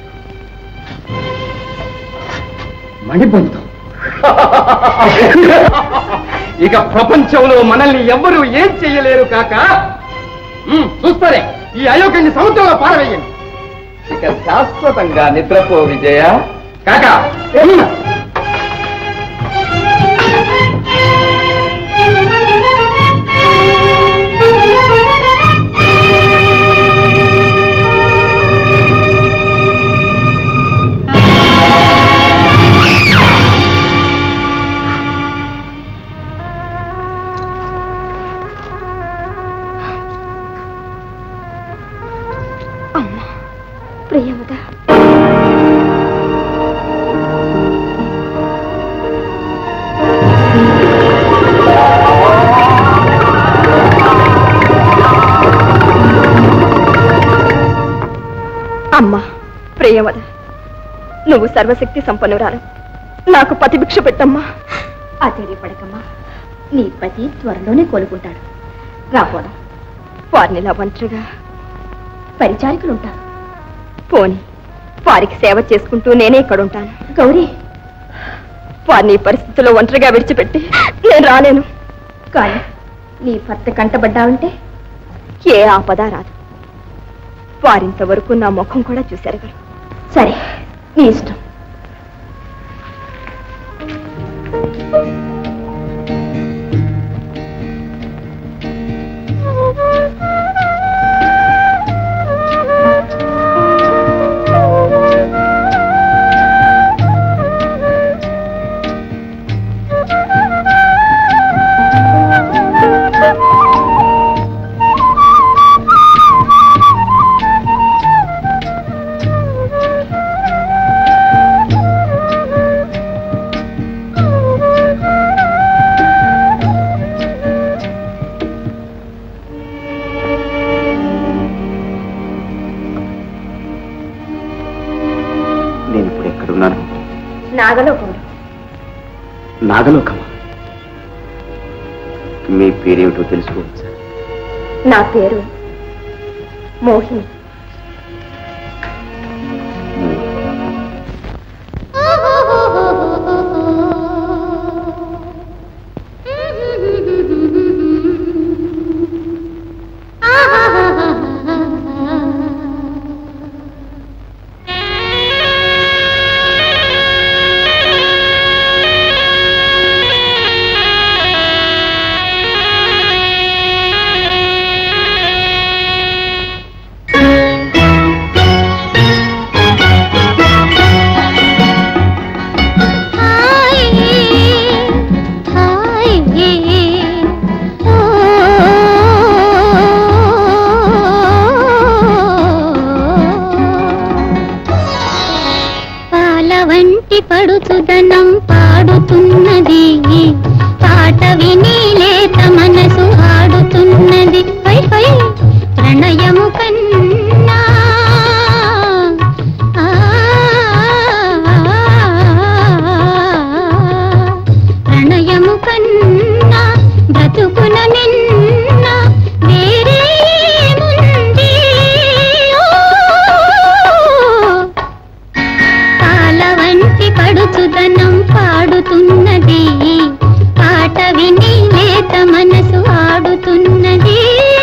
మణిబంధం ఇక ప్రపంచంలో మనల్ని ఎవ్వరూ ఏం చెయ్యలేరు కాక ఉమ్, చూస్తారే ఈ అయోగ్యాన్ని సముద్రంలో పారవేయండి ఇక శాశ్వతంగా నిద్రపో విజయ కాక ఉమ్. అమ్మా ప్రియమద అమ్మా ప్రియమద నువ్వు సర్వశక్తి సంపన్నురాలు నాకు పతిభిక్ష పెట్టమ్మా ఆశ్చర్యపడకమ్మా నీ పతి త్వరలోనే కోలుకుంటాడు రాపోదా వారినిలా ఒంటరిగా పరిచారికులుంటారు పోని వారికి సేవ చేసుకుంటూ నేనే ఇక్కడ ఉంటాను గౌరీ వారిని ఈ పరిస్థితిలో ఒంటరిగా విడిచిపెట్టి నేను రాలేను కానీ నీ భర్త కంటబడ్డావంటే ఏ ఆపద రాదు వారింతవరకు నా ముఖం కూడా చూశారు గారు సరే నీ ఇష్టం ఆ నాగలోకంలో నాగలోకమా మీ పేరేమిటో తెలుసుకోవచ్చా నా పేరు మోహిని పాల వంటి పడుచుదనం పాడుతున్నది పాట విని లేత మనసు ఆడుతున్నది పై పై ప్రణయము కన్నా ఆ, ప్రణయము కన్నా బ్రతుకున నిన్న వేరే ముంది పాల వంటి పడుచుదనం పాడుతున్నది పాట విని లేత మనసు ఆడుతున్నది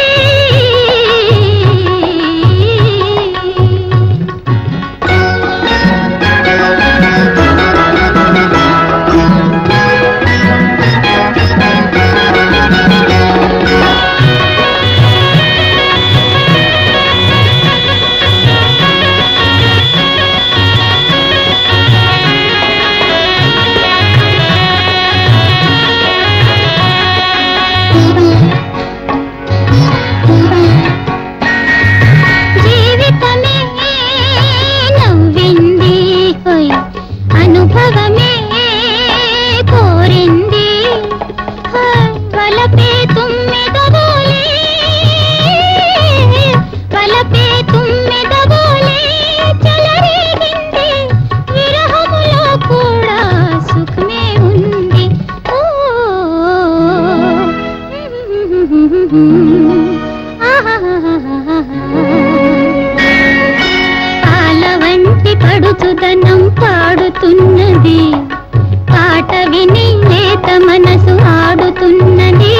జీవితమే నవ్వింది హోయ్ అనుభవమే కోరింది హోయ్ వలపే తుమ్మెదబోలే వలపే తుమ్మెదబోలే చెలరేగింది విరహములో కూడా సుఖమే ఉంది ఓ పాల వంటి పడుచుదనం పాడుతున్నది పాట విని లేత మనసు ఆడుతున్నది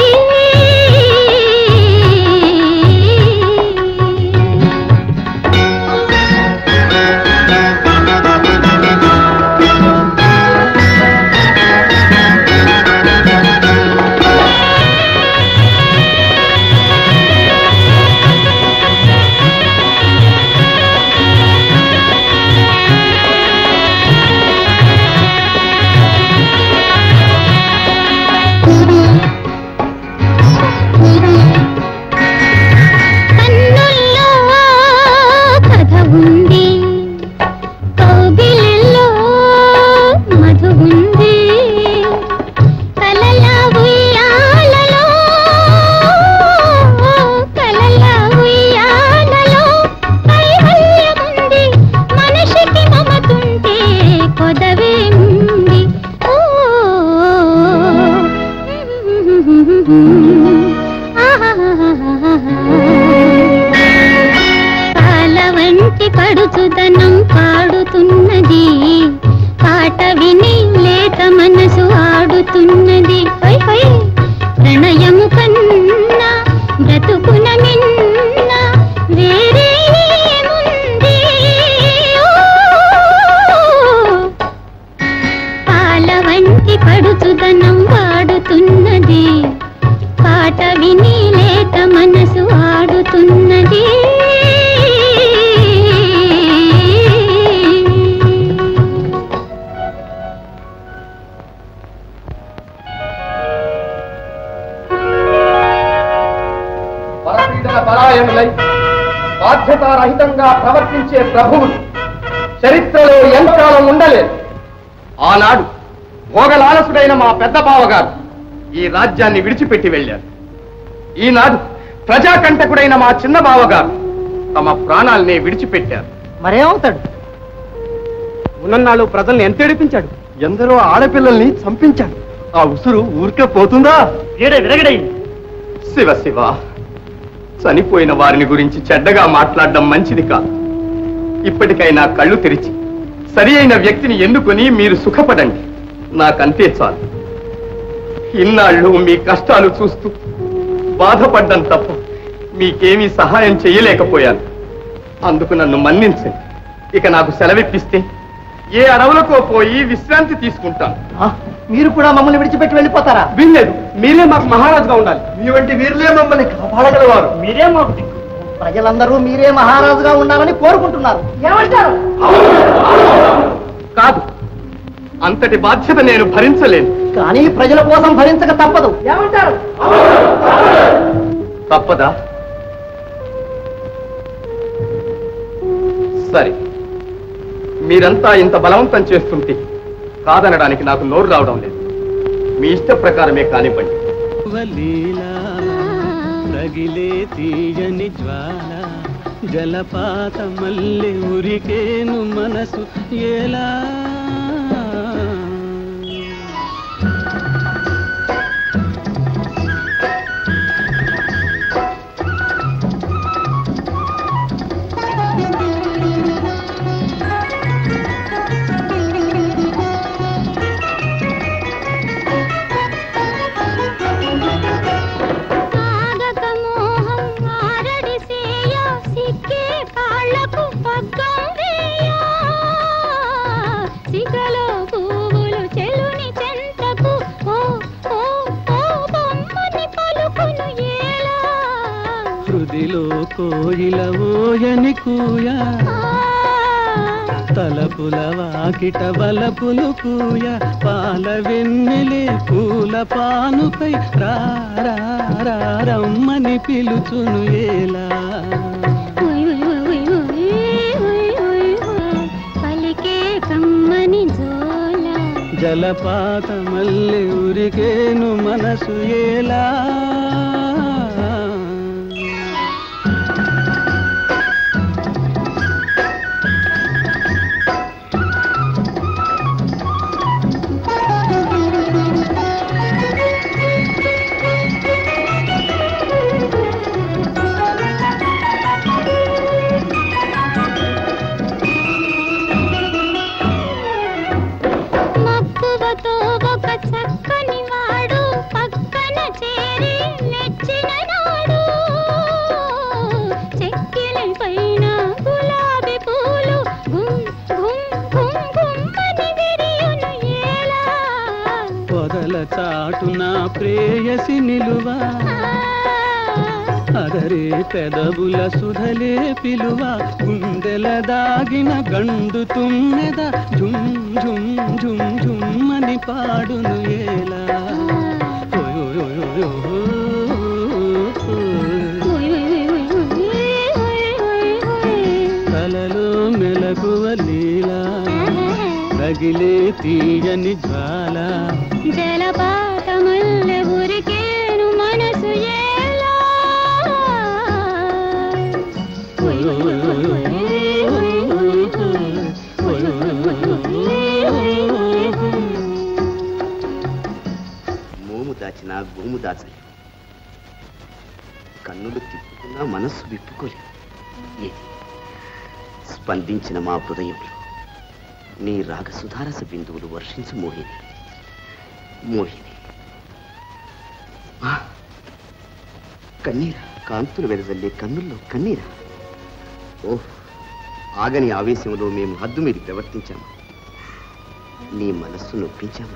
కన్నుల్లో కథ ఉంది కౌగిలిలో మధు ఉంది కలల ఉయ్యాలలో కలల ఉయ్యాలలో కైవల్యముంది మనిషికి మమతుంటే కొదవే ఉంది ఓ పాల వంటి పడుచుదనం పాడుతున్నది పాట విని లేత మనసు ఆడుతున్నది హై హై ప్రణయము కన్నా బ్రతుకున మిన్న వేరే ఏముంది ఓ, పాల వంటి పడుచుదనం పాడుతున్నది పాట విని లేత మనసు ఆడుతున్నది పరపీడన పరాయణులై బాధ్యతారహితంగా ప్రవర్తించే ప్రభువులు చరిత్రలో ఎంతకాలం ఉండలేదు ఆనాడు భోగలాలసుడైన మా పెద్ద బావగారు ఈ రాజ్యాన్ని విడిచిపెట్టి వెళ్ళారు ఈనాడు ప్రజాకంటకుడైన మా చిన్న బావగారు తమ ప్రాణాల్ని విడిచిపెట్టారు మరేమవుతాడు ఉన్నన్నాళ్ళు ప్రజల్ని ఎంత ఏడిపించాడు ఎందరో ఆడపిల్లల్ని చంపించాడు ఆ ఉసురు ఊరికే పోతుందా ఏడే విరగడై శివ శివ చనిపోయిన వారిని గురించి చెడ్డగా మాట్లాడడం మంచిది కాదు ఇప్పటికైనా కళ్ళు తెరిచి సరి అయిన వ్యక్తిని ఎన్నుకొని మీరు సుఖపడండి నాకంతే చాలు ఇన్నాళ్ళు మీ కష్టాలు చూస్తూ బాధపడ్డం తప్ప మీకేమీ సహాయం చేయలేకపోయాను అందుకు నన్ను మన్నించండి ఇక నాకు సెలవిప్పిస్తే ఏ అడవులకో పోయి విశ్రాంతి తీసుకుంటాను మీరు కూడా మమ్మల్ని విడిచిపెట్టి వెళ్ళిపోతారా వీల్లేదు మీరే మాకు మహారాజుగా ఉండాలి మీ వంటి వీరులే మమ్మల్ని కాపాడగలవారు మీరే మాకు ప్రజలందరూ మీరే మహారాజుగా ఉండాలని కోరుకుంటున్నారు ఏమంటారు కాదు అంతటి బాధ్యత నేను భరించలేను కానీ ప్రజల కోసం భరించక తప్పదు ఏమంటారు తప్పదా సరే మీరంతా ఇంత బలవంతం చేస్తుంటే కాదనడానికి నాకు నోరు రావడం లేదు మీ ఇష్ట ప్రకారమే కానివ్వండి లీలా రగిలే తీయని జ్వాల జలపాత మల్లె ఉరికేను మనసు ఎలా ఆగక మోహం ఆరడిసేయ సిక్కే కాళ్ళకు పగ్గం వేయ సిగలో పువ్వులు చెలుని చెంతకు ఓ ఓ ఓ బొమ్మని పలుకును ఏలా హృదిలో కోయిల ఓయని కూయా తలపుల వాకిట బలపులు కూయ పాల వెన్నెలే పూల పానుపై రా రా రా రమ్మని పిలుచును ఏలా ఓయ్ ఓయ్ ఓయ్ ఓయ్ ఓయ్ ఓయ్ ఓయ్ పలికే కమ్మని జోల జలపాత మల్లె ఉరికేను మనసు ఏలా మక్కువతో ఒక చక్కని వాడు పక్కన చేరి మెచ్చిన నాడు చెక్కిలి పైన గులాబీ పూలు గుమ్ గుమ్ గుమ్ గుమ్మని విరియును ఏలా పొదల చాటున ప్రేయసి నిలువా అదరే పెదవుల సుధలే పిలువ గుండెల దాగిన గండు తుమ్మెద జుమ్ జుమ్ జుమ్ జుమ్ అని పాడును ఏలా ఓయ్ ఓయ్ ఓయ్ ఓయ్ ఓయ్ ఓయ్. కలలో మెలకువ లీలా రగిలే తీయని జ్వాల జలపాతమల్లె ఉరికేను మనసు ఏలా ఓయ్ ఓయ్ ఓయ్ ఓయ్ ఓయ్ ఓయ్ ఓయ్ ఓయ్ ఓయ్ ఓయ్. మోము దాచినా గోము దాచలే కన్నులు తిప్పుకున్నా మనస్సు విప్పుకోలేదు ఏది స్పందించిన మా హృదయంలో నీ రాగ సుధారస బిందువులు వర్షించు మోహిని మోహిని ఆ! కన్నీరా కాంతులు వెదజల్లే కన్నుల్లో కన్నీరా ఓహ్ ఆగని ఆవేశంలో మేము హద్దు మీరి ప్రవర్తించాము నీ మనస్సు నొప్పించామా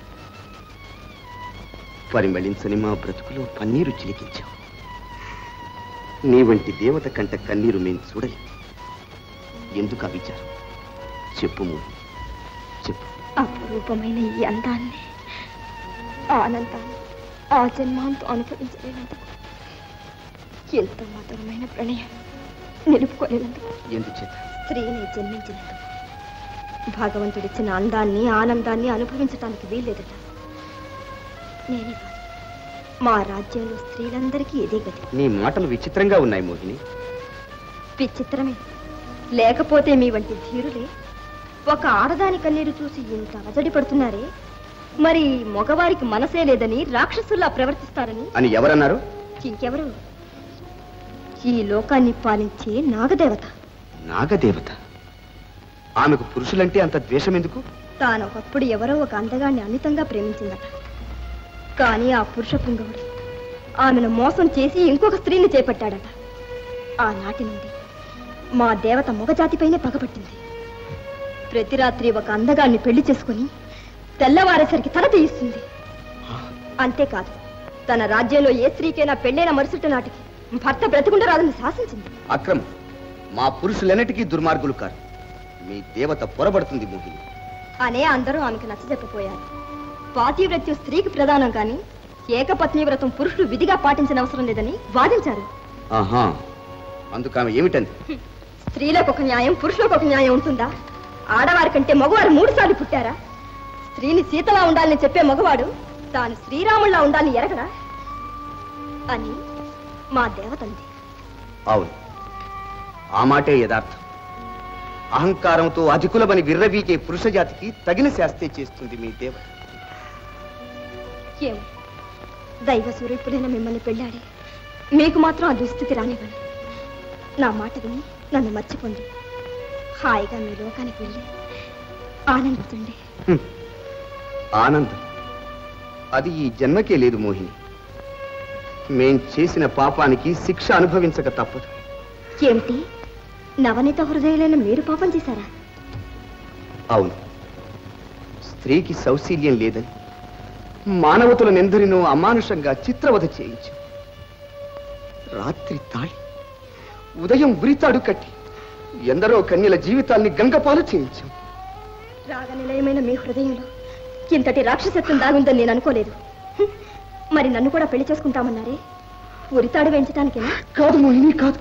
పరిమళించని మా బ్రతుకులో పన్నీరు చిలికించావు నీ వంటి దేవత కంట కన్నీరు మేము చూడలేం ఎందుకు ఆ విచారం చెప్పు మోహిని చెప్పు అపురూపమైన ఈ అందాన్ని ఆనందాన్ని ఆ జన్మాంతో అనుభవించలేనందుకు ఎంత మధురమైన ప్రణయం నిలుపుకోలేనందుకు ఎందుచేత స్త్రీని జన్మించినందుకు భగవంతుడిచ్చిన అందాన్ని ఆనందాన్ని అనుభవించటానికి వీల్లేదట నేనే కాదు మా రాజ్యంలో స్త్రీలందరికీ ఇదే గతి నీ మాటలు విచిత్రంగా ఉన్నాయి మోహిని విచిత్రమే లేకపోతే మీ వంటి ధీరులే ఒక ఆడదాని కన్నీరు చూసి ఇంత అలజడి పడుతున్నారే మరి మగవారికి మనసే లేదని రాక్షసుల్లా ప్రవర్తిస్తారని అని ఎవరన్నారు ఇంకెవరు ఈ లోకాన్ని పాలించే నాగదేవత నాగదేవత ఆమెకు పురుషులంటే అంత ద్వేషం ఎందుకు తాను ఒకప్పుడు ఎవరో ఒక అందగాన్ని అమితంగా ప్రేమించిందట కానీ ఆ పురుష పుంగవుడు ఆమెను మోసం చేసి ఇంకొక స్త్రీని చేపట్టాడట ఆనాటి నుండి మా దేవత మొగజాతిపైనే పగపట్టింది ప్రతి రాత్రి ఒక అందగాన్ని పెళ్లి చేసుకుని తెల్లవారేసరికి తల తీయిస్తుంది అంతేకాదు తన రాజ్యంలో ఏ స్త్రీకైనా పెళ్ళైన మరుసటి నాటికి భర్త బ్రతికుండ రాదని శాసించింది అక్రమం మా పురుషులెన్నటికీ దుర్మార్గులు కారు మీ దేవత పొరబడుతుంది మోహిని అనే అందరూ ఆమెకు నచ్చజెప్పపోయారు పాతివ్రత్యం స్త్రీకి ప్రధానం కానీ ఏకపత్ని వ్రతం పురుషుడు విధిగా పాటించిన అవసరం లేదని వాదించారు ఆహా అందుకు ఆమె ఏమిటంది స్త్రీలకు ఒక న్యాయం పురుషులకు ఒక న్యాయం ఉంటుందా ఆడవారి కంటే మగవారు మూడు సార్లు పుట్టారా స్త్రీని సీతలా ఉండాలని చెప్పే మగవాడు తాను శ్రీరాముల్లా ఉండాలని ఎరగడా అని మా దేవతంది అవును ఆ మాటే యథార్థం అహంకారంతో అధికులమని విర్రవీకే పురుష జాతికి తగిన శాస్త్రే చేస్తుంది మీ దేవత ఏం దైవ స్వరూపుడైన మిమ్మల్ని పెళ్ళాడి మీకు మాత్రం ఆ దుస్థితి రానివ్వను నా మాట విని నన్ను మర్చిపోండి హాయిగా మీ లోకానికి వెళ్ళి ఆనందించండి హ్మ్. ఆనందం అది ఈ జన్మకే లేదు మోహిని మేం చేసిన పాపానికి శిక్ష అనుభవించక తప్పదు ఏమిటి నవనీత హృదయులైన మీరు పాపం చేశారా అవును స్త్రీకి సౌశీల్యం లేదని మానవతులనెందరినో అమానుషంగా చిత్రవధ చేయించు రాత్రి తాళి ఉదయం ఉరితాడు కట్టి ఎందరో కన్యల జీవితాల్ని గంగపాలు చేయించాం రాగ నిలయమైన మీ హృదయంలో ఇంతటి రాక్షసత్వం దాగుందని నేను అనుకోలేదు హ్మ్. మరి నన్ను కూడా పెళ్లి చేసుకుంటామన్నారే ఉరితాడు వేయించడానికేనా కాదు మోహిని కాదు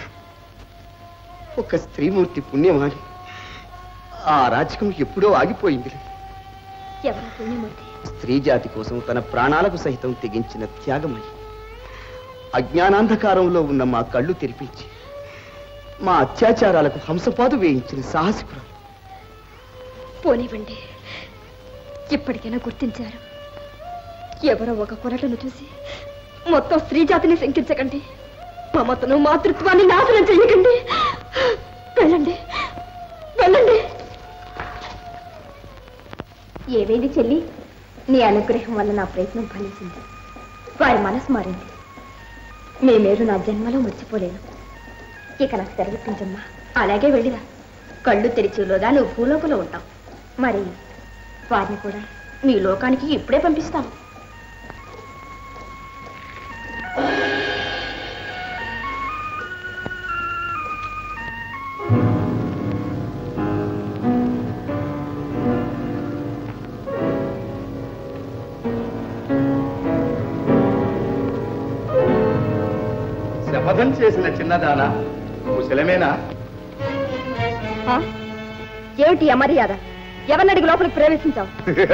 ఒక స్త్రీమూర్తి పుణ్యమాని ఆ రాజకం ఎప్పుడో ఆగిపోయింది ఎవరా పుణ్యమూర్తి స్త్రీ జాతి కోసం తన ప్రాణాలకు సహితం తెగించిన త్యాగమని అజ్ఞానాంధకారంలో ఉన్న మా కళ్ళు తెరిపించి మా అత్యాచారాలకు హంసపాదు వేయించిన సాహసికురాలు పోనివ్వండి ఇప్పటికైనా గుర్తించారు ఎవరో ఒక కొరటను చూసి మొత్తం స్త్రీ జాతిని శంకించకండి మమతను మాతృత్వాన్ని నాశనం చెయ్యకండి వెళ్ళండి వెళ్ళండి ఏవేది చెల్లి నీ అనుగ్రహం వల్ల నా ప్రయత్నం ఫలించింది వారి మనసు మారింది మీ మేలు నా జన్మలో మర్చిపోలేను ఇక నాకు తెరవిప్పించమ్మా అలాగే వెళ్ళిరా కళ్ళు తెరిచిలోదా నువ్వు భూలోకంలో ఉంటావు మరి వారిని కూడా మీ లోకానికి ఇప్పుడే పంపిస్తాను శపథం చేసిన చిన్నదానా కుశలమేనా ఆ? ఏమిటి అమర్యాద ఎవరిని అడిగి లోపలికి ప్రవేశించావు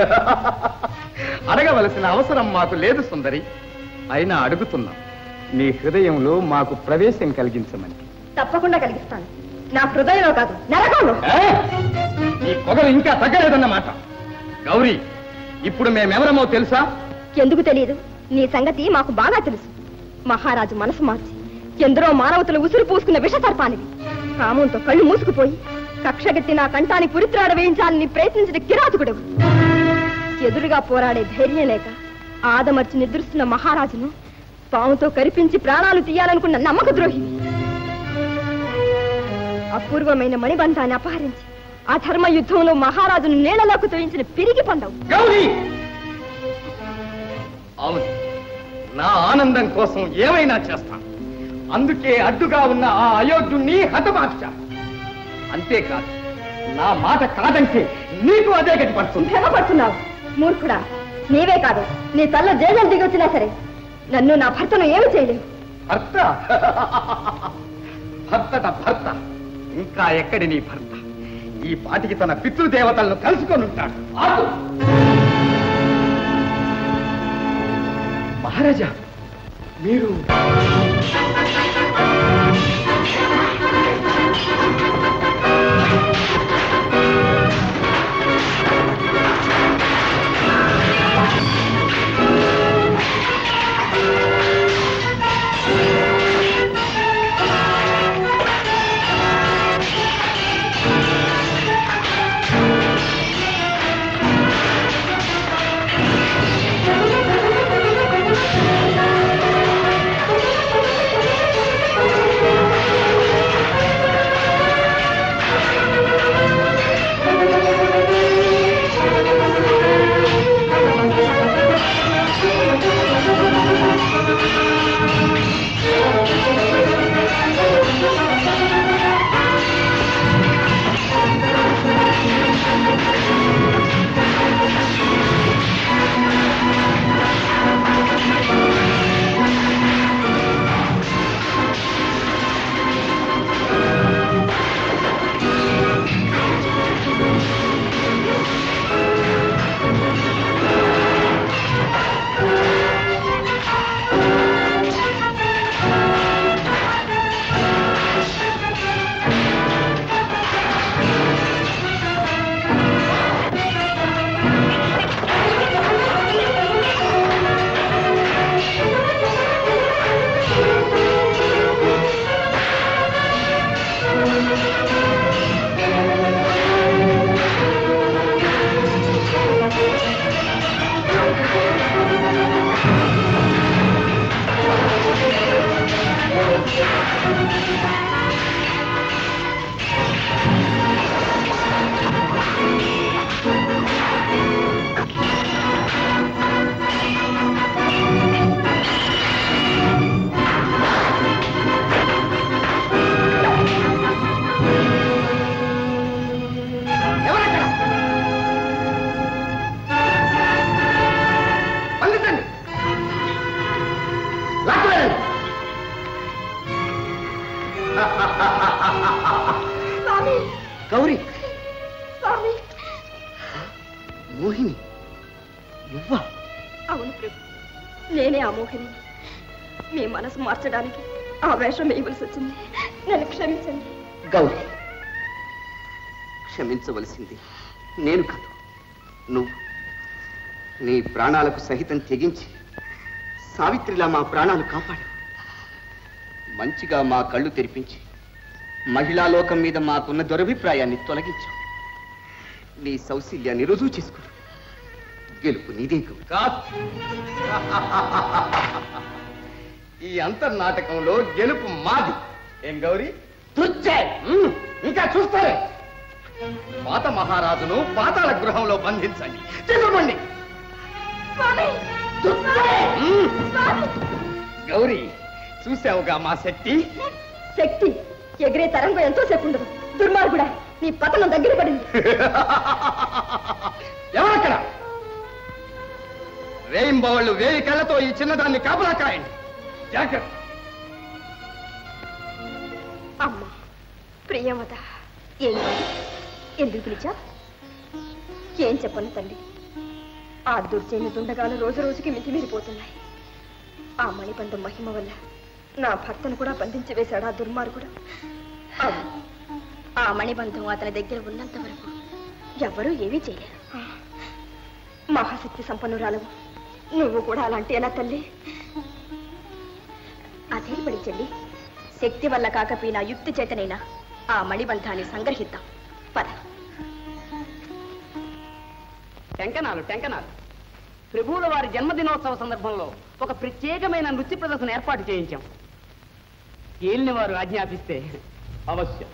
అడగవలసిన అవసరం మాకు లేదు సుందరి అయినా అడుగుతున్నాం నీ హృదయంలో మాకు ప్రవేశం కలిగించమని తప్పకుండా కలిగిస్తాను నా హృదయంలో కాదు నరకంలో ఏ? నీ పొగలు ఇంకా తగ్గలేదన్నమాట గౌరీ ఇప్పుడు మేమెవరమో తెలుసా ఎందుకు తెలియదు నీ సంగతి మాకు బాగా తెలుసు మహారాజు మనసు మార్చి ఎందరో మానవతలు ఉసురు పూసుకున్న విషసర్పానివి కామంతో కళ్ళు మూసుకుపోయి కక్షగెత్తి నా కంఠానికి పురిత్రాడ వేయించాలని ప్రయత్నించిన కిరాతకుడు ఎదురుగా పోరాడే ధైర్యం లేక ఆదమర్చి నిద్రిస్తున్న మహారాజును పాముతో కరిపించి ప్రాణాలు తీయాలనుకున్న నమ్మక ద్రోహిని అపూర్వమైన మణిబంధాన్ని అపహరించి ఆ ధర్మ యుద్ధంలో మహారాజును నీళ్లలోకి తోయించిన పిరిగి పందవు గౌరీ అవును నా ఆనందం కోసం ఏమైనా చేస్తాను అందుకే అడ్డుగా ఉన్న ఆ అయోగ్యుణ్ణి హతమార్చా అంతేకాదు నా మాట కాదంటే నీకు అదే గతి పడుతుంది భ్రమపడుతున్నావు మూర్ఖుడా నీవే కాదు నీ తల్ల జేజం దిగొచ్చినా సరే నన్ను నా భర్తను ఏమి చేయలేవు భర్త భర్తట భర్త ఇంకా ఎక్కడి నీ భర్త ఈ పాటికి తన పితృదేవతలను కలుసుకొని ఉంటాడు ఆగు. మహారాజా మీరు గౌరీ స్వామి మోహిని నువ్వా అవును ప్రభు నేనే ఆ మోహిని మీ మనసు మార్చడానికి ఆ వేషం వేయవలసి వచ్చింది నన్ను క్షమించండి గౌరీ క్షమించవలసింది నేను కాదు నువ్వు నీ ప్రాణాలకు సహితం తెగించి సావిత్రిలా మా ప్రాణాలు కాపాడు మంచిగా మా కళ్ళు తెరిపించి మహిళా లోకం మీద మాకున్న దురభిప్రాయాన్ని తొలగించావు నీ సౌశల్యాన్ని రుజువు చేసుకో గెలుపు నీదే గౌరీ కాదు ఈ అంతర్నాటకంలో గెలుపు మాది ఏం గౌరీ తుచ్చే మ్మ్. ఇంకా చూస్తారే పాత మహారాజును పాతాళ గృహంలో బంధించండి తీసుకోండి మ్మ్. గౌరీ చూసావుగా మా శక్తి శక్తి ఎగిరే తరంగం ఎంతో సేపు ఉండదు దుర్మార్గుడా నీ పతనం దగ్గర పడింది ఎవరక్కడ వేయింబవళ్ళు వేయి కళ్ళతో ఈ చిన్నదాన్ని కాపలా కాయండి జాగ్రత్త అమ్మా ప్రియమత ఏం కాదు. ఎందుకు పిలిచా ఏం చెప్పను తల్లి ఆ దుర్జైన దుండగాలు రోజు రోజుకి మితిమీరిపోతున్నాయి ఆ మణిబంధం మహిమ వల్ల నా భర్తను కూడా బంధించి వేశాడు ఆ దుర్మార్గుడు అవును ఆ మణిబంధం అతని దగ్గర ఉన్నంత వరకు ఎవ్వరూ ఏమీ చేయలేరు మహాశక్తి సంపన్నురాలవు నువ్వు కూడా అలాంటి ఎలా తల్లి అదే పడించండి శక్తి వల్ల కాకపోయినా యుక్తి చేతనైనా ఆ మణిబంధాన్ని సంగ్రహిద్దాం పద టెంకనాలు టెంకనాలు ప్రభువుల వారి జన్మదినోత్సవ సందర్భంలో ఒక ప్రత్యేకమైన నృత్య ప్రదర్శన ఏర్పాటు చేయించాం ఏలిన వారు ఆజ్ఞాపిస్తే అవశ్యం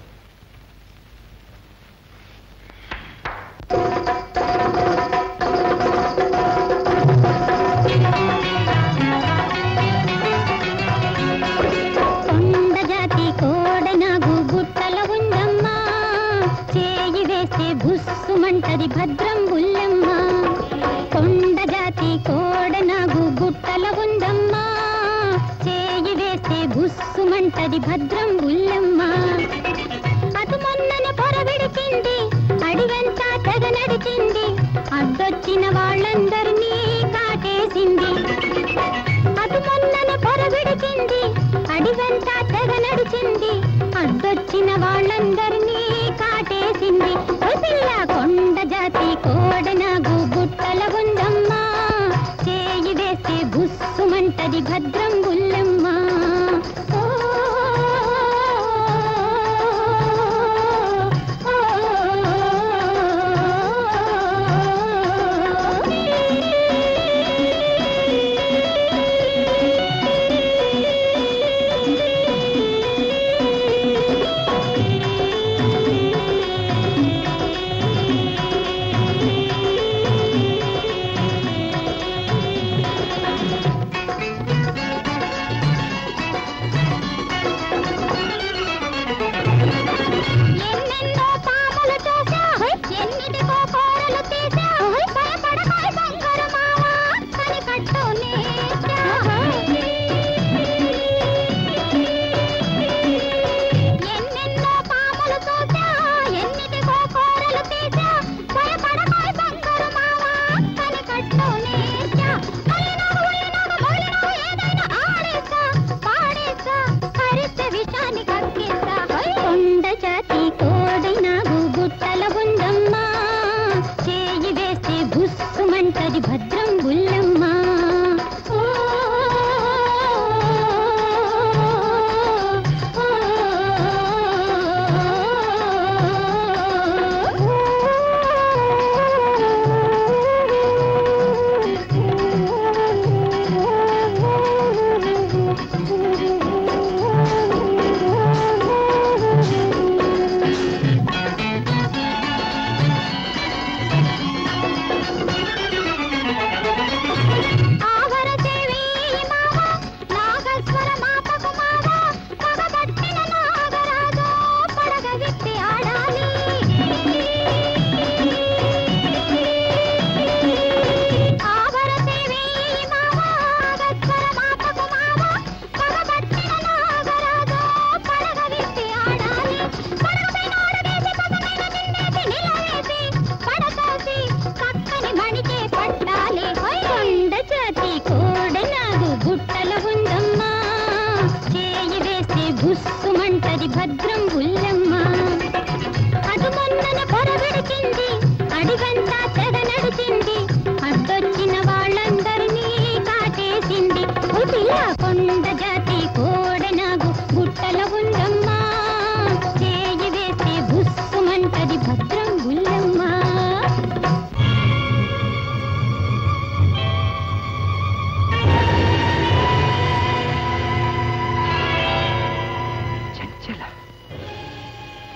కొండ జాతి కోడనాగు గుట్టల ఉందమ్మా చేయి వేస్తే బుస్సుమంటది భద్రం బుల్లమ్మ కొండ జాతి కోడనాగు గుట్టల ఉందమ్మా చేయి వేస్తే బుస్సుమంటది భద్రం బుల్లమ్మ అటు మొన్ననే పొరవిడిచింది అడిగంతా తెగ నడిచింది అడ్డొచ్చిన వాళ్ళందరినీ కాటేసింది అటు మొన్ననే పొరవిడిచింది అడిగంతా తెగ నడిచింది అడ్డొచ్చిన వాళ్ళందరినీ కాటేసింది ఓ పిల్ల కొండ జాతి కోడనాగు గుట్టల ఉందమ్మా చేయి వేస్తే బుస్సుమంటది భద్రం బుల్లమ్మ ఓ, ఎన్నెన్నో పాములు చూసా ఎన్నిటికో కోరలు తీసా భయపడకాయ బంగారు మావా కని కట్టునే ఎన్నెన్నో పాములు చూసా ఎన్నిటికో కోరలు తీసా భయపడకాయ బంగారు మావా కని కట్టునే ఏదైనా ఆడేస్తా పాడేస్తా హరిత విషాన్ని కక్కిస్తా కొండ జాతి కోడైన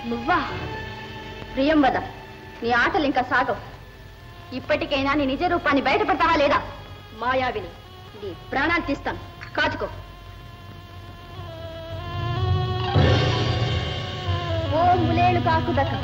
నువ్వా ప్రియంవద నీ ఆటలు ఇంకా సాగవు ఇప్పటికైనా నీ నిజ రూపాన్ని బయటపెడతావా లేదా మాయావిని నీ ప్రాణాలు తీస్తాను కాచుకో ఓ ములేలు కాకుదక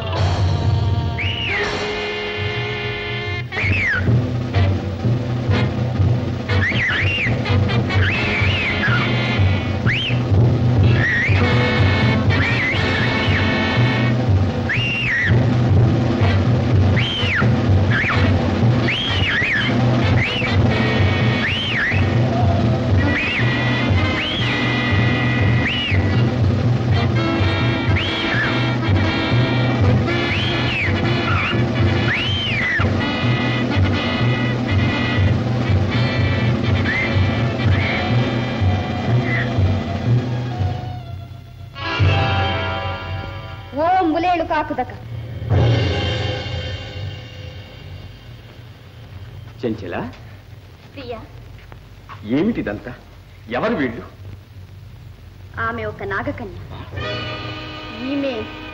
ఓ ములేలు కాకుదక చెంచల ప్రియా ఏమిటిదంతా ఎవరు వీళ్ళు ఆమె ఒక నాగకన్య ఈమె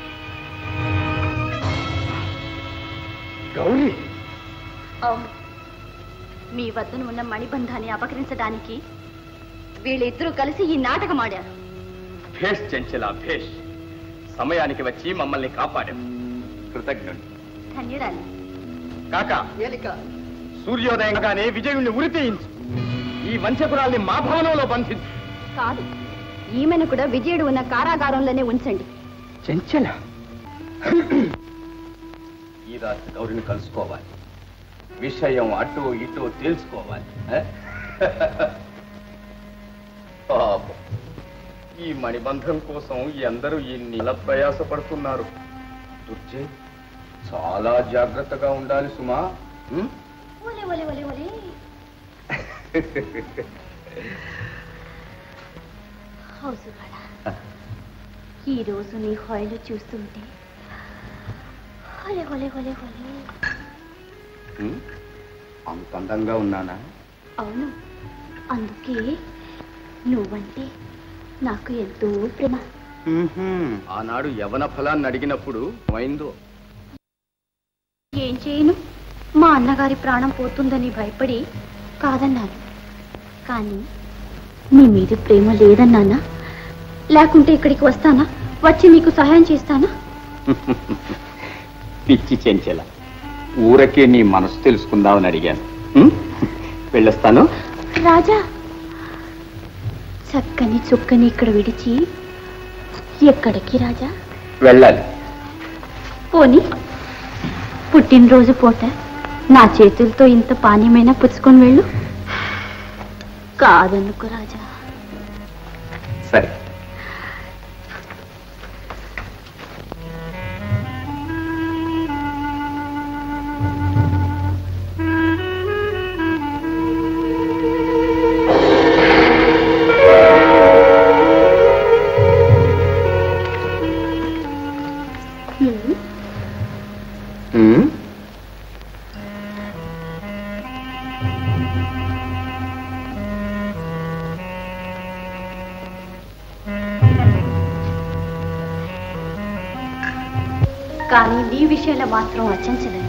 గౌరీ అవును మీ వద్దన ఉన్న మణిబంధాన్ని అపకరించడానికి వీళ్ళిద్దరూ కలిసి ఈ నాటకం ఆడారు భేష్ చెంచల భేష్ సమయానికి వచ్చి మమ్మల్ని కాపాడాం కృతజ్ఞుడు ధన్యురాలి కాక సూర్యోదయంగానే విజయుణ్ణి ఉరితీయించు ఈ వంచకురాల్ని మా భవనంలో బంధించు కాదు ఈమెను కూడా విజయుడు ఉన్న కారాగారంలోనే ఉంచండి చెంచల ఈ రాత్రి గౌరిని కలుసుకోవాలి విషయం అటు ఇటు తెలుసుకోవాలి ఆ? పాపం. ఈ మణిబంధం కోసం ఎందరూ ఎన్ని నెల ప్రయాసపడుతున్నారు దుర్జయ్ చాలా జాగ్రత్తగా ఉండాలి సుమా ఉం? ఒలే ఒలే ఒలే ఒలే హౌసుగాడా ఈ రోజు నీ హాయిలు చూస్తుంటే ఒలే ఒలే ఒలే ఒలే ఉం? అంత అందంగా ఉన్నానా అవును అందుకే నువ్వంటే నాకు ఎంతో ప్రేమ ఆనాడు యవన ఫలాన్ని అడిగినప్పుడు అయిందో ఏం చేయను మా అన్నగారి ప్రాణం పోతుందని భయపడి కాదన్నాను కానీ నీ మీద ప్రేమ లేదన్నానా లేకుంటే ఇక్కడికి వస్తానా వచ్చి నీకు సహాయం చేస్తానా పిచ్చి చెంచెల ఊరకే నీ మనసు తెలుసుకుందామని అడిగాను ఉం? వెళ్ళొస్తాను రాజా చక్కని చుక్కని ఇక్కడ విడిచి ఎక్కడికి రాజా వెళ్ళాలి పోని పుట్టినరోజు పూట నా చేతులతో ఇంత పానీయమైనా పుచ్చుకొని వెళ్ళు కాదనుకో రాజా సరే హ్మ్. ఉం? కానీ నీ విషయంలో మాత్రం అచంచలేదు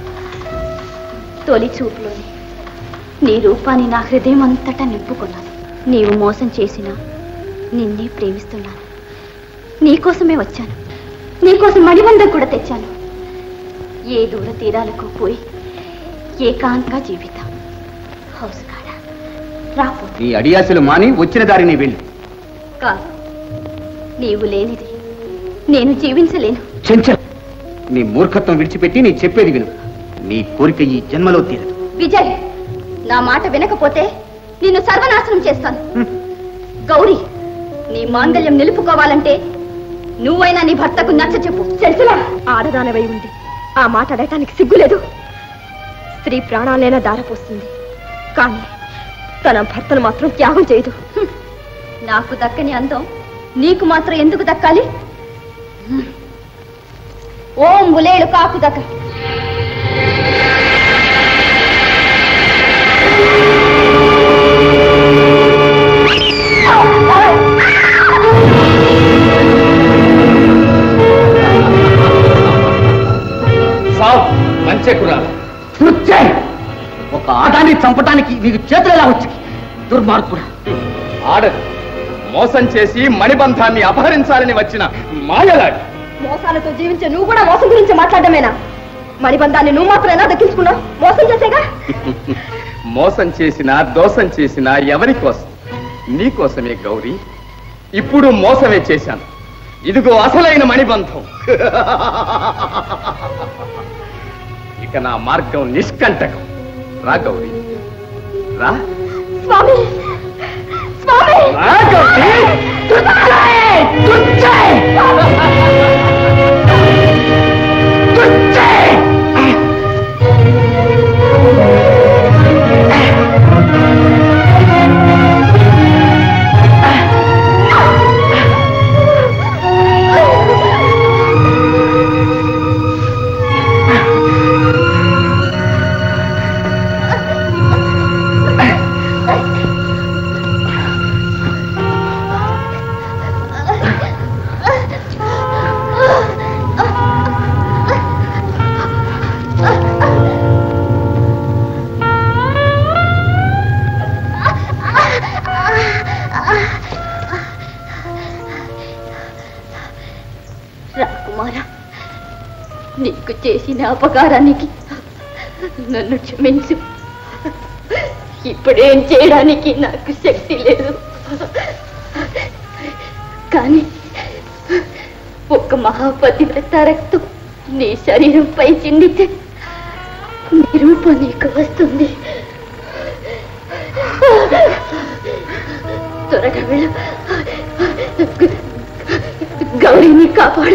తొలి చూపులోనే నీ రూపాన్ని నా హృదయం అంతటా నింపుకున్నాను నీవు మోసం చేసినా నిన్నే ప్రేమిస్తున్నాను నీకోసమే వచ్చాను నీకోసం మణిబంధం కూడా తెచ్చాను ఏ దూర తీరాలకు పోయి ఏకాంతంగా జీవితం హౌస్ కాడ రాపో నీ అడియాసులు మాని వచ్చిన దారిని వెళ్ళి కాదు నీవు లేనిది నేను జీవించలేను చెంచల్ నీ మూర్ఖత్వం విడిచిపెట్టి నీ చెప్పేది విను నీ కోరిక ఈ జన్మలో తీరదు విజయ్ నా మాట వినకపోతే నిన్ను సర్వనాశనం చేస్తాను గౌరీ నీ మాంగల్యం నిలుపుకోవాలంటే నువ్వైనా నీ భర్తకు నచ్చ చెప్పు తెలుసులా ఆడదానవై ఉంది ఆ మాట అడగటానికి సిగ్గులేదు స్త్రీ ప్రాణాలైనా దారపోస్తుంది కానీ తన భర్తను మాత్రం త్యాగం చేయదు నాకు దక్కని అందం నీకు మాత్రం ఎందుకు దక్కాలి ఓం ములేడు కాకు దక్క ఆ దుర్చకురాలు దుర్జయ్ ఒక ఆదాన్ని చంపడానికి నీకు చేతులు ఎలా వచ్చాయి దుర్మార్గుడా ఆడది మోసం చేసి మణిబంధాన్ని అపహరించాలని వచ్చిన మాయలాడి మోసాలతో జీవించే నువ్వు కూడా మోసం గురించి మాట్లాడమేనా మణిబంధాన్ని నువ్వు మాత్రమేనా దక్కించుకున్నావు మోసం చేసేగా మోసం చేసినా దోషం చేసినా ఎవరి కోసం నీ కోసమే గౌరీ ఇప్పుడు మోసమే చేశాను ఇదిగో అసలైన మణిబంధం ఇక నా మార్గం నిష్కంటకం రా గౌరీ రా స్వామి స్వామి రా గౌరీ రాకుమార నీకు చేసిన అపకారానికి నన్ను క్షమించు ఇప్పుడేం చేయడానికి నాకు శక్తి లేదు కానీ ఒక మహాపతివ్రత రక్తం నీ శరీరంపై చిందితే నీ రూపం నీకు వస్తుంది త్వరగా వెళ్ళు గౌరీని కాపాడు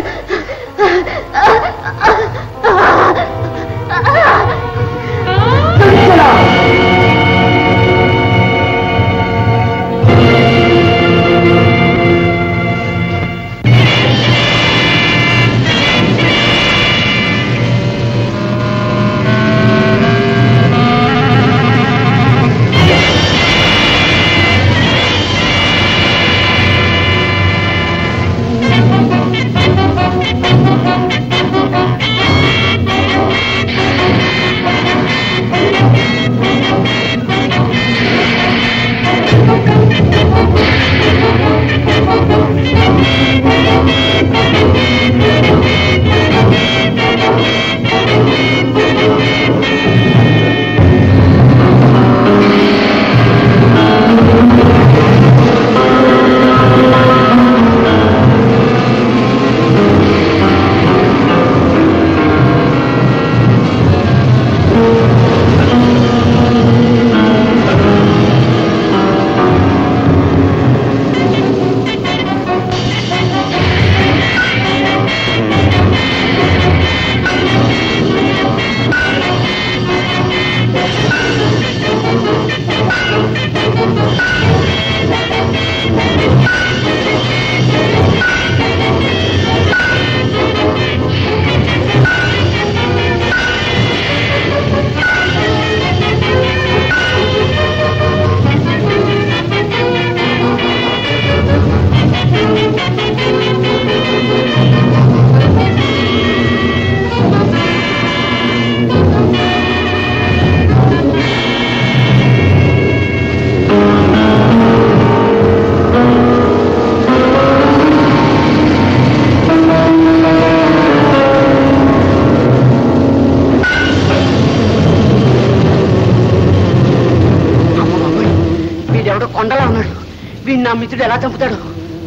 వీడెవడో కొండలా ఉన్నాడు వీడిని నా మిత్రుడు ఎలా చంపుతాడు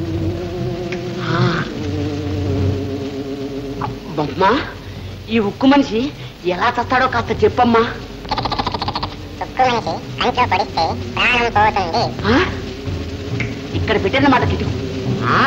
ఆ. అమ్మా ఈ ఉక్కు మనిషి ఎలా చస్తాడో కాస్త చెప్పమ్మా ఉక్కు మనిషి కంచో పొడిస్తే ప్రాణం పోతుంది ఆ? ఇక్కడ పెట్టినమాట కిటుకు ఆ.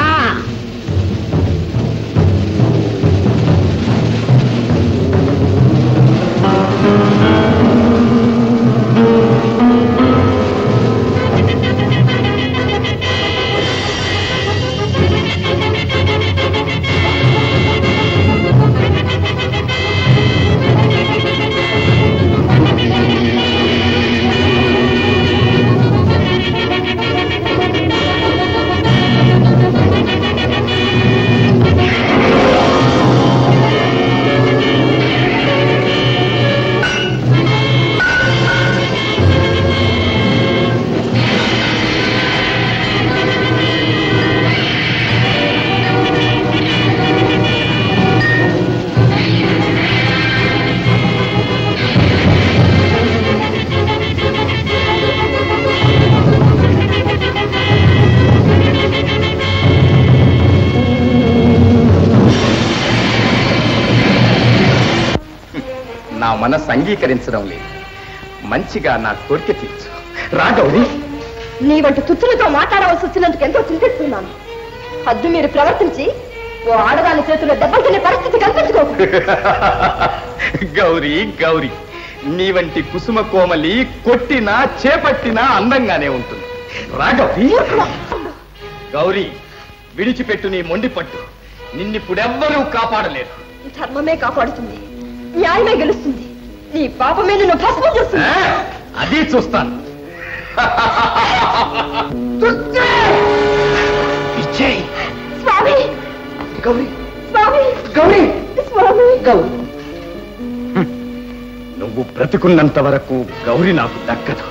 ఆ మనస్సు అంగీకరించడం లేదు మంచిగా నా కోరిక తీర్చు రా గౌరీ నీ వంటి తుత్తులతో మాట్లాడవలసి వచ్చినందుకు ఎంతో చింతిస్తున్నాను హద్దు మీరు ప్రవర్తించి ఓ ఆడదాని చేతిలో దెబ్బలు తినే పరిస్థితి కల్పించుకోకు గౌరీ గౌరీ నీ వంటి కుసుమ కోమలి కొట్టినా చేపట్టినా అందంగానే ఉంటుంది రా గౌరీ గౌరీ విడిచిపెట్టు నీ మొండి పట్టు నిన్నిప్పుడెవ్వరూ కాపాడలేరు ధర్మమే కాపాడుతుంది న్యాయమే గెలుస్తుంది నీ పాపమే నిన్ను భస్మం చేస్తుంది అది చూస్తాను విజయ్ స్వామి గౌరీ స్వామి గౌరీ స్వామి గౌరీ నువ్వు బ్రతుకున్నంత వరకు గౌరి నాకు దక్కదు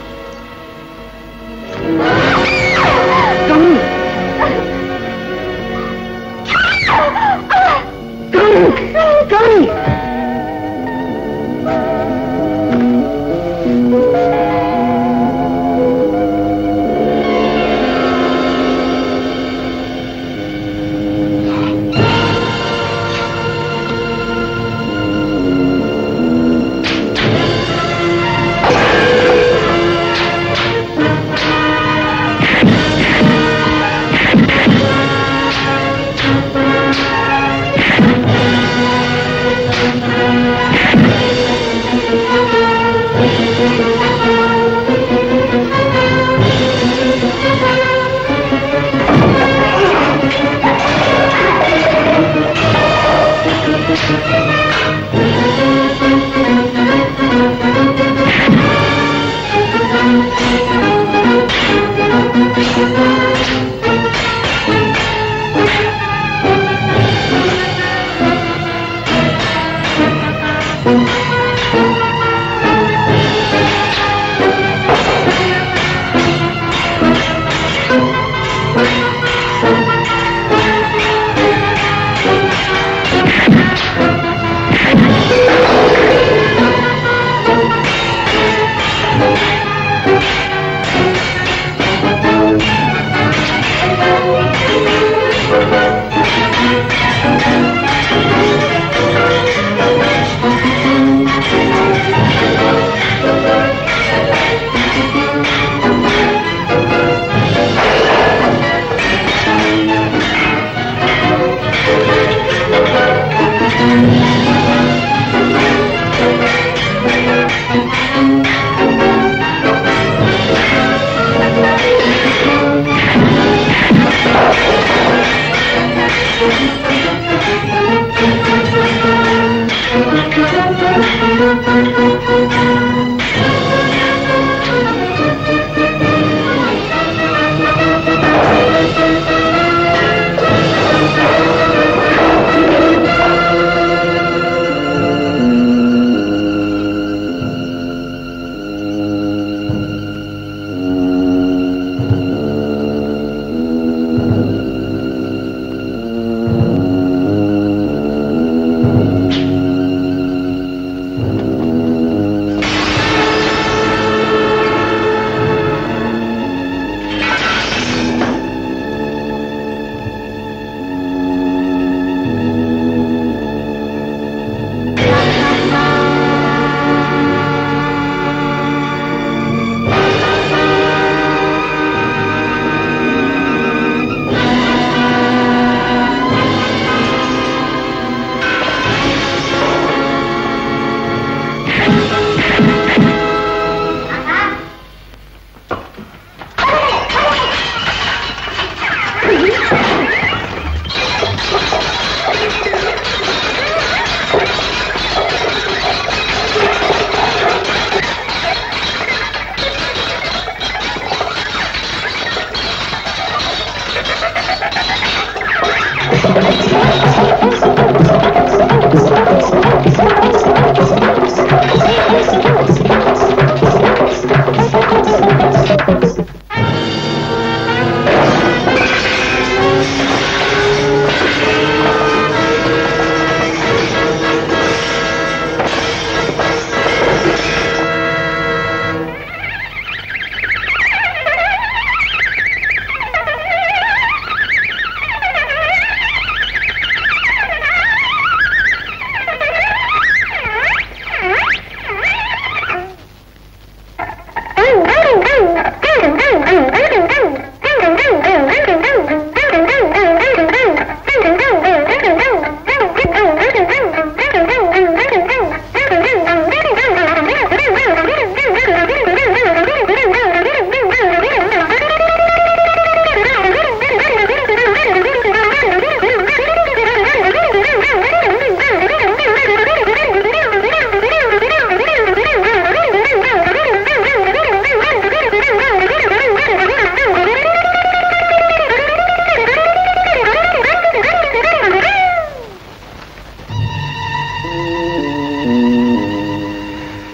ఆ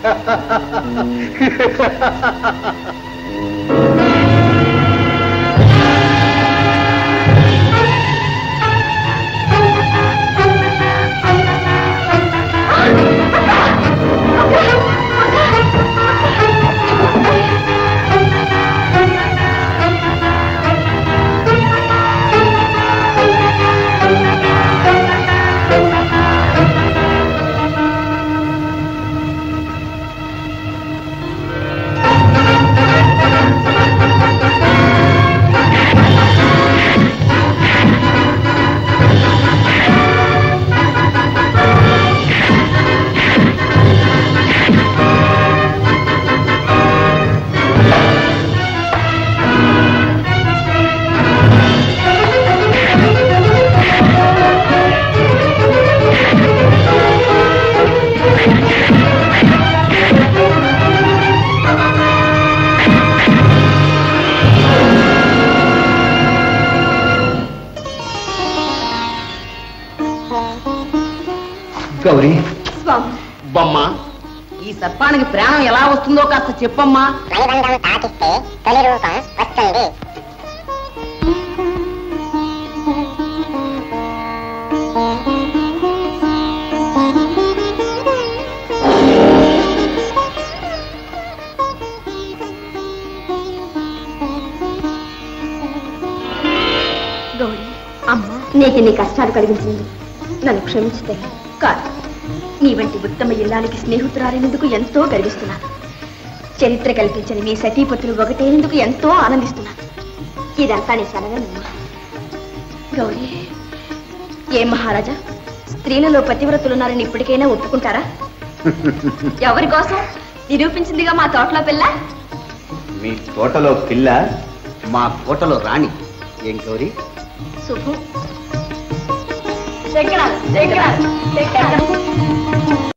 గౌరీ స్వామి బొమ్మ ఈ సర్పానికి ప్రాణం ఎలా వస్తుందో కాస్త చెప్పమ్మా మణిబంధం తాకిస్తే తొలి రూపం వస్తుంది గౌరీ అమ్మ నీకు నీ కష్టాలు కలిగించింది నన్ను క్షమించితే కాదు నీ వంటి ఉత్తమ ఇల్లానికి స్నేహితురాలినందుకు ఎంతో గర్విస్తున్నాను చరిత్ర కల్పించిన మీ సతీపతులు ఒకటేనందుకు ఎంతో ఆనందిస్తున్నాను ఇదంతా నీ సలహనమ్మా గౌరీ ఏం మహారాజా స్త్రీలలో పతివ్రతులున్నారని ఇప్పటికైనా ఒప్పుకుంటారా ఎవరి కోసం నిరూపించిందిగా మా తోటలో పిల్ల మీ తోటలో పిల్ల మా కోటలో రాణి ఏం గౌరీ శుభం శంకరాలు శంకరాలు శంకరాలు